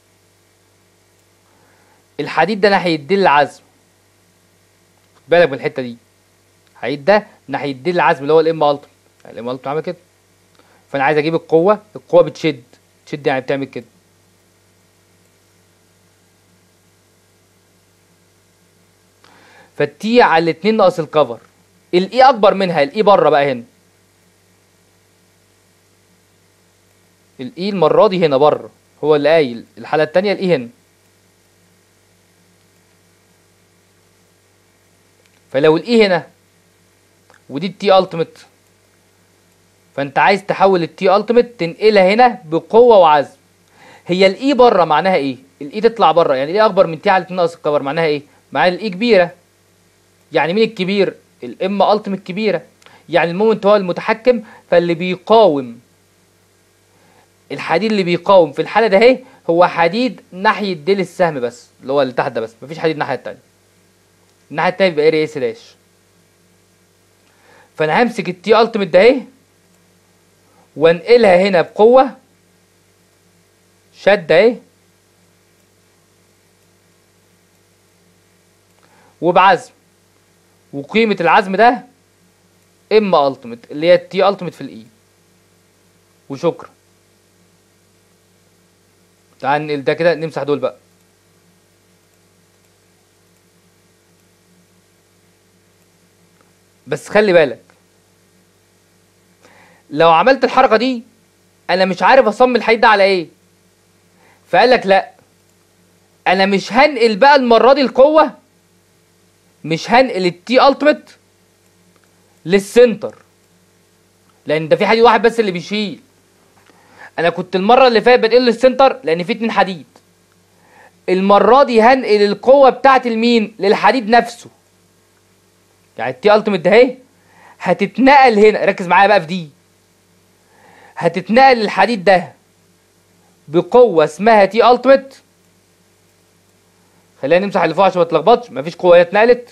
الحديد ده ناحية دي العزم بالك من الحته دي هيد ده ناحيه دي العزم اللي هو الام التر الام التر عامل كده فانا عايز اجيب القوه القوه بتشد تشد يعني بتعمل كده فالتي على الاتنين ناقص الكفر الاي اكبر منها الاي بره بقى هنا الاي المره دي هنا بره هو اللي قايل الحاله الثانيه الاي هنا فلو الاي هنا ودي التي التيمت فانت عايز تحول التي التيمت تنقلها هنا بقوه وعزم هي الاي بره معناها ايه الاي تطلع بره يعني الاي اكبر من تي على 2 ناقص الكبر معناها ايه مع الاي كبيره يعني مين الكبير الام التيميت كبيره يعني المومنت هو المتحكم فاللي بيقاوم الحديد اللي بيقاوم في الحاله ده اهي هو حديد ناحيه ديل السهم بس اللي هو اللي تحت ده بس مفيش حديد الناحيه التانيه الناحيه التانيه بيبقى اري اس داش فانا همسك التي التيميت ده اهي وانقلها هنا بقوه شد اهي وبعزم وقيمه العزم ده ام التيميت اللي هي التي التيميت في الاي وشكرا تعال ننقل ده كده نمسح دول بقى بس خلي بالك لو عملت الحركه دي انا مش عارف اصمم الحديد ده على ايه فقال لك لا انا مش هنقل بقى المره دي القوه مش هنقل التي التيميت للسنتر لان ده في حديد واحد بس اللي بيشيل انا كنت المره اللي فاتت بنقل للسنتر لان في اتنين حديد المره دي هنقل القوه بتاعت المين للحديد نفسه يعني التي التيميت ده اهي هتتنقل هنا ركز معايا بقى في دي هتتنقل الحديد ده بقوة اسمها تي التيميت خلينا نمسح اللي فوق عشان ما تلخبطش مفيش قوة هي اتنقلت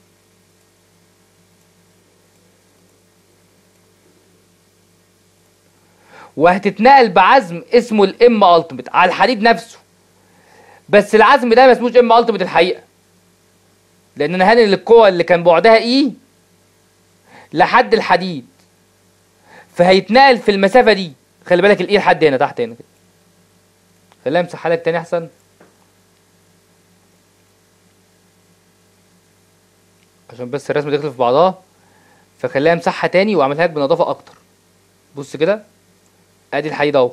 وهتتنقل بعزم اسمه الام التيميت على الحديد نفسه بس العزم ده ما اسموش ام التيميت الحقيقة لان انا هنقل القوة اللي كان بعدها اي لحد الحديد فهيتنقل في المسافة دي خلي بالك الاي لحد هنا تحت هنا كده خلينا امسحها لك تاني احسن عشان بس الرسمة تدخل في بعضها فخليها امسحها تاني واعملها لك بنظافة اكتر بص كده ادي الحديد اهو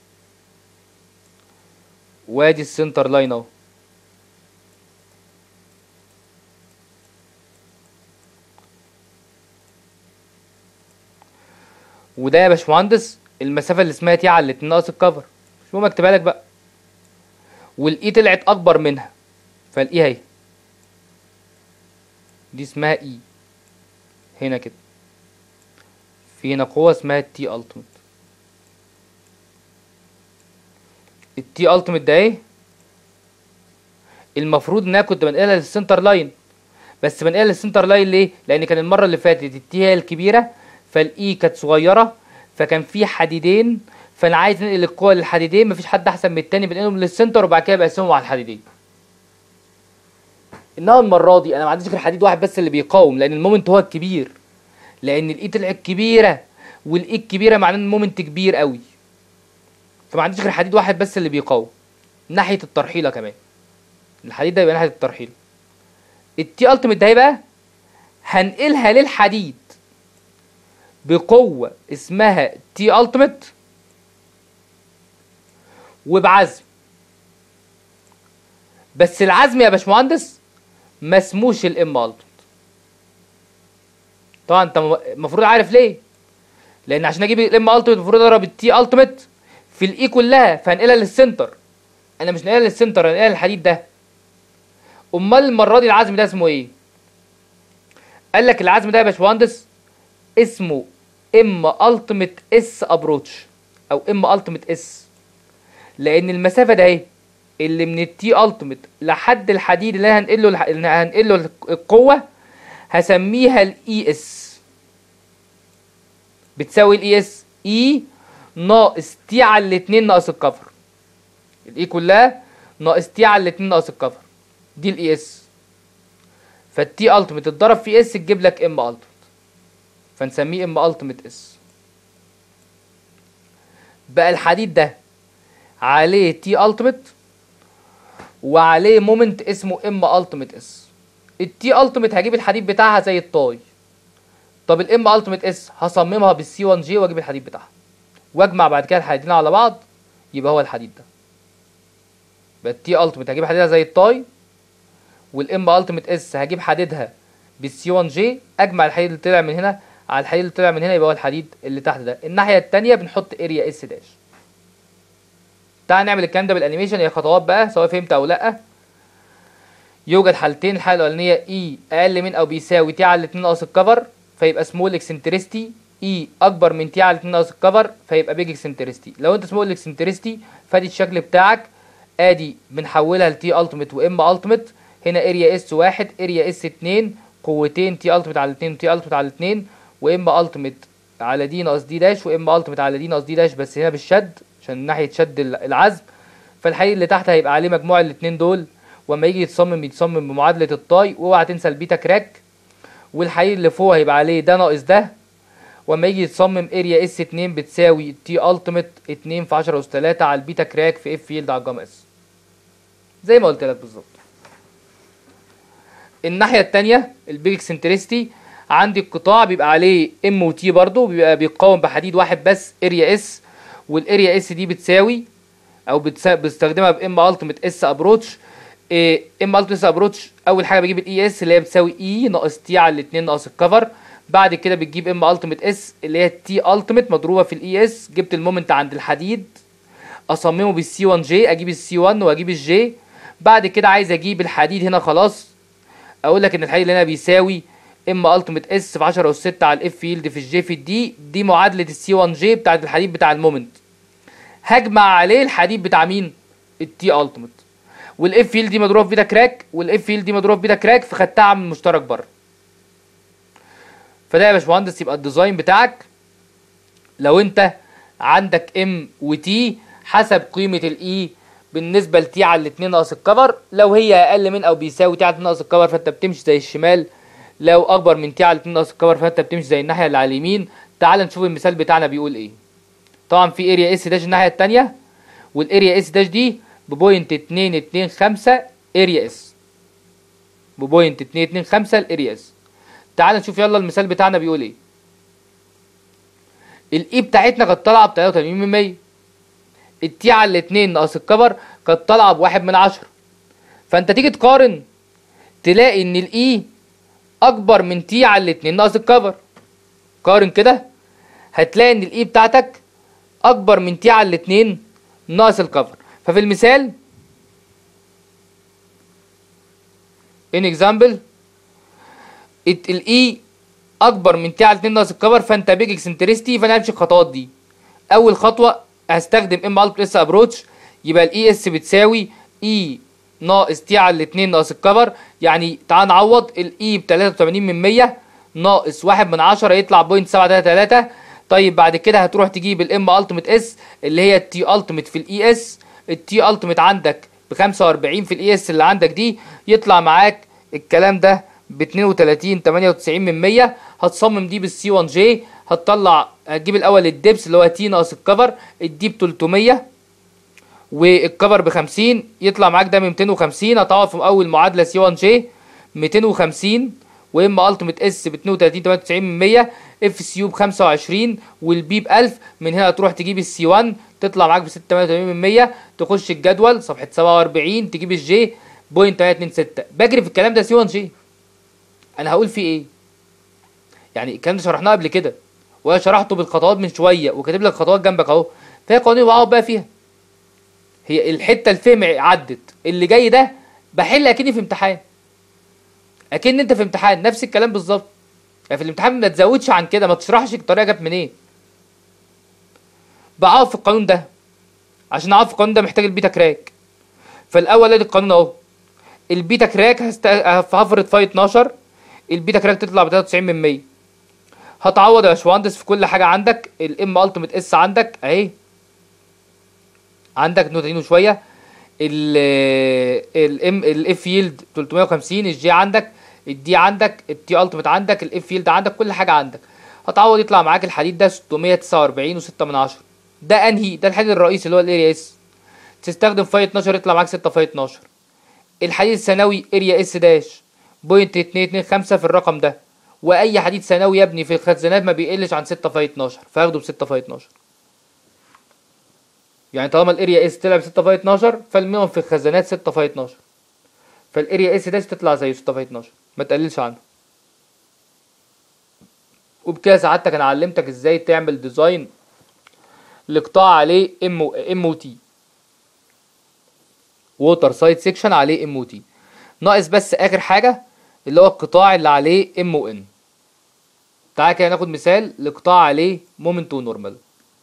وادي السنتر لاين اهو وده يا باشمهندس المسافه اللي اسمها تي على الاتنين ناقص الكفر مش مهم اكتبها لك بقى والاي طلعت اكبر منها فالاي اهي دي اسمها اي هنا كده في هنا قوه اسمها التي التيميت التي التيميت ده ايه المفروض ان انا كنت بنقلها للسنتر لاين بس بنقلها للسنتر لاين ليه لان كان المره اللي فاتت التي هي الكبيره فالاي كانت صغيره فكان في حديدين فانا عايز ننقل القوه للحديدين مفيش حد احسن من التاني بنقلهم للسنتر وبعد كده بقسمهم على الحديدين انما المره دي انا ما عنديش غير حديد واحد بس اللي بيقاوم لان المومنت هو الكبير لان الاي طلعت كبيره والاي الكبيره معناه ان المومنت كبير قوي فما عنديش غير حديد واحد بس اللي بيقاوم ناحيه الترحيله كمان الحديد ده يبقى ناحيه الترحيله التي التيميت ده بقى هنقلها للحديد بقوة اسمها تي التيميت وبعزم بس العزم يا باشمهندس ما اسموش الام التيميت طبعا انت المفروض عارف ليه لان عشان اجيب الام التيميت المفروض اضرب التي التيميت في الاي كلها فهنقلها للسنتر انا مش نقلها للسنتر انا نقلها للحديد ده امال المره دي العزم ده اسمه ايه قال لك العزم ده يا باشمهندس اسمه ام التيميت اس ابروتش او ام التيميت اس لان المسافه ده اهي اللي من التي التيميت لحد الحديد اللي انا هنقله الح... اللي هنقله القوه هسميها الاي اس بتساوي الاي اس اي ناقص تي على الاتنين ناقص الكفر الاي كلها ناقص تي على الاتنين ناقص الكفر دي الاي اس فالتي التيميت تتضرب في اس تجيب لك ام التيميت فنسميه ام التيميت اس بقى الحديد ده عليه تي التيميت وعليه مومنت اسمه ام التيميت اس التي التيميت هجيب الحديد بتاعها زي الطاي طب الام التيميت اس هصممها بالسي 1 جي واجيب الحديد بتاعها واجمع بعد كده الحديدين على بعض يبقى هو الحديد ده يبقى التي التيميت هجيب حديدها زي الطاي والام التيميت اس هجيب حديدها بالسي 1 جي اجمع الحديد اللي طلع من هنا على الحديد اللي طلع من هنا يبقى هو الحديد اللي تحت ده الناحيه الثانيه بنحط اريا اس داش تعال نعمل الكلام ده بالانيميشن هي خطوات بقى سواء فهمت او لا يوجد حالتين الحاله الاولانيه اي اقل من او بيساوي تي على 2 ناقص الكفر فيبقى سمول اكسنترستي اي اكبر من تي على 2 ناقص الكفر فيبقى بيج اكسنترستي لو انت سمول اكسنترستي فادي الشكل بتاعك ادي بنحولها لتي التيميت وام التيميت هنا اريا اس واحد اريا اس اتنين قوتين تي التيميت على اتنين تي التيميت على اتنين وام التيميت على دي ناقص دي داش وام التيميت على دي ناقص دي داش بس هنا بالشد عشان ناحيه شد العزم فالحقيقي اللي تحت هيبقى عليه مجموع الاتنين دول واما يجي يتصمم يتصمم بمعادله الطاي واوعى تنسى البيتا كراك والحقيقي اللي فوق هيبقى عليه ده ناقص ده واما يجي يتصمم اريا اس 2 بتساوي تي التيميت 2 في 10 اس 3 على البيتا كراك في اف فيلد على الجاما اس زي ما قلت لك بالظبط الناحيه الثانيه البيج اكسنتريستي عندي القطاع بيبقى عليه ام وتي برضو بيبقى بيتقاوم بحديد واحد بس اريا اس والاريا اس دي بتساوي او بتسا... بستخدمها بام التيميت اس ابروتش ام التيميت اس ابروتش اول حاجه بجيب الاي اس اللي هي بتساوي اي ناقص تي على الاثنين ناقص الكفر بعد كده بتجيب ام التيميت اس اللي هي تي التيميت مضروبه في الاي اس جبت المومنت عند الحديد اصممه بالسي 1 جي اجيب السي 1 واجيب الجي بعد كده عايز اجيب الحديد هنا خلاص اقول لك ان الحديد اللي هنا بيساوي ام التيميت اس في 10 اس 6 على الاف فيلد في الجي في الدي دي معادله السي 1 جي بتاعت الحديد بتاع المومنت هجمع عليه الحديد بتاع مين التي التيميت والاف فيلد دي مضروبه في بيتا كراك والاف فيلد دي مضروبه في بيتا كراك فخدتها عامل مشترك بره فده يا باشمهندس يبقى الديزاين بتاعك لو انت عندك ام وتي حسب قيمه الاي بالنسبه لتي على الاثنين ناقص الكفر لو هي اقل من او بيساوي تي على الاثنين ناقص الكفر فانت بتمشي زي الشمال لو اكبر من تي على الاثنين ناقص الكفر فانت بتمشي زي الناحيه اللي على اليمين تعال نشوف المثال بتاعنا بيقول ايه طبعا في اريا اس داش الناحيه الثانيه والاريا اس داش دي ببوينت 2 2 5 اريا اس ببوينت 2 2 5 الاريا اس تعال نشوف يلا المثال بتاعنا بيقول ايه الاي بتاعتنا كانت طالعه ب 83 من 100 التي على الاثنين ناقص الكفر كانت طالعه بواحد من عشرة فانت تيجي تقارن تلاقي ان الاي اكبر من تي على الاثنين ناقص الكفر قارن كده هتلاقي ان الاي بتاعتك اكبر من تي على الاثنين ناقص الكفر ففي المثال ان اكزامبل الاي اكبر من تي على 2 ناقص الكفر فانت بيج اكسنتريستي فانا همشي الخطوات دي اول خطوه هستخدم ام الت اس ابروتش يبقى الاي اس بتساوي اي ناقص تي على 2 ناقص الكفر يعني تعال نعوض الاي ب 83 من 100 ناقص 1 من 10 يطلع بوينت 733 طيب بعد كده هتروح تجيب الام التيميت اس اللي هي التي التيميت في الاي اس التي التيميت عندك ب 45 في الاي اس اللي عندك دي يطلع معاك الكلام ده ب 32 98 من 100 هتصمم دي بالسي 1 جي هتطلع هتجيب الاول الدبس اللي هو تي ناقص الكفر الدي ب 300 والكفر ب 50 يطلع معاك ده ب 250 هتعوض في اول معادله سي 1 جي 250 وام التيميت اس ب 32 98 من 100 اف سي يو ب 25 والبي ب 1000 من هنا تروح تجيب السي 1 تطلع معاك ب 86 من 100 تخش الجدول صفحه 47 تجيب الجي بوينت 326 بجري في الكلام ده سي 1 جي انا هقول فيه ايه يعني الكلام ده شرحناه قبل كده وانا شرحته بالخطوات من شويه وكاتب لك خطوات جنبك اهو فهي قوانين بقعد بقى فيها هي الحته الفهم عدت اللي جاي ده بحل اكني في امتحان اكن انت في امتحان نفس الكلام بالظبط يعني في الامتحان ما تزودش عن كده ما تشرحش الطريقه جت منين بعوض في القانون ده عشان اعوض في القانون ده محتاج البيتا كراك فالاول ادي القانون اهو البيتا كراك هست... هفرض فاي 12 البيتا كراك تطلع ب 93 من 100 هتعوض يا باشمهندس في كل حاجه عندك الام التيميت اس عندك اهي عندك نقطتين وشويه الام الاف يلد 350 الجي عندك الدي عندك التي التيميت عندك الاف يلد عندك كل حاجه عندك هتعوض يطلع معاك الحديد ده 649 و6 من 10 ده انهي ده الحديد الرئيسي اللي هو الاريا اس تستخدم فاي 12 يطلع معاك 6 فاي 12 الحديد الثانوي اريا اس داش بوينت 225 في الرقم ده واي حديد ثانوي يا ابني في الخزانات ما بيقلش عن 6 فاي 12 فاخده ب 6 فاي 12 يعني طالما الاريا اس طلع ب 6 فاي 12 فالمينيمم في الخزانات 6 فاي 12 فالاريا اس داش تطلع زيه 6 فاي 12 ما تقللش عنه وبكده سعادتك انا علمتك ازاي تعمل ديزاين لقطاع عليه ام ام او تي ووتر سايد سيكشن عليه ام او تي ناقص بس اخر حاجه اللي هو القطاع اللي عليه ام و ان تعالى كده ناخد مثال لقطاع عليه مومنت ونورمال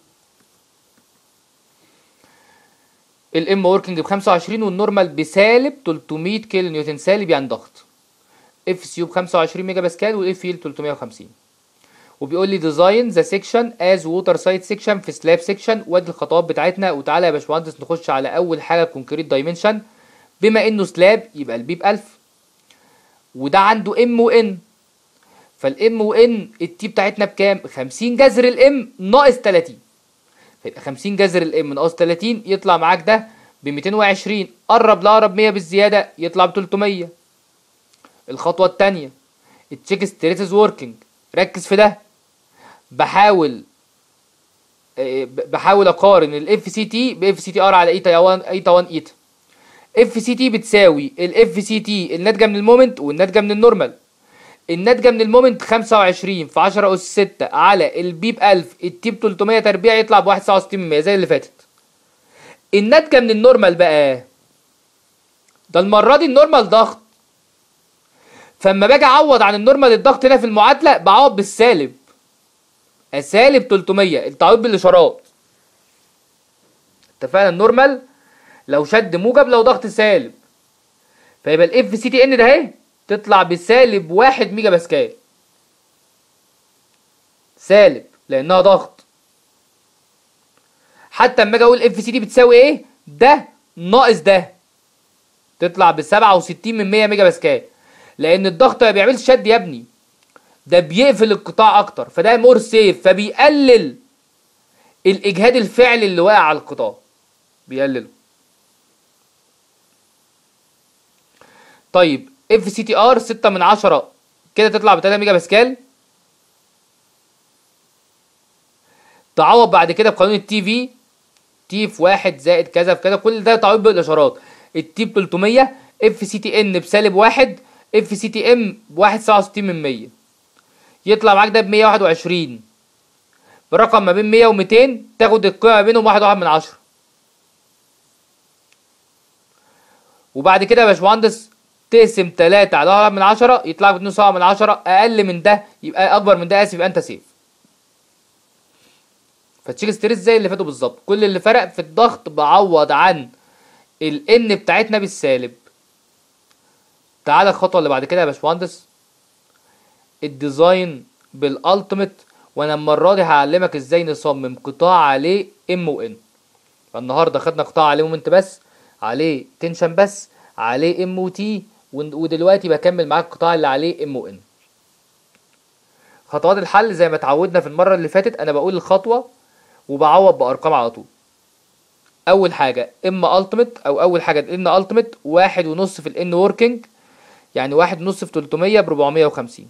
الام وركينج ب 25 والنورمال بسالب 300 كيلو نيوتن سالب يعني ضغط اف سي يو ب 25 ميجا باسكال والاف يل 350 وبيقول لي ديزاين ذا سيكشن از ووتر سايد سيكشن في سلاب سيكشن وادي الخطوات بتاعتنا وتعالى يا باشمهندس نخش على اول حاجه كونكريت دايمنشن بما انه سلاب يبقى البي ب 1000 وده عنده ام وان فالام وان التي بتاعتنا بكام 50 جذر الام ناقص 30 فيبقى 50 جذر الام ناقص 30 يطلع معاك ده ب 220 قرب لاقرب 100 بالزياده يطلع ب 300 الخطوه الثانيه التشيك ستريسز وركينج ركز في ده بحاول آه، ب- بحاول اقارن الاف سي تي باف سي تي ار على ايتا 1 ايتا 1 ايتا اف سي تي بتساوي الاف سي تي الناتجه من المومنت والناتجه من النورمال الناتجه من المومنت 25 في 10 اس 6 على البي ب 1000 التي ب 300 تربيع يطلع ب 1.69% زي اللي فاتت الناتجه من النورمال بقى ده المره دي النورمال ضغط فاما باجي اعوض عن النورمال الضغط هنا في المعادله بعوض بالسالب سالب 300 التعويض بالاشارات اتفقنا النورمال لو شد موجب لو ضغط سالب فيبقى الاف سي تي ان ده اهي تطلع بسالب 1 ميجا باسكال سالب لانها ضغط حتى اما اجي اقول اف سي تي بتساوي ايه ده ناقص ده تطلع ب 67 من 100 ميجا باسكال لان الضغط ما بيعملش شد يا ابني ده بيقفل القطاع اكتر فده مور سيف فبيقلل الاجهاد الفعلي اللي واقع على القطاع بيقلله طيب اف سي تي ار 6 من 10 كده تطلع ب 3 ميجا باسكال تعوض بعد كده بقانون التي في تي في واحد زائد كذا في كذا كل ده تعويض بالاشارات التي ب 300 اف سي تي ان بسالب واحد اف سي تي ام ب 1.67 من 100 يطلع معاك ده ب 121 برقم ما بين 100 و 200 تاخد القيمه ما بينهم واحد واحد من عشرة وبعد كده يا باشمهندس تقسم 3 على واحد من عشرة يطلع لك 2 من عشرة اقل من ده يبقى اكبر من ده اسف يبقى انت سيف فتشيك ستريس زي اللي فاتوا بالظبط كل اللي فرق في الضغط بعوض عن الان بتاعتنا بالسالب تعالى الخطوه اللي بعد كده يا باشمهندس الديزاين بالالتيميت وانا المره دي هعلمك ازاي نصمم قطاع عليه ام وان النهارده خدنا قطاع عليه مومنت بس عليه تنشن بس عليه ام وتي ودلوقتي بكمل معاك القطاع اللي عليه ام وان خطوات الحل زي ما اتعودنا في المره اللي فاتت انا بقول الخطوه وبعوض بارقام على طول اول حاجه ام التيميت او اول حاجه الان التيميت واحد ونص في الان وركينج يعني واحد ونص في 300 ب 450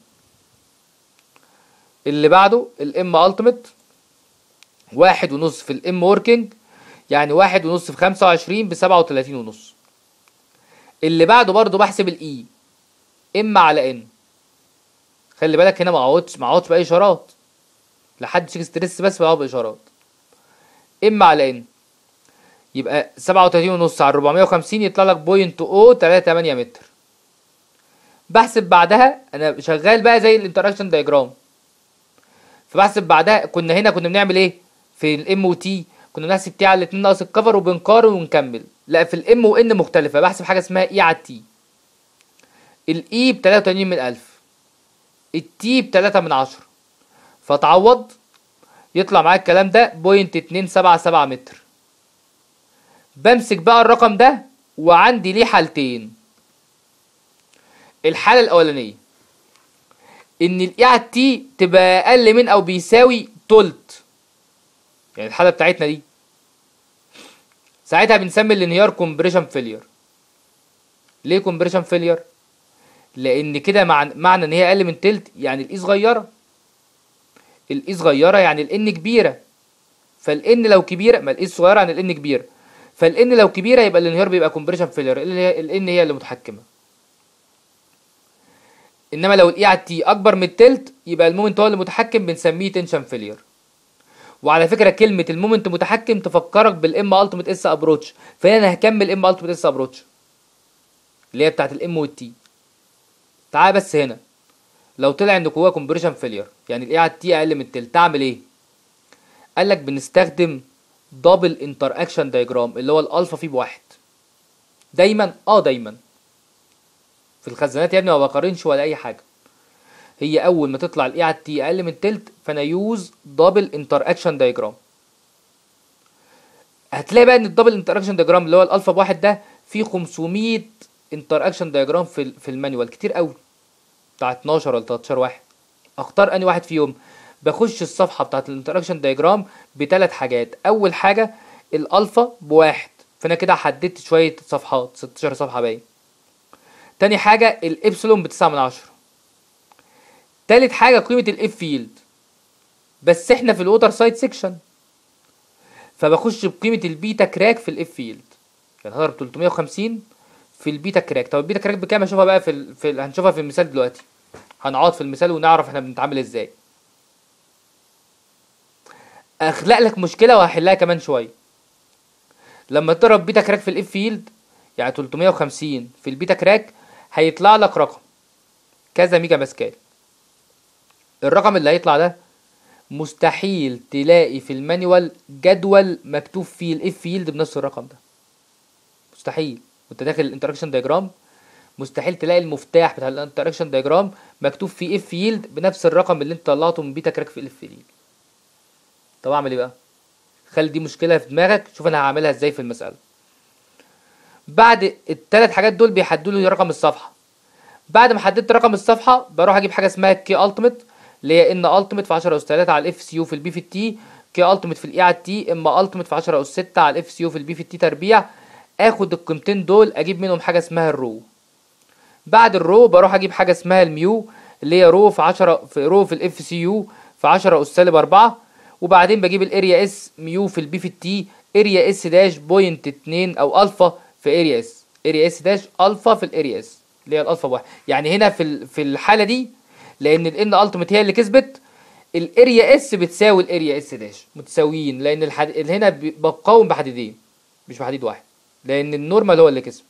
اللي بعده الام التيميت واحد ونص في الام وركينج يعني واحد ونص في 25 ب 37 ونص اللي بعده برضو بحسب الاي ام على ان خلي بالك هنا ما اقعدش ما اقعدش باي اشارات لحد تشيك ستريس بس بقعد باشارات ام على ان يبقى 37 ونص على 450 يطلع لك بوينت او 38 متر بحسب بعدها انا شغال بقى زي الانتراكشن دايجرام فبحسب بعدها كنا هنا كنا بنعمل ايه في الام و تي كنا بنحسب تي على الاتنين ناقص الكفر وبنقارن ونكمل لا في الام وان مختلفه بحسب حاجه اسمها اي على التي الاي ب 83 من 1000 التي ب 3 من 10 فتعوض يطلع معاك الكلام ده بوينت 277 متر بمسك بقى الرقم ده وعندي ليه حالتين الحالة الأولانية إن الإي على التي تبقى أقل من أو بيساوي تلت يعني الحالة بتاعتنا دي ساعتها بنسمي الانهيار كومبريشن فيلير ليه كومبريشن فيلير؟ لأن كده مع... معنى إن هي أقل من تلت يعني الإي صغيرة الإي صغيرة يعني الإن كبيرة فالإن لو كبيرة ما الإي صغيرة يعني الإن كبيرة فالإن لو كبيرة يبقى الانهيار بيبقى كومبريشن فيلير الإن هي اللي متحكمة انما لو الاي على التي اكبر من التلت يبقى المومنت هو اللي متحكم بنسميه تنشن فيلير وعلى فكره كلمه المومنت متحكم تفكرك بالام التيميت اس ابروتش فهنا انا هكمل ام التيميت اس ابروتش اللي هي بتاعت الام والتي تعال بس هنا لو طلع ان جواه كومبريشن فيلير يعني الاي على التي اقل من التلت تعمل ايه قال لك بنستخدم دبل انتر اكشن دايجرام اللي هو الالفا فيه بواحد دايما اه دايما في الخزانات يا ابني ما بقارنش ولا اي حاجه هي اول ما تطلع الاي على التي اقل من التلت فانا يوز دبل انتر اكشن دايجرام هتلاقي بقى ان الدبل انتر اكشن دايجرام اللي هو الالفا بواحد ده فيه 500 انتر اكشن دايجرام في ال- في المانيوال كتير قوي بتاع 12 ولا 13 واحد اختار اني واحد فيهم بخش الصفحه بتاعت الانتراكشن دايجرام بثلاث حاجات اول حاجه الالفا بواحد فانا كده حددت شويه صفحات 16 صفحه باين تاني حاجه الابسلون بتسعة من عشرة تالت حاجه قيمه الاف فيلد بس احنا في الوتر سايد سيكشن فبخش بقيمه البيتا كراك في الاف فيلد يعني هضرب 350 في البيتا كراك طب البيتا كراك بكام هشوفها بقى في, ال... في ال... هنشوفها في المثال دلوقتي هنقعد في المثال ونعرف احنا بنتعامل ازاي اخلق لك مشكله وهحلها كمان شويه لما تضرب بيتا كراك في الاف فيلد يعني 350 في البيتا كراك هيطلع لك رقم كذا ميجا باسكال الرقم اللي هيطلع ده مستحيل تلاقي في المانيوال جدول مكتوب فيه الاف فيلد بنفس الرقم ده مستحيل وانت داخل الانتراكشن دايجرام مستحيل تلاقي المفتاح بتاع الانتراكشن دايجرام مكتوب فيه اف فيلد بنفس الرقم اللي انت طلعته من بيتا كراك في الاف فيلد طب اعمل ايه بقى خلي دي مشكله في دماغك شوف انا هعملها ازاي في المساله بعد الثلاث حاجات دول بيحددوا لي رقم الصفحه بعد ما حددت رقم الصفحه بروح اجيب حاجه اسمها كي التيميت اللي هي ان التيميت في 10 اس 3 على الاف سي يو في البي في التي كي التيميت في الاي على التي اما التيميت في 10 اس 6 على الاف سي يو في البي في التي تربيع اخد القيمتين دول اجيب منهم حاجه اسمها الرو بعد الرو بروح اجيب حاجه اسمها الميو اللي هي رو في 10 في رو في الاف سي يو في 10 اس سالب 4 وبعدين بجيب الاريا اس ميو في البي في التي اريا اس داش بوينت 2 او الفا في اريا اس اريا اس داش الفا في الاريا اس اللي هي الالفا بواحد يعني هنا في ال- في الحاله دي لان الان التيميت هي اللي كسبت الاريا اس بتساوي الاريا اس داش متساويين لان الحد... هنا ب- بقاوم بحديدين مش بحديد واحد لان النورمال هو اللي كسب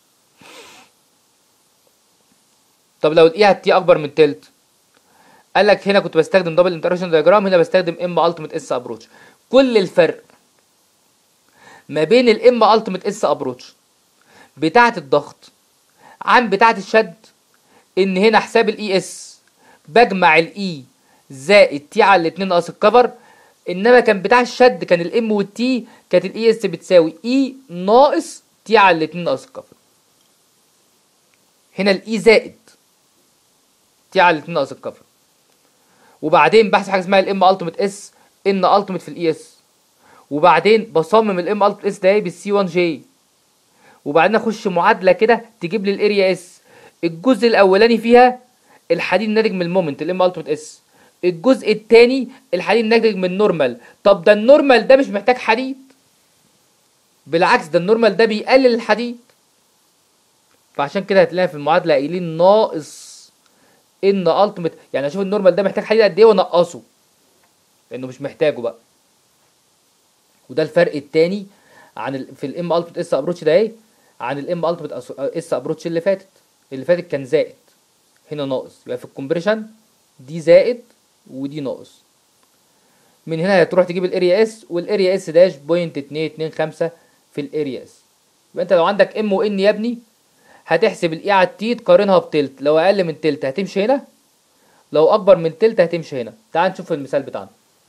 طب لو الاي تي اكبر من تلت قال لك هنا كنت بستخدم دبل انتراكشن دايجرام هنا بستخدم ام التيميت اس ابروتش كل الفرق ما بين الام التيميت اس ابروتش بتاعه الضغط عن بتاعه الشد ان هنا حساب الاي اس بجمع الاي زائد تي على الاتنين ناقص الكفر انما كان بتاع الشد كان الام والتي كانت الاي اس بتساوي اي ناقص تي على الاتنين ناقص الكفر هنا الاي زائد تي على الاتنين ناقص الكفر وبعدين بحسب حاجه اسمها الام التيميت اس ان التيميت في الاي اس وبعدين بصمم الام التيميت اس ده بالسي 1 جي وبعدين اخش معادله كده تجيب لي الاريا اس الجزء الاولاني فيها الحديد الناتج من المومنت الام التيميت اس الجزء الثاني الحديد الناتج من النورمال طب ده النورمال ده مش محتاج حديد بالعكس ده النورمال ده بيقلل الحديد فعشان كده هتلاقي في المعادله قايلين ناقص ان التيميت يعني اشوف النورمال ده محتاج حديد قد ايه وانقصه لانه مش محتاجه بقى وده الفرق التاني عن ال... في الام التيميت اس ابروتش ده ايه عن الام التيميت اس ابروتش اللي فاتت اللي فاتت كان زائد هنا ناقص يبقى في الكومبريشن دي زائد ودي ناقص من هنا هتروح تجيب الاريا اس والاريا اس داش بوينت اتنين اتنين خمسة في الاريا اس يبقى انت لو عندك ام وان يا ابني هتحسب الاي على التي تقارنها بتلت لو اقل من تلت هتمشي هنا لو اكبر من تلت هتمشي هنا تعال نشوف المثال بتاعنا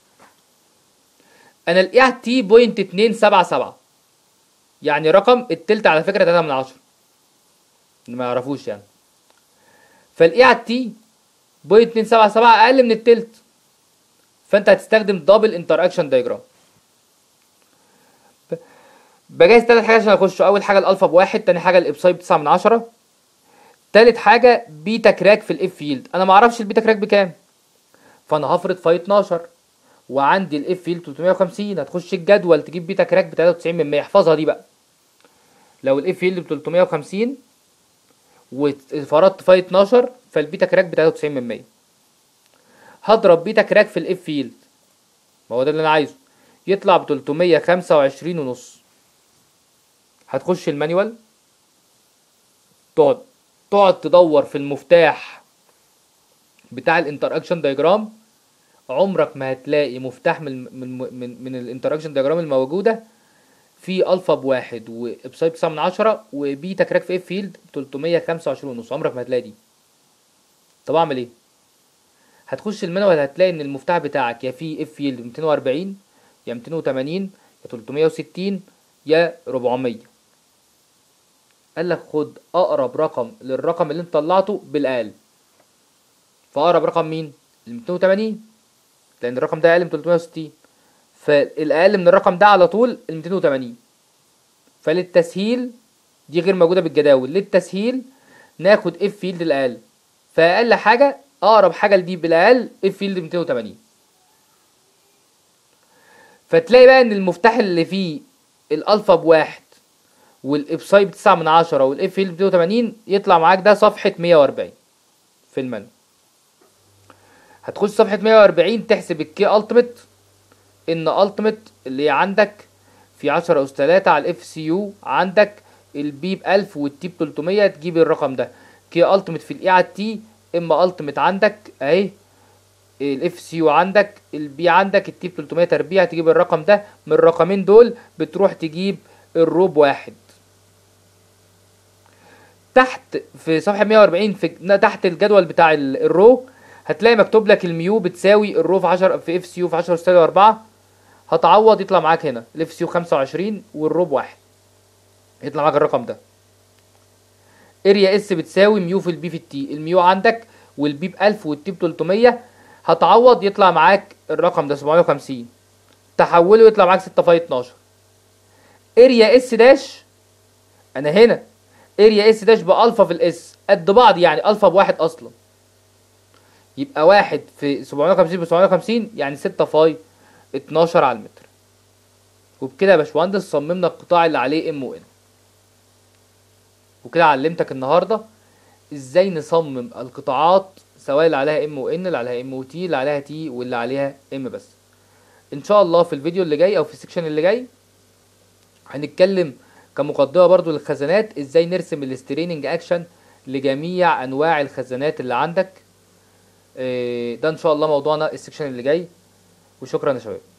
انا الاي على التي بوينت اتنين سبعة سبعة يعني رقم التلت على فكرة تلاتة من عشرة اللي ما يعرفوش يعني فالاي على التي بوينت اتنين سبعة سبعة اقل من التلت فانت هتستخدم دبل انتر اكشن دايجرام بجهز تلات حاجات عشان اخش اول حاجه الالفا بواحد تاني حاجه الابساي بتسعة من عشرة تالت حاجه بيتا كراك في الاف فيلد انا ما اعرفش البيتا كراك بكام فانا هفرض فاي 12 وعندي الاف فيلد 350 هتخش الجدول تجيب بيتا كراك ب 93 من 100 احفظها دي بقى لو الاف فيلد ب 350 وفرضت فاي 12 فالبيتا كراك ب 93 من 100 هضرب بيتا كراك في الاف فيلد ما هو ده اللي انا عايزه يطلع ب 325 ونص هتخش المانيوال تقعد تقعد تدور في المفتاح بتاع الانتراكشن دايجرام عمرك ما هتلاقي مفتاح من من من, من الانتراكشن دايجرام الموجوده في الفا بواحد وابسايد 9 من 10 وبيتا كراك في اف فيلد 325 ونص عمرك ما هتلاقي دي طب اعمل ايه هتخش المانوال هتلاقي ان المفتاح بتاعك يا في اف فيلد 240 يا 280 يا 360 يا 400 قال لك خد اقرب رقم للرقم اللي انت طلعته بالاقل فاقرب رقم مين ال 280 لان الرقم ده اقل من 360 فالاقل من الرقم ده على طول ال 280 فللتسهيل دي غير موجوده بالجداول للتسهيل ناخد اف فيلد الاقل فاقل حاجه اقرب حاجه لدي بالاقل اف فيلد 280 فتلاقي بقى ان المفتاح اللي فيه الالفا بواحد والابساي بتسعة من عشرة والاف فيلد 280 يطلع معاك ده صفحة 140 في المنهج هتخش صفحة 140 تحسب الكي التيمت ان التيمت اللي هي عندك في 10 اس 3 على الاف سي يو عندك البي ب 1000 والتي ب 300 تجيب الرقم ده كي التيمت في الاي على التي اما التيمت عندك اهي الاف سي يو عندك البي عندك التي ب 300 تربيع تجيب الرقم ده من الرقمين دول بتروح تجيب الروب واحد تحت في صفحة 140 في تحت الجدول بتاع ال- الرو هتلاقي مكتوب لك الميو بتساوي الرو في 10 في اف سي يو في 10 اس 4 هتعوض يطلع معاك هنا الاف سي يو 25 والرو بواحد يطلع معاك الرقم ده اريا اس بتساوي ميو في البي في التي الميو عندك والبي ب 1000 والتي ب 300 هتعوض يطلع معاك الرقم ده 750 تحوله يطلع معاك 6 فاي 12 اريا اس داش انا هنا اريا اس داش بالفا في الاس قد بعض يعني الفا بواحد اصلا يبقى واحد في 750 ب 750 يعني 6 فاي 12 على المتر وبكده يا باشمهندس صممنا القطاع اللي عليه ام وان وكده علمتك النهارده ازاي نصمم القطاعات سواء اللي عليها ام وان اللي عليها ام وتي اللي عليها تي واللي عليها ام بس ان شاء الله في الفيديو اللي جاي او في السكشن اللي جاي هنتكلم كمقدمه برضو للخزانات ازاي نرسم الستريننج اكشن لجميع انواع الخزانات اللي عندك إيه، ده ان شاء الله موضوعنا السكشن اللي جاي وشكرا يا شباب